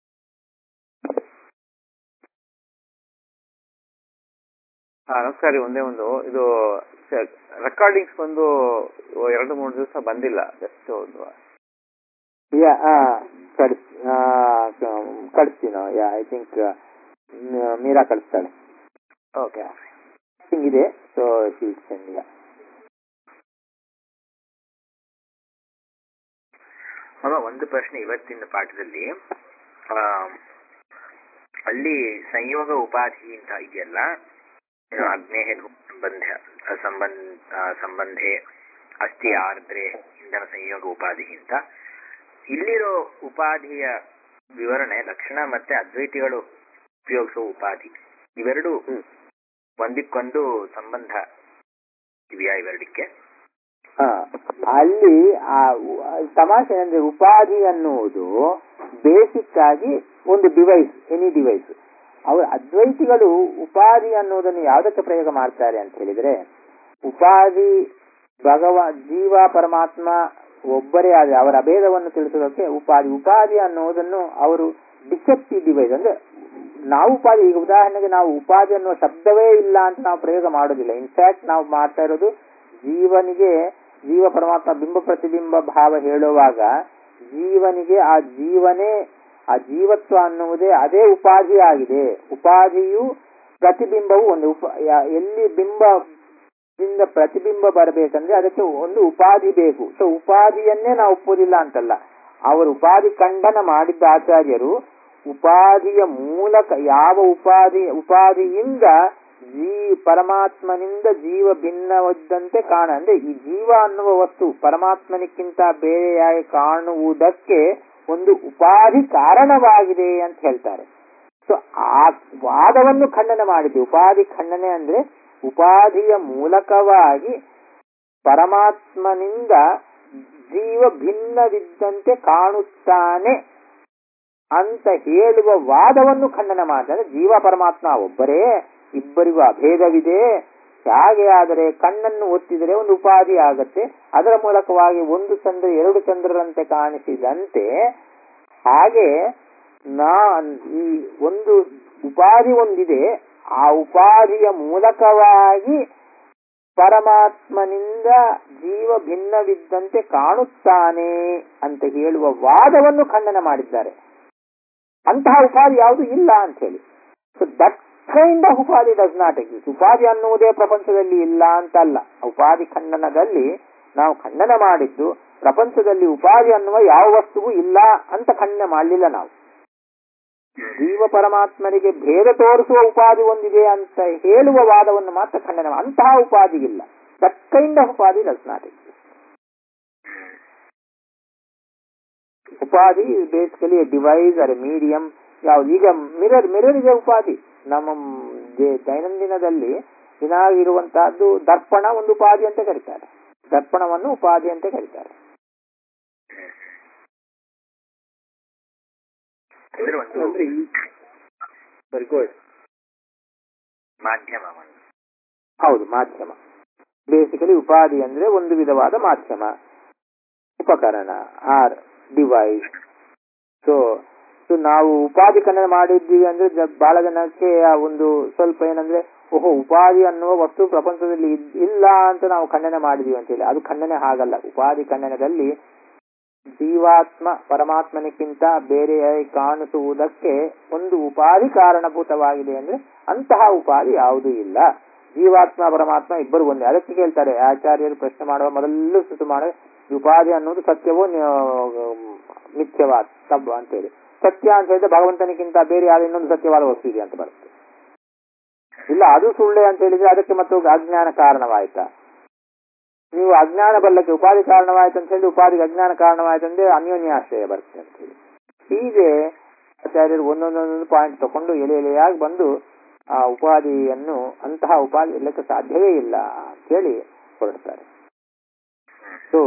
ಹಾ ನಮಸ್ಕಾರ ರೀ, ಒಂದೇ ಒಂದು ಇದು ರೆಕಾರ್ಡಿಂಗ್ಸ್ ಬಂದು ಎರಡು ಮೂರು ದಿವಸ ಬಂದಿಲ್ಲ ಜಸ್ಟ್ ಒಂದು ಯಾ ಕಳಿಸ್ ಕಳಿಸ್ತೀವಿ ನಾವು ಯಾ ಐ ಥಿಂಕ್ ಮೀರಾ ಕಳಿಸ್ತಾಳೆ ಓಕೆ ಇದೆ ಸೊ ಶೀಟ್ ಸೆಂಡ್ ಅವ ಒಂದು ಪ್ರಶ್ನೆ ಇವತ್ತಿನ ಪಾಠದಲ್ಲಿ ಆ, ಅಲ್ಲಿ ಸಂಯೋಗ ಉಪಾಧಿ ಅಂತ ಇದೆಯಲ್ಲ ಏನು ಅಗ್ನೇಹ ಸಂಬಂಧ ಸಂಬಂಧ ಆ, ಸಂಬಂಧೆ ಅಸ್ಥಿ ಆರ್ದ್ರೆ ಇಂಧನ ಸಂಯೋಗ ಉಪಾಧಿ ಅಂತ ಇಲ್ಲಿರೋ ಉಪಾಧಿಯ ವಿವರಣೆ ಲಕ್ಷಣ ಮತ್ತೆ ಅದ್ವೈತಿಗಳು ಉಪಯೋಗಿಸುವ ಉಪಾಧಿ ಇವೆರಡು ಒಂದಕ್ಕೊಂದು ಸಂಬಂಧ ಇದೆಯಾ ಇವೆರಡಕ್ಕೆ ಹಾ ಅಲ್ಲಿ ಆ ಉ- ತಮಾಷೆ ಅಂದ್ರೆ ಉಪಾಧಿ ಅನ್ನುವುದು ಬೇಸಿಕ್ ಆಗಿ ಒಂದು ಡಿವೈಸ್ ಎನಿ ಡಿವೈಸ್ ಅವರು ಅದ್ವೈತಿಗಳು ಉಪಾಧಿ ಅನ್ನೋದನ್ನು ಯಾವುದಕ್ಕೆ ಪ್ರಯೋಗ ಮಾಡ್ತಾರೆ ಅಂತ ಹೇಳಿದ್ರೆ ಉಪಾಧಿ ಭಗವ ಜೀವ ಪರಮಾತ್ಮ ಒಬ್ಬರೇ ಆದ ಅವರ ಅಭೇದವನ್ನು ತಿಳಿಸೋದಕ್ಕೆ ಉಪಾಧಿ ಉಪಾಧಿ ಅನ್ನೋದನ್ನು ಅವರು ಡಿಸೆಪ್ಟಿವ್ ಡಿವೈಸ್ ಅಂದ್ರೆ ನಾವು ಉಪಾಧಿ ಈಗ ಉದಾಹರಣೆಗೆ ನಾವು ಉಪಾಧಿ ಅನ್ನುವ ಶಬ್ದವೇ ಇಲ್ಲ ಅಂತ ನಾವು ಪ್ರಯೋಗ ಮಾಡೋದಿಲ್ಲ ಇನ್ಫ್ಯಾಕ್ಟ್ ನಾವು ಮಾಡ್ತಾ ಇರೋದು ಜೀವನಿಗೆ ಜೀವ ಪರಮಾತ್ಮ ಬಿಂಬ ಪ್ರತಿಬಿಂಬ ಭಾವ ಹೇಳುವಾಗ ಜೀವನಿಗೆ ಆ ಜೀವನೇ ಆ ಜೀವತ್ವ ಅನ್ನುವುದೇ ಅದೇ ಉಪಾಧಿ ಆಗಿದೆ ಉಪಾಧಿಯು ಪ್ರತಿಬಿಂಬವು ಒಂದು ಉಪ ಯಾ- ಎಲ್ಲಿ ಬಿಂಬದಿಂದ ಪ್ರತಿಬಿಂಬ ಬರಬೇಕಂದ್ರೆ ಅದಕ್ಕೆ ಒಂದು ಉಪಾಧಿ ಬೇಕು ಸೊ ಉಪಾಧಿಯನ್ನೇ ನಾವು ಒಪ್ಪೋದಿಲ್ಲ ಅಂತಲ್ಲ ಅವರು ಉಪಾಧಿ ಖಂಡನ ಮಾಡಿದ್ದ ಆಚಾರ್ಯರು ಉಪಾಧಿಯ ಮೂಲಕ ಯಾವ ಉಪಾಧಿ ಉಪಾಧಿಯಿಂದ ಜೀ ಪರಮಾತ್ಮನಿಂದ ಜೀವ ಭಿನ್ನವದ್ದಂತೆ ಕಾಣ ಅಂದ್ರೆ ಈ ಜೀವ ಅನ್ನುವ ವಸ್ತು ಪರಮಾತ್ಮನಿಕ್ಕಿಂತ ಬೇರೆಯಾಗಿ ಕಾಣುವುದಕ್ಕೆ ಒಂದು ಉಪಾಧಿ ಕಾರಣವಾಗಿದೆ ಅಂತ ಹೇಳ್ತಾರೆ ಸೊ ಆ ವಾದವನ್ನು ಖಂಡನೆ ಮಾಡಿದ್ವಿ ಉಪಾಧಿ ಖಂಡನೆ ಅಂದ್ರೆ ಉಪಾಧಿಯ ಮೂಲಕವಾಗಿ ಪರಮಾತ್ಮನಿಂದ ಜೀವ ಭಿನ್ನವಿದ್ದಂತೆ ಕಾಣುತ್ತಾನೆ ಅಂತ ಹೇಳುವ ವಾದವನ್ನು ಖಂಡನ ಮಾಡಿದ್ರೆ ಜೀವ ಪರಮಾತ್ಮ ಒಬ್ಬರೇ ಇಬ್ಬರಿಗೂ ಅಭೇದವಿದೆ ಹೇಗೆ ಆದರೆ ಕಣ್ಣನ್ನು ಒತ್ತಿದರೆ ಒಂದು ಉಪಾಧಿ ಆಗತ್ತೆ ಅದರ ಮೂಲಕವಾಗಿ ಒಂದು ಚಂದ್ರ ಎರಡು ಚಂದ್ರರಂತೆ ಕಾಣಿಸಿದಂತೆ ಹಾಗೆ ನಾ ಈ ಒಂದು ಉಪಾಧಿ ಒಂದಿದೆ ಆ ಉಪಾಧಿಯ ಮೂಲಕವಾಗಿ ಪರಮಾತ್ಮನಿಂದ ಜೀವ ಭಿನ್ನವಿದ್ದಂತೆ ಕಾಣುತ್ತಾನೆ ಅಂತ ಹೇಳುವ ವಾದವನ್ನು ಖಂಡನ ಮಾಡಿದ್ದಾರೆ ಅಂತಹ ಉಪಾಧಿ ಯಾವುದು ಇಲ್ಲ ಅಂತ ಹೇಳಿ ಸೊ ದಟ್ ಕೈಂಡ್ ಆಫ್ ಉಪಾಧಿ ಡಸ್ ನಾಟ್ ಎಕ್ಸಿಸ್ಟ್ ಉಪಾಧಿ ಅನ್ನುವುದೇ ಪ್ರಪಂಚದಲ್ಲಿ ಇಲ್ಲ ಅಂತಲ್ಲ ಉಪಾಧಿ ಖಂಡನದಲ್ಲಿ ನಾವು ಖಂಡನ ಮಾಡಿದ್ದು ಪ್ರಪಂಚದಲ್ಲಿ ಉಪಾಧಿ ಅನ್ನುವ ಯಾವ ವಸ್ತುವು ಇಲ್ಲ ಅಂತ ಖಂಡನೆ ಮಾಡಲಿಲ್ಲ ನಾವು ಜೀವ ಪರಮಾತ್ಮನಿಗೆ ಭೇದ ತೋರಿಸುವ ಉಪಾಧಿ ಒಂದಿದೆ ಅಂತ ಹೇಳುವ ವಾದವನ್ನು ಮಾತ್ರ ಖಂಡನ ಮಾ- ಅಂತಹ ಉಪಾಧಿ ಇಲ್ಲ ದಟ್ ಕೈಂಡ್ ಆಫ್ ಉಪಾಧಿ ಡಸ್ ನಾಟ್ ಎಕ್ಸಿಸ್ಟ್ ಉಪಾಧಿ ಬೇಸಿಕಲಿ ಡಿವೈಸ್ ಅರೆ ಮೀಡಿಯಂ ಯಾವ್ದು ಈಗ ಮಿರರ್ ಮಿರರ್ ಇದೆ ಉಪಾಧಿ ನಮ್ಮ ದೇ- ದೈನಂದಿನದಲ್ಲಿ ದಿನ ಇರುವಂತಹದ್ದು ದರ್ಪಣ ಒಂದು ಉಪಾಧಿ ಅಂತ ಕರೀತಾರೆ ದರ್ಪಣವನ್ನು ಉಪಾಧಿ ಅಂತ ಕರೀತಾರೆ ಅಂದ್ರೆ ಒಂದು ಅಂದ್ರೆ ಈ ವೆರಿ ಗುಡ್ ಮಾಧ್ಯಮ ಒಂದು ಹೌದು ಮಾಧ್ಯಮ ಬೇಸಿಕಲಿ ಉಪಾಧಿ ಅಂದ್ರೆ ಒಂದು ವಿಧವಾದ ಮಾಧ್ಯಮ ಉಪಕರಣ ಆರ್ ಡಿವೈಸ್ ಸೊ ಸೊ ನಾವು ಉಪಾಧಿ ಖಂಡನ ಮಾಡಿದ್ದೀವಿ ಅಂದ್ರೆ ಜ- ಬಹಳ ಜನಕ್ಕೆ ಆ ಒಂದು ಸ್ವಲ್ಪ ಏನಂದ್ರೆ ಓಹೋ ಉಪಾಧಿ ಅನ್ನುವ ವಸ್ತು ಪ್ರಪಂಚದಲ್ಲಿ ಇದ್- ಇಲ್ಲ ಅಂತ ನಾವು ಖಂಡನೆ ಮಾಡಿದೀವಿ ಅಂತ ಹೇಳಿ ಅದು ಖಂಡನೆ ಹಾಗಲ್ಲ ಉಪಾಧಿ ಖಂಡನದಲ್ಲಿ ಜೀವಾತ್ಮ ಪರಮಾತ್ಮನಿಗಿಂತ ಬೇರೆಯಾಗಿ ಕಾಣಿಸುವುದಕ್ಕೆ ಒಂದು ಉಪಾಧಿ ಕಾರಣಭೂತವಾಗಿದೆ ಅಂದ್ರೆ ಅಂತಹ ಉಪಾಧಿ ಯಾವುದೂ ಇಲ್ಲ ಜೀವಾತ್ಮ ಪರಮಾತ್ಮ ಇಬ್ಬರು ಒಂದೇ ಅದಕ್ಕೆ ಕೇಳ್ತಾರೆ ಆಚಾರ್ಯರು ಪ್ರಶ್ನೆ ಮಾಡುವ ಮೊದಲು ಸುತ್ತು ಮಾಡುವ ಈ ಉಪಾಧಿ ಅನ್ನೋದು ಸತ್ಯವೋ ನ್ಯ- ಮಿಥ್ಯವಾದ ತಬ್ಬ ಅಂತೇಳಿ ಸತ್ಯ ಅಂತ ಹೇಳಿದ್ರೆ ಭಗವಂತನಿಗಿಂತ ಬೇರೆ ಯಾವ್ದು ಇನ್ನೊಂದು ಸತ್ಯವಾದ ವಸ್ತು ಇದೆ ಅಂತ ಬರುತ್ತೆ ಇಲ್ಲ ಅದು ಸುಳ್ಳೆ ಅಂತ ಹೇಳಿದ್ರೆ ಅದಕ್ಕೆ ಮತ್ತು ಅಜ್ಞಾನ ಕಾರಣವಾಯ್ತಾ ನೀವು ಅಜ್ಞಾನ ಬಲ್ಲಕ್ಕೆ ಉಪಾಧಿ ಕಾರಣವಾಯ್ತು ಅಂತ ಹೇಳಿ ಉಪಾಧಿಗೆ ಅಜ್ಞಾನ ಕಾರಣವಾಯ್ತು ಅಂದ್ರೆ ಅನ್ಯೋನ್ಯಾಶ್ರಯ ಬರುತ್ತೆ ಅಂತ ಹೇಳಿ ಹೀಗೆ ಆಚಾರ್ಯರು ಒಂದೊಂದೊಂದೊಂದು ಪಾಯಿಂಟ್ ತಕೊಂಡು ಎಲೆ ಎಲೆಯಾಗಿ ಬಂದು ಆ ಉಪಾಧಿಯನ್ನು ಅಂತಹ ಉಪಾಧಿ ಇರ್ಲಿಕ್ಕೆ ಸಾಧ್ಯವೇ ಇಲ್ಲ ಅಂತ ಹೇಳಿ ಹೊರಡ್ತಾರೆ ಸೊ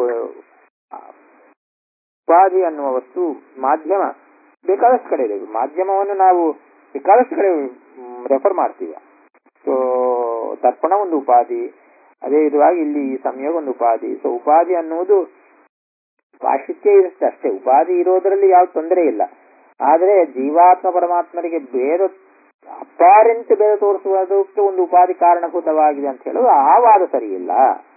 ಉಪಾಧಿ ಅನ್ನುವ ವಸ್ತು ಮಾಧ್ಯಮ ಬೇಕಾದಷ್ಟು ಕಡೆ ಇದೆ ಮಾಧ್ಯಮವನ್ನು ನಾವು ಬೇಕಾದಷ್ಟು ಕಡೆ ರೆಫರ್ ಮಾಡ್ತೀವಿ ಸೊ ದರ್ಪಣ ಒಂದು ಉಪಾಧಿ ಅದೇ ವಿಧವಾಗಿ ಇಲ್ಲಿ ಈ ಸಂಯೋಗ ಒಂದು ಉಪಾಧಿ ಸೊ ಉಪಾಧಿ ಅನ್ನುವುದು ಪಾಶಿತ್ಯ ಇರುತ್ತೆ ಅಷ್ಟೇ ಉಪಾಧಿ ಇರೋದರಲ್ಲಿ ಯಾವ ತೊಂದರೆ ಇಲ್ಲ ಆದರೆ ಜೀವಾತ್ಮ ಪರಮಾತ್ಮರಿಗೆ ಬೇರೆ ಅಪಾರೆಂಟ್ ಬೇರೆ ತೋರಿಸುವುದಕ್ಕೆ ಒಂದು ಉಪಾಧಿ ಕಾರಣಭೂತವಾಗಿದೆ ಅಂತ ಹೇಳುವುದು ಆ ವಾದ ಸರಿಯಿಲ್ಲ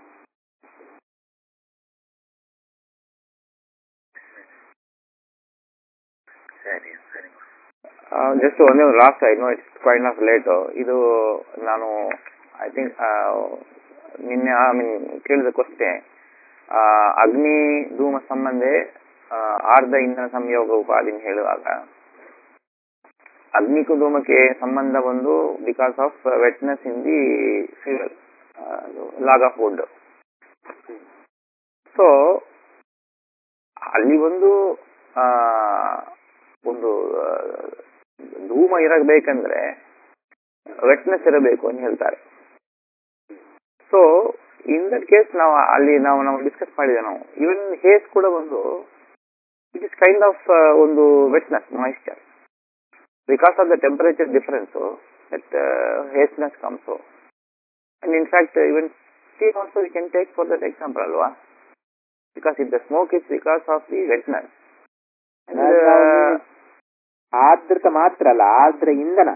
ಸರಿ ಸರಿ ಜಸ್ಟ್ ಒಂದೇ last I know it's quite of late ಇದು ನಾನು ಐ ಥಿಂಕ್ ನಿನ್ನೆ ಐ ಮೀನ್ ಕೇಳಿದ ಕ್ವಶ್ನೆ ಅಗ್ನಿ ಧೂಮ ಸಂಬಂಧೆ ಆ, ಆರ್ಧ ಇಂಧನ ಸಂಯೋಗ ಉಪಾಧಿನ ಹೇಳುವಾಗ ಅಗ್ನಿಕು ಧೂಮಕ್ಕೆ ಸಂಬಂಧ ಒಂದು because of wetness in the fuel log of wood so ಅಲ್ಲಿ ಒಂದು ಆ, ಒಂದು ಆ, ಧೂಮ ಇರಬೇಕಂದ್ರೆ ವೆಟ್ನೆಸ್ ಇರಬೇಕು ಅಂತ ಹೇಳ್ತಾರೆ ಸೊ ಇನ್ ದಟ್ ಕೇಸ್ ನಾವು ಅಲ್ಲಿ ನಾವು ನಾವು ಡಿಸ್ಕಸ್ ಮಾಡಿದೆ ನಾವು ಇವನ್ ಹೇಸ್ ಕೂಡ ಒಂದು ಇಟ್ ಇಸ್ ಕೈಂಡ್ ಆಫ್ ಒಂದು wetness moisture because of the temperature difference that hazeness comes and in fact even steam also we can take for that example ಅಲ್ವಾ because it the smoke is because of the wetness ಆರ್ದ್ರತ ಮಾತ್ರ ಅಲ್ಲ ಆರ್ದ್ರ ಇಂಧನ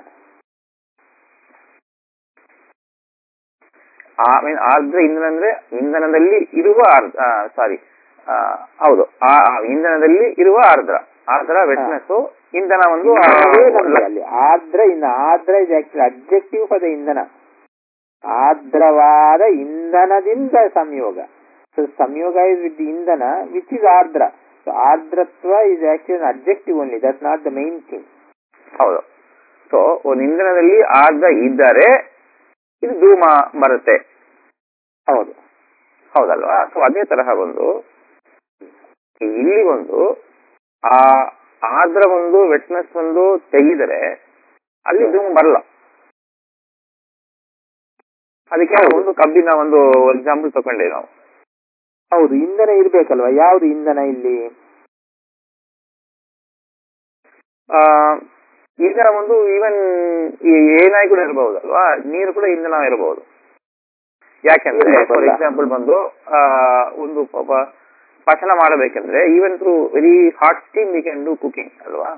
I mean ಆರ್ದ್ರ ಇಂಧನ ಅಂದ್ರೆ ಇಂಧನದಲ್ಲಿ ಇರುವ ಆರ್ದ್ರ ಸಾರಿ ಹೌದು ಆ ಆ ಇಂಧನದಲ್ಲಿ ಇರುವ ಆರ್ದ್ರ ಆರ್ದ್ರ ವೆಟ್ನೆಸ್ ಇಂಧನ ಒಂದು ಆ, ಅದೇ ನಮ್ಗೆ ಅಲ್ಲಿ ಆರ್ದ್ರ ಇನ್ನ ಆರ್ದ್ರ ಇದು ಆಕ್ಚುಲಿ ಅಬ್ಜೆಕ್ಟಿವ್ ಪದ ಇಂಧನ ಆರ್ದ್ರವಾದ ಇಂಧನದಿಂದ ಸಂಯೋಗ ಸೊ ಸಂಯೋಗ ಇಸ್ ವಿತ್ ಇಂಧನ ವಿಚ್ ಇಸ್ ಆರ್ದ್ರ ಸೊ ಆರ್ದ್ರತ್ವ is actually objective only that not the main thing ಹೌದು ಸೊ ಒಂದು ಇಂಧನದಲ್ಲಿ ಆರ್ದ್ರ ಇದ್ದರೆ ಇದು ಧೂಮ ಬರುತ್ತೆ ಹೌದು ಹೌದಲ್ವಾ ಸೊ ಅದೇ ತರಹ ಒಂದು ಇಲ್ಲಿ ಒಂದು ಆ ಆರ್ದ್ರ ಒಂದು ವೆಟ್ನೆಸ್ ಒಂದು ತೆಗೆದರೆ ಅಲ್ಲಿ ಧೂಮ ಬರಲ್ಲ ಅದಕ್ಕೆ ಹೌದು. ಒಂದು ಕಬ್ಬಿನ ಒಂದು ಎಕ್ಸಾಂಪಲ್ ತಗೊಂಡೆ ನಾವು ಹೌದು ಇಂಧನ ಇರ್ಬೇಕಲ್ವಾ ಯಾವುದು ಇಂಧನ ಇಲ್ಲಿ ಆ, ಇಂಧನ ಒಂದು ಈವನ್ ಏನಾಗಿ ಕೂಡ ಇರಬಹುದಲ್ವಾ ನೀರು ಕೂಡ ಇಂಧನ ಇರಬಹುದು ಯಾಕೆಂದ್ರೆ ಇರ್ಬೋದಲ್ಲ? ಫಾರ್ ಎಕ್ಸಾಂಪಲ್ ಬಂದು ಆ, ಒಂದು ಪಾಪ ಪಚನ ಮಾಡಬೇಕಂದ್ರೆ even through very hot steam we can do cooking ಅಲ್ವಾ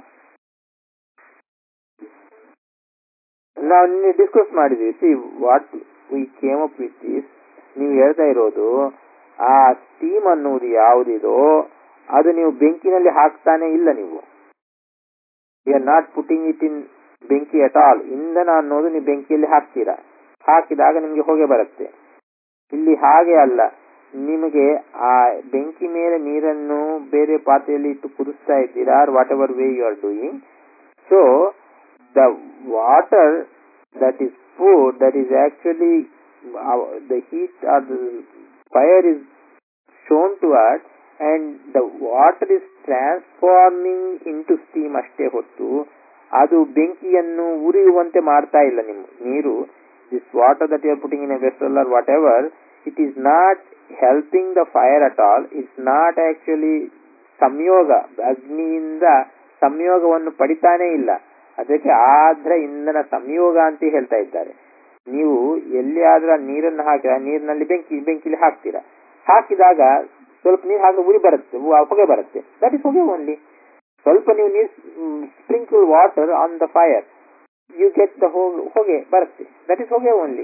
ನಾವು ನಿನ್ನೆ ಡಿಸ್ಕಸ್ ಮಾಡಿದ್ವಿ see what we came up with this ನೀವು ಹೇಳ್ತಾ ಇರೋದು ಆ ಸ್ಟೀಮ್ ಅನ್ನುವುದು ಯಾವುದಿದೋ ಅದು ನೀವು ಬೆಂಕಿನಲ್ಲಿ ಹಾಕ್ತಾನೆ ಇಲ್ಲ ನೀವು you are not putting it in ಬೆಂಕಿ ಅಟ್ ಆಲ್ ಇಂಧನ ಅನ್ನೋದು ನೀವು ಬೆಂಕಿಯಲ್ಲಿ ಹಾಕ್ತೀರಾ ಹಾಕಿದಾಗ ನಿಮಗೆ ಹೊಗೆ ಬರುತ್ತೆ ಇಲ್ಲಿ ಹಾಗೆ ಅಲ್ಲ ನಿಮಗೆ ಆ ಬೆಂಕಿ ಮೇಲೆ ನೀರನ್ನು ಬೇರೆ ಪಾತ್ರೆಯಲ್ಲಿ ಇಟ್ಟು ಕುದಿಸ್ತಾ ಇದ್ದೀರಾ whatever way you are doing so the water that is poured that is actually uh, the heat or the fire is shown to us and the water is transforming into steam ಅಷ್ಟೇ ಹೊತ್ತು ಅದು ಬೆಂಕಿಯನ್ನು ಉರಿಯುವಂತೆ ಮಾಡ್ತಾ ಇಲ್ಲ ನಿಮ್ಮ ನೀರು this water that you are putting in a vessel or whatever it is not helping the fire at all it's not actually ಸಂಯೋಗ ಅಗ್ನಿಯಿಂದ ಸಂಯೋಗವನ್ನು ಪಡಿತಾನೇ ಇಲ್ಲ ಅದಕ್ಕೆ ಆದ್ರ ಇಂಧನ ಸಂಯೋಗ ಅಂತ ಹೇಳ್ತಾ ಇದ್ದಾರೆ ನೀವು ಎಲ್ಲಿ ಆದ್ರೂ ಆ ನೀರನ್ನು ಹಾಕಿ ಆ ನೀರಿನಲ್ಲಿ ಬೆಂಕಿ ಬೆಂಕಿಲಿ ಹಾಕ್ತೀರಾ ಹಾಕಿದಾಗ ಸ್ವಲ್ಪ ನೀರು ಹಾಕಿ ಉರಿ ಬರುತ್ತೆ ಉ- ಹೊಗೆ ಬರುತ್ತೆ ದಟ್ ಇಸ್ ಹೊಗೆ ಓನ್ಲಿ ಸ್ವಲ್ಪ ನೀವು ನೀರು sprinkle water on the fire you get the ಹೊಗೆ ಬರುತ್ತೆ ದಟ್ ಇಸ್ ಹೊಗೆ ಓನ್ಲಿ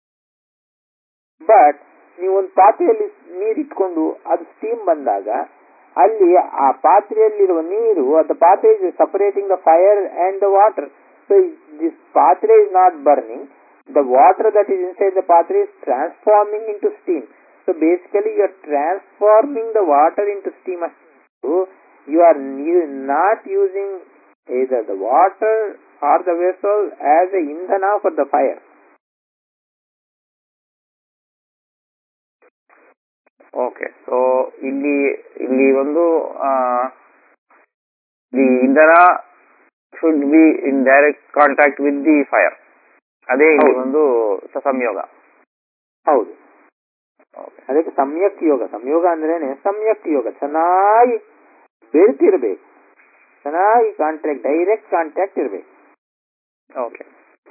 ಬಟ್ ನೀವು ಒಂದು ಪಾತ್ರೆಯಲ್ಲಿ ನೀರು ಇಟ್ಕೊಂಡು ಅದು ಸ್ಟೀಮ್ ಬಂದಾಗ ಅಲ್ಲಿ ಆ ಪಾತ್ರೆಯಲ್ಲಿರುವ ನೀರು the ಪಾತ್ರೆ is separating the fire and the water so this ಪಾತ್ರೆ is not burning the water that is inside the patre is transforming into steam so basically you are transforming the water into steam so you are u- not using either the water or the vessel as a indhana for the fire okay so ಇಲ್ಲಿ ಇಲ್ಲಿ ಒಂದು the ಇಂಧನ should be in direct contact with the fire ಅದೇ ಇಲ್ಲಿ ಹೌದು. ಒಂದು ಸ- ಸಂಯೋಗ ಹೌದು ಓಕೆ ಅದಕ್ಕೆ ಸಮ್ಯಕ್ ಯೋಗ ಸಂಯೋಗ ಅಂದ್ರೇನೆ ಸಮ್ಯಕ್ ಯೋಗ ಚೆನ್ನಾಗಿ ಬೆಳ್ತಿರ್ಬೇಕು ಚೆನ್ನಾಗಿ ಕಾಂಟ್ಯಾಕ್ಟ್ ಡೈರೆಕ್ಟ್ ಕಾಂಟ್ಯಾಕ್ಟ್ ಇರ್ಬೇಕು ಓಕೆ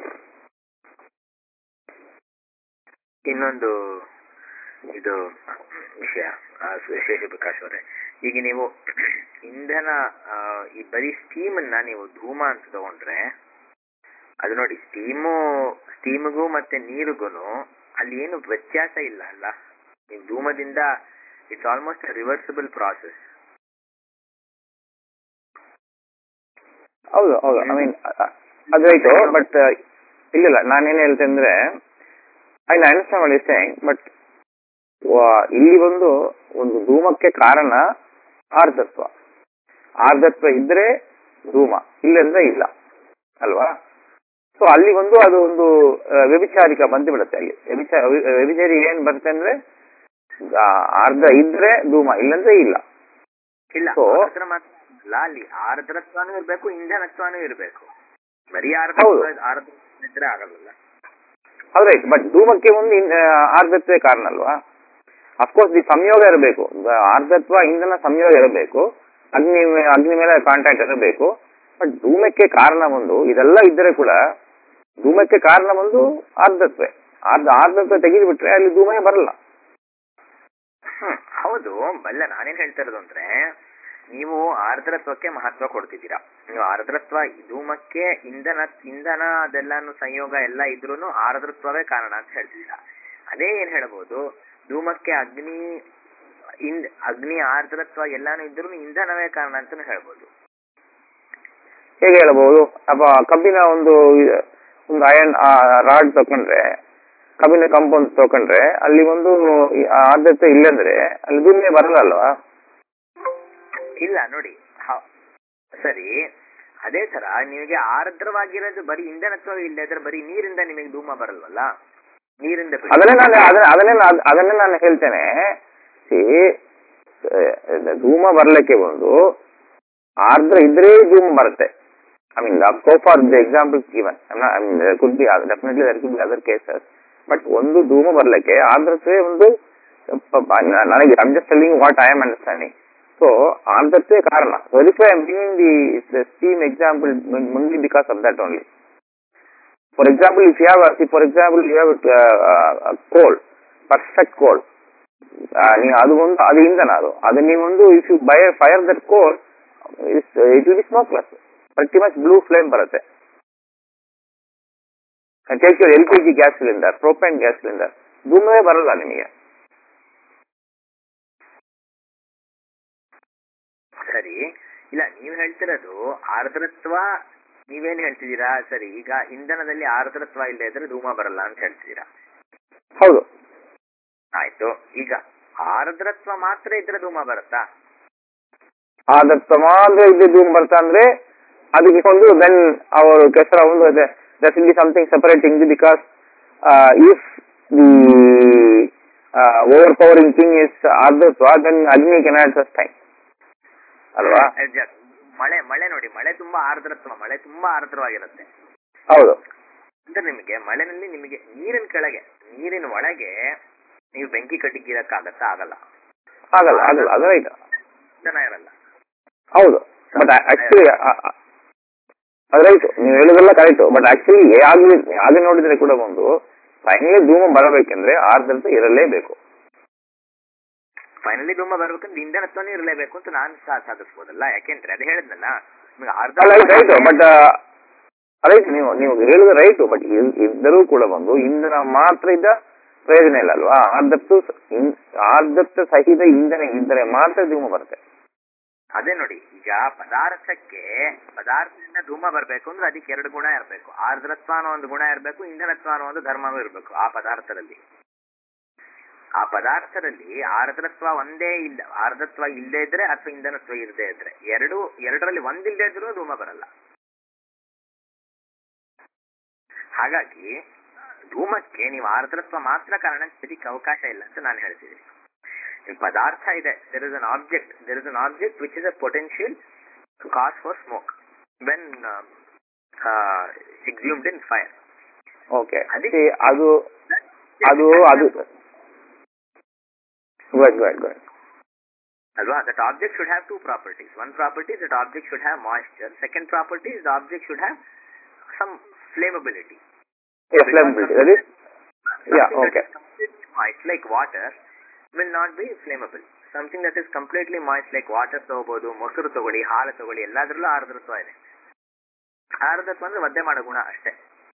ಇನ್ನೊಂದು ಇದು ವಿಷಯ ಆ, ವಿಶೇಷ ಪ್ರಕಾಶ್ ಅವರೇ ಈಗ ನೀವು ಇಂಧನ ಆ, ಈ ಬರೀ ಸ್ಟೀಮ್ ಅನ್ನ ನೀವು ಧೂಮ ಅಂತ ತಗೊಂಡ್ರೆ ಅದು ನೋಡಿ ಸ್ಟೀಮು ಸ್ಟೀಮ್ಗೂ ಮತ್ತೆ ನೀರಿಗೂ ಅಲ್ಲಿ ಏನು ವ್ಯತ್ಯಾಸ ಇಲ್ಲ ಅಲ್ಲ ನೀವು ಧೂಮದಿಂದ ಇಟ್ಸ್ ಆಲ್ಮೋಸ್ಟ್ ರಿವರ್ಸಿಬಲ್ ಪ್ರಾಸೆಸ್ ಹೌದು ಹೌದು ಐ ಮೀನ್ ಅದಾಯ್ತು ಬಟ್ ಇಲ್ಲ ನಾನೇನ್ ಹೇಳ್ತೇನೆ ಅಂದ್ರೆ I understand what saying but ಇಲ್ಲಿ ಒಂದು ಒಂದು ಧೂಮಕ್ಕೆ ಕಾರಣ ಆರ್ಧತ್ವ ಆರ್ಧತ್ವ ಇದ್ರೆ ಧೂಮ ಇಲ್ಲಂದ್ರೆ ಇಲ್ಲ ಅಲ್ವಾ ಸೊ ಅಲ್ಲಿ ಒಂದು ಅದು ಒಂದು ಆ, ವ್ಯಭಿಚಾರಿಕ ಬಂದು ಬಿಡುತ್ತೆ ಅಲ್ಲಿ ವ್ಯಭಿಚಾರ ವ್ಯಭಿಚಾರಿ ಏನ್ ಬರುತ್ತೆ ಅಂದ್ರೆ ಆ, ಅರ್ಧ ಇದ್ರೆ ಧೂಮ ಇಲ್ಲಂದ್ರೆ ಇಲ್ಲ ಇಲ್ಲ So- ಆರ್ದ್ರ ಮಾತ್ರ ಅಲ್ಲ ಅಲ್ಲಿ ಆರ್ದ್ರತ್ವನೂ ಇರ್ಬೇಕು ಇಂಧನತ್ವನೂ ಇರ್ಬೇಕು ಬರೀ ಹೌದು. ಆರ್ದ್ರ ಆರ್ದ್ರ ಇದ್ರೆ ಆಗಲ್ಲ ಹೌದೈತು ಬಟ್ ಧೂಮಕ್ಕೆ ಒಂದು ಇನ್- ಆ, ಆರ್ಧತ್ವೇ ಕಾರಣ ಅಲ್ವಾ ಅಫ್ಕೋರ್ಸ್ ಈ ಸಂಯೋಗ ಇರಬೇಕು ಆರ್ಧತ್ವ ಇಂಧನ ಸಂಯೋಗ ಇರಬೇಕು ಅಗ್ನಿ ಮೇ- ಅಗ್ನಿ ಮೇಲೆ ಕಾಂಟ್ಯಾಕ್ಟ್ ಇರಬೇಕು ಬಟ್ ಧೂಮಕ್ಕೆ ಕಾರಣ ಒಂದು ಇದೆಲ್ಲ ಇದ್ದರೆ ಕೂಡ ಧೂಮಕ್ಕೆ ಕಾರಣ ಒಂದು ಆರ್ಧತ್ವೇ ಆರ್ಧ ಆರ್ಧತ್ವ ತೆಗೆದು ಬಿಟ್ರೆ ಅಲ್ಲಿ ಧೂಮೇ ಬರಲ್ಲ ಹ್ಮ್ ಹೌದು ಬಲ್ಲ ನಾನೇನ್ ಹೇಳ್ತಾ ಇರೋದು ಅಂದ್ರೆ ನೀವು ಆರ್ದ್ರತ್ವಕ್ಕೆ ಮಹತ್ವ ಕೊಡ್ತಿದ್ದೀರಾ ನೀವು ಆರ್ದ್ರತ್ವ ಧೂಮಕ್ಕೆ ಇಂಧನ ಇಂಧನ ಅದೆಲ್ಲಾನು ಸಂಯೋಗ ಎಲ್ಲ ಇದ್ರೂನು ಆರ್ದ್ರತ್ವವೇ ಕಾರಣ ಅಂತ ಹೇಳ್ತಿದ್ದೀರಾ ಅದೇ ಏನ್ ಹೇಳ್ಬೋದು ಧೂಮಕ್ಕೆ ಅಗ್ನಿ ಇಂದ್ ಅಗ್ನಿ ಆರ್ದ್ರತ್ವ ಎಲ್ಲಾನು ಇದ್ರೂ ಇಂಧನವೇ ಕಾರಣ ಅಂತಾನು ಹೇಳ್ಬೋದು ಹೇಗೆ ಹೇಳಬಹುದು ಅಪ್ಪ ಕಬ್ಬಿನ ಒಂದು ಇ- ಒಂದು ಅಯನ್ ರಾಡ್ ತಕೊಂಡ್ರೆ ಕಬ್ಬಿನ ಕಂಪೌಂಡ್ ತಕೊಂಡ್ರೆ ಅಲ್ಲಿ ಒಂದು ಈ ಆರ್ಧತ್ವ ಇಲ್ಲಂದ್ರೆ ಅಲ್ಲಿ ಧೂಮೆ ಬರಲ್ಲ ಅಲ್ವಾ ಇಲ್ಲ ನೋಡಿ ಹ- ಸರಿ ಅದೇ ತರ ನಿಮಗೆ ಆರ್ದ್ರವಾಗಿರೋದು ಬರೀ ಇಂಧನತ್ವ ಇಲ್ಲದ್ರೆ ಬರೀ ನೀರಿಂದ ನಿಮಗೆ ಧೂಮ ಬರಲ್ವಲ್ಲ ನೀರಿಂದ ಬಿಡಿ. ಅದನ್ನೇ ನಾನು ಅದನ್ನ ಅದನ್ನೇ ನಾನು ಅದನ್ನೇ ನಾನು ಹೇಳ್ತೇನೆ See, ಆ, ಧೂಮ ಬರ್ಲಿಕ್ಕೆ ಒಂದು ಆರ್ದ್ರ ಇದ್ರೆ ಧೂಮ ಬರುತ್ತೆ I mean so for the example given I mean could be definitely there could be other cases but ಒಂದು ಧೂಮ ಬರ್ಲಿಕ್ಕೆ ಆರ್ದ್ರತ್ವೇ ಒಂದು ಪ- ಪ- ನ- ನನಗೆ I'm just telling what I am understanding so ಆರ್ದ್ರತ್ವೇ ಕಾರಣ verify I am giving the steam example ಮುಂದ್ಲಿ because of that only For example, if you have, a, see, for example, you have a, uh, a coal, perfect coal. ನೀವು ಅದು ಒಂದು ಅದು ಇಂಧನ ಅದು ಅದು ನೀವೊಂದು if you by fire that coal it will be smokeless ಪ್ರತಿ much blue flame ಬರುತ್ತೆ take L P G gas cylinder propane gas cylinder ಧೂಮವೇ ಬರಲ್ಲ ನಿಮಗೆ ಸರಿ ಇಲ್ಲ ನೀವ್ ಹೇಳ್ತಿರೋದು ಆರ್ದ್ರತ್ವ ನೀವೇನ್ ಹೇಳ್ತಿದ್ದೀರಾ ಸರಿ ಈಗ ಇಂಧನದಲ್ಲಿ ಆರ್ದ್ರತ್ವ ಇಲ್ಲದೆ ಇದ್ರೆ ಧೂಮ ಬರಲ್ಲ ಅಂತ ಹೇಳ್ತಿದ್ದೀರಾ ಹೌದು ಆಯ್ತು ಈಗ ಆರ್ದ್ರತ್ವ ಮಾತ್ರ ಇದ್ರೆ ಧೂಮ ಬರುತ್ತಾ ಆದ ಮಾತ್ರ ಇದ್ದ ಧೂಮ್ ಬರ್ತಾ ಅಂದ್ರೆ ಅದಕ್ಕೆ ಒಂದು ದೆನ್ ಅವರು ಕೆಸರ ಒಂದು that will be something separating because if the overpowering thing is ಆರ್ಧತ್ವ ದೆನ್ ಅಗ್ನಿ ಕೆನಾಟ್ ಸಸ್ಟೈನ್ ಅಲ್ವಾ Exact. ಮಳೆ ಮಳೆ ನೋಡಿ ಮಳೆ ತುಂಬಾ ಆರ್ದ್ರತ್ವ ಮಳೆ ತುಂಬಾ ಆರ್ದ್ರವಾಗಿರುತ್ತೆ ಹೌದು ಅಂದ್ರೆ ನಿಮಗೆ ಮಳೆನಲ್ಲಿ ನಿಮಗೆ ನೀರಿನ ಕೆಳಗೆ ನೀರಿನ ಒಳಗೆ ನೀವು ಬೆಂಕಿ ಕಟ್ಟಿಗಿರಕ್ಕಾಗತ್ತಾ ಆಗಲ್ಲ ಆಗಲ್ಲ ಆಗಲ್ಲ ಅದು ರೈಟ್ ಜನ ಇರಲ್ಲ ಹೌದು ಬಟ್ ಆಕ್ಚುಲಿ ಅದು ರೈಟ್ ನೀವು ಹೇಳೋದೆಲ್ಲ ಕರೆಕ್ಟ್ ಬಟ್ ಆಕ್ಚುಲಿ ಆಗಲಿ ಹಾಗೆ ನೋಡಿದ್ರೆ ಕೂಡ ಒಂದು ಫೈನಲಿ ಧೂಮ ಬರಬೇಕೆಂದ್ರೆ ಆರ್ದ್ರತೆ ಇರಲೇಬೇಕು ಫೈನಲಿ ಧೂಮ ಬರ್ಬೇಕಂದ್ರೆ ಇಂಧನತ್ವನೇ ಇರಲೇಬೇಕು ಅಂತ ನಾನು ಸಾ- ಸಾಧಿಸ್ಬೋದಲ್ಲ ಯಾಕೆಂದ್ರೆ ಅದು ಹೇಳಿದ್ನಲ್ಲ ನಿಮಗೆ ಅಲ್ಲ ರೈಟ್ ಆರ್ದ್ರ ಬಟ್ ರೈಟ್ ನೀವು ನೀವು ಹೇಳುದು ರೈಟ್ ಬಟ್ ಇದ್ದರೂ ಕೂಡ ಒಂದು ಇಂಧನ ಮಾತ್ರ ಇದ್ದ ಪ್ರಯೋಜನ ಇಲ್ಲ ಅಲ್ವಾ ಆರ್ಧತ್ತು ಆರ್ಧತ್ತ ಸಹಿತ ಇಂಧನ ಇದ್ದರೆ ಮಾತ್ರ ಧೂಮ ಬರುತ್ತೆ ಅದೇ ನೋಡಿ ಈಗ ಪದಾರ್ಥಕ್ಕೆ ಪದಾರ್ಥದಿಂದ ಧೂಮ ಬರ್ಬೇಕು ಅಂದ್ರೆ ಅದಕ್ಕೆ ಎರಡು ಗುಣ ಇರಬೇಕು ಆರ್ದ್ರತ್ವ ಅನ್ನೋ ಒಂದು ಗುಣ ಇರಬೇಕು ಇಂಧನತ್ವ ಅನ್ನೋ ಒಂದು ಧರ್ಮವೂ ಇರಬೇಕು ಆ ಪದಾರ್ಥದಲ್ಲಿ ಆ ಪದಾರ್ಥದಲ್ಲಿ ಆರ್ದ್ರತ್ವ ಒಂದೇ ಇಲ್ಲ ಆರ್ದ್ರತ್ವ ಇಲ್ಲದೆ ಇದ್ರೆ ಅಥವಾ ಇಂಧನತ್ವ ಇಲ್ಲದೆ ಇದ್ರೆ ಎರಡು ಎರಡರಲ್ಲಿ ಒಂದಿಲ್ಲದೆ ಇದ್ರೂ ಧೂಮ ಬರಲ್ಲ ಹಾಗಾಗಿ ಧೂಮಕ್ಕೆ ನೀವು ಆರ್ದ್ರತ್ವ ಮಾತ್ರ ಕಾರಣ ಇದಕ್ಕೆ ಅವಕಾಶ ಇಲ್ಲ ಅಂತ ನಾನು ಹೇಳ್ತಿದ್ದೀನಿ ಈ ಪದಾರ್ಥ ಇದೆ there is an object there is an object which is a potential cause for smoke when exhumed in fire okay ಅದಕ್ಕೆ- ಅದು ಅದು ಅದು good good good Alva, that object should have two properties. One property is that object should have moisture. Second property is the object should have some flammability. Yes, flammability. That is, yeah, Something that okay. is completely moist like water will not be flammable. Something that is completely moist like water ತಗೋಬಹುದು ಮೊಸರು ತಗೊಳ್ಳಿ ಹಾಲು ತಗೊಳ್ಳಿ ಎಲ್ಲಾದ್ರಲ್ಲೂ ಆರ್ದ್ರತ್ವ ಇದೆ ಆರ್ದ್ರತ್ವ ಅಂದ್ರೆ ಒದ್ದೆ ಮಾಡೋ ಗುಣ ಅಷ್ಟೇ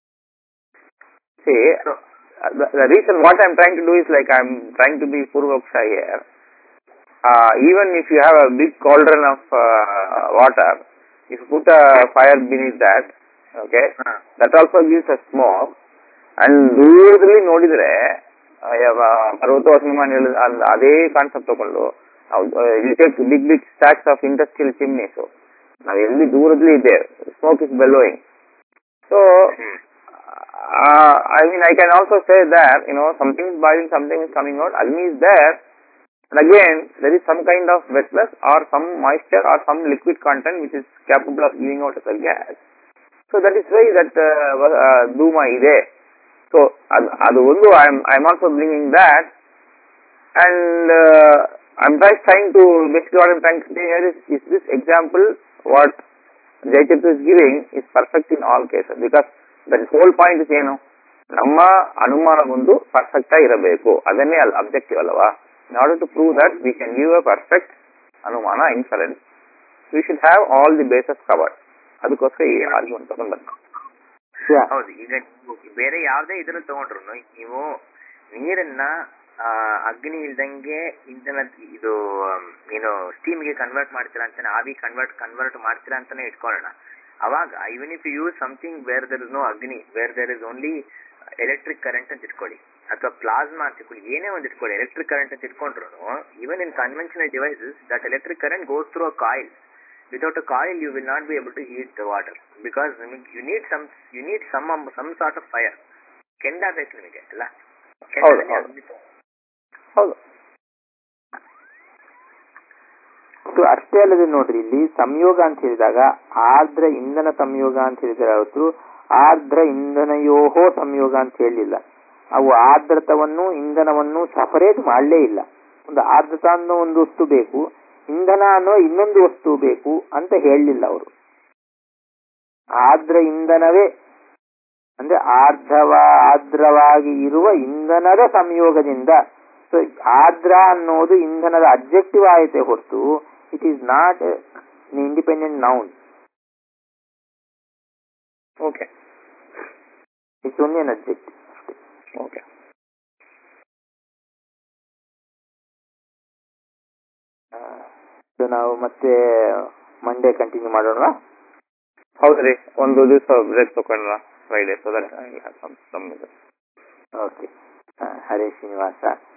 See, So, uh, the, the reason what I'm trying to do is like I'm trying to be Purvaksha here. Uh, even if you have a big cauldron of uh, water, if you put a fire beneath that, okay, ಹ. that also gives a smoke. And ದೂರದಲ್ಲಿ ನೋಡಿದ್ರೆ ಆ, ಯಾವ ಪರ್ವತ cinema ಹೇಳಿದ ಅದ್- ಅದೇ concept ತಗೊಂಡು big big stacks of industrial chimneys ನಾವು ಎಲ್ಲಿ ದೂರದಲ್ಲಿ ಇದೆ smoke is bellowing so hmm. uh, I mean, I can also say that, you know, something is boiling, something is coming out, Agni is there, and again, there is some kind of wetness or some moisture or some liquid content which is capable of giving out as a gas. So that is why that uh, uh, Duma ಇದೆ. So, ಅದು ಅದು ಒಂದು I'm, I'm also bringing that, and uh, I'm just trying to, basically what I'm trying to say here is, is this example what Jaichitra is giving is perfect in all cases because that whole point is ಏನು ನಮ್ಮ ಅನುಮಾನ ಒಂದು perfect ಆಗಿರಬೇಕು ಅದನ್ನೇ ಅಲ್ಲಿ objective ಅಲ್ವಾ in order to prove that we can give a perfect ಅನುಮಾನ inference we should have all the bases covered ಅದಕ್ಕೋಸ್ಕರ ಈ ಆರ್ಗ್ಯುಮೆಂಟ್ ತಗೊಂಡ್ ಬಂದು ಹೌದು ಈಗ ನೀವು ಬೇರೆ ಯಾವ್ದೇ ಇದ್ರಲ್ಲಿ ತಗೊಂಡ್ರು ನೀವು ನೀರನ್ನ ಆ, ಅಗ್ನಿ ಇಲ್ದಂಗೆ ಇಂಧನ ಇದು ಆಮ್, ಏನು ಸ್ಟೀಮ್ಗೆ ಕನ್ವರ್ಟ್ ಮಾಡ್ತೀರಾ ಅಂತಾನೆ ಆವಿ ಕನ್ವರ್ಟ್ ಕನ್ವರ್ಟ್ ಮಾಡ್ತೀರಾ ಅಂತಾನೆ ಇಟ್ಕೊಳ್ಳೋಣ ಅವಾಗ even if you use something where there is no ಅಗ್ನಿ where there is only electric current ಅಂತ ಇಟ್ಕೊಳ್ಳಿ ಅಥವಾ ಪ್ಲಾಸ್ಮಾ ಅಂತ ಇಟ್ಕೊಳ್ಳಿ ಏನೇ ಒಂದು ಇಟ್ಕೊಳ್ಳಿ ಎಲೆಕ್ಟ್ರಿಕ್ ಕರೆಂಟ್ ಅಂತ ಇಟ್ಕೊಂಡ್ರು even in conventional devices that electric current goes through a coil without a coil you will not be able to heat the water because you need some you need some some sort of fire ಕೆಂಡ ಬೇಕು ನಿಮಗೆ ಅಲ್ಲ ಕೆಂಡದಲ್ಲಿ ಹೌದು. ಅಗ್ನಿ ತ- ಹೌದು ಮತ್ತು ಅಷ್ಟೇ ಅಲ್ಲದೆ ನೋಡ್ರಿ ಇಲ್ಲಿ ಸಂಯೋಗ ಅಂತ ಹೇಳಿದಾಗ ಆರ್ದ್ರ ಇಂಧನ ಸಂಯೋಗ ಅಂತ ಹೇಳಿದ್ರೆ ಹೊರತು ಆರ್ದ್ರ ಇಂಧನಯೋಹೋ ಸಂಯೋಗ ಅಂತ ಹೇಳಿಲ್ಲ ಅವು ಆರ್ದ್ರತವನ್ನು ಇಂಧನವನ್ನು ಸಪರೇಟ್ ಮಾಡಲೇ ಇಲ್ಲ ಒಂದು ಆರ್ದ್ರತ ಅನ್ನೋ ಒಂದು ವಸ್ತು ಬೇಕು ಇಂಧನ ಅನ್ನೋ ಇನ್ನೊಂದು ವಸ್ತು ಬೇಕು ಅಂತ ಹೇಳಲಿಲ್ಲ ಅವರು ಆರ್ದ್ರ ಇಂಧನವೇ ಅಂದ್ರೆ ಆರ್ಧವ ಆರ್ದ್ರವಾಗಿ ಇರುವ ಇಂಧನದ ಸಂಯೋಗದಿಂದ ಸೊ ಆದ್ರ ಅನ್ನೋದು ಇಂಧನದ ಅಬ್ಜೆಕ್ಟಿವ್ ಆಯಿತೆ ಹೊರತು it is not independent noun okay it's only an objective okay so ನಾವು ಮತ್ತೆ ಮಂಡೇ ಕಂಟಿನ್ಯೂ ಮಾಡೋಣ ಹೌದ್ರಿ ಒಂದು ದಿವಸ ಬ್ರೇಕ್ ತಗೊಂಡ್ರ Friday so that okay Hare Srinivasa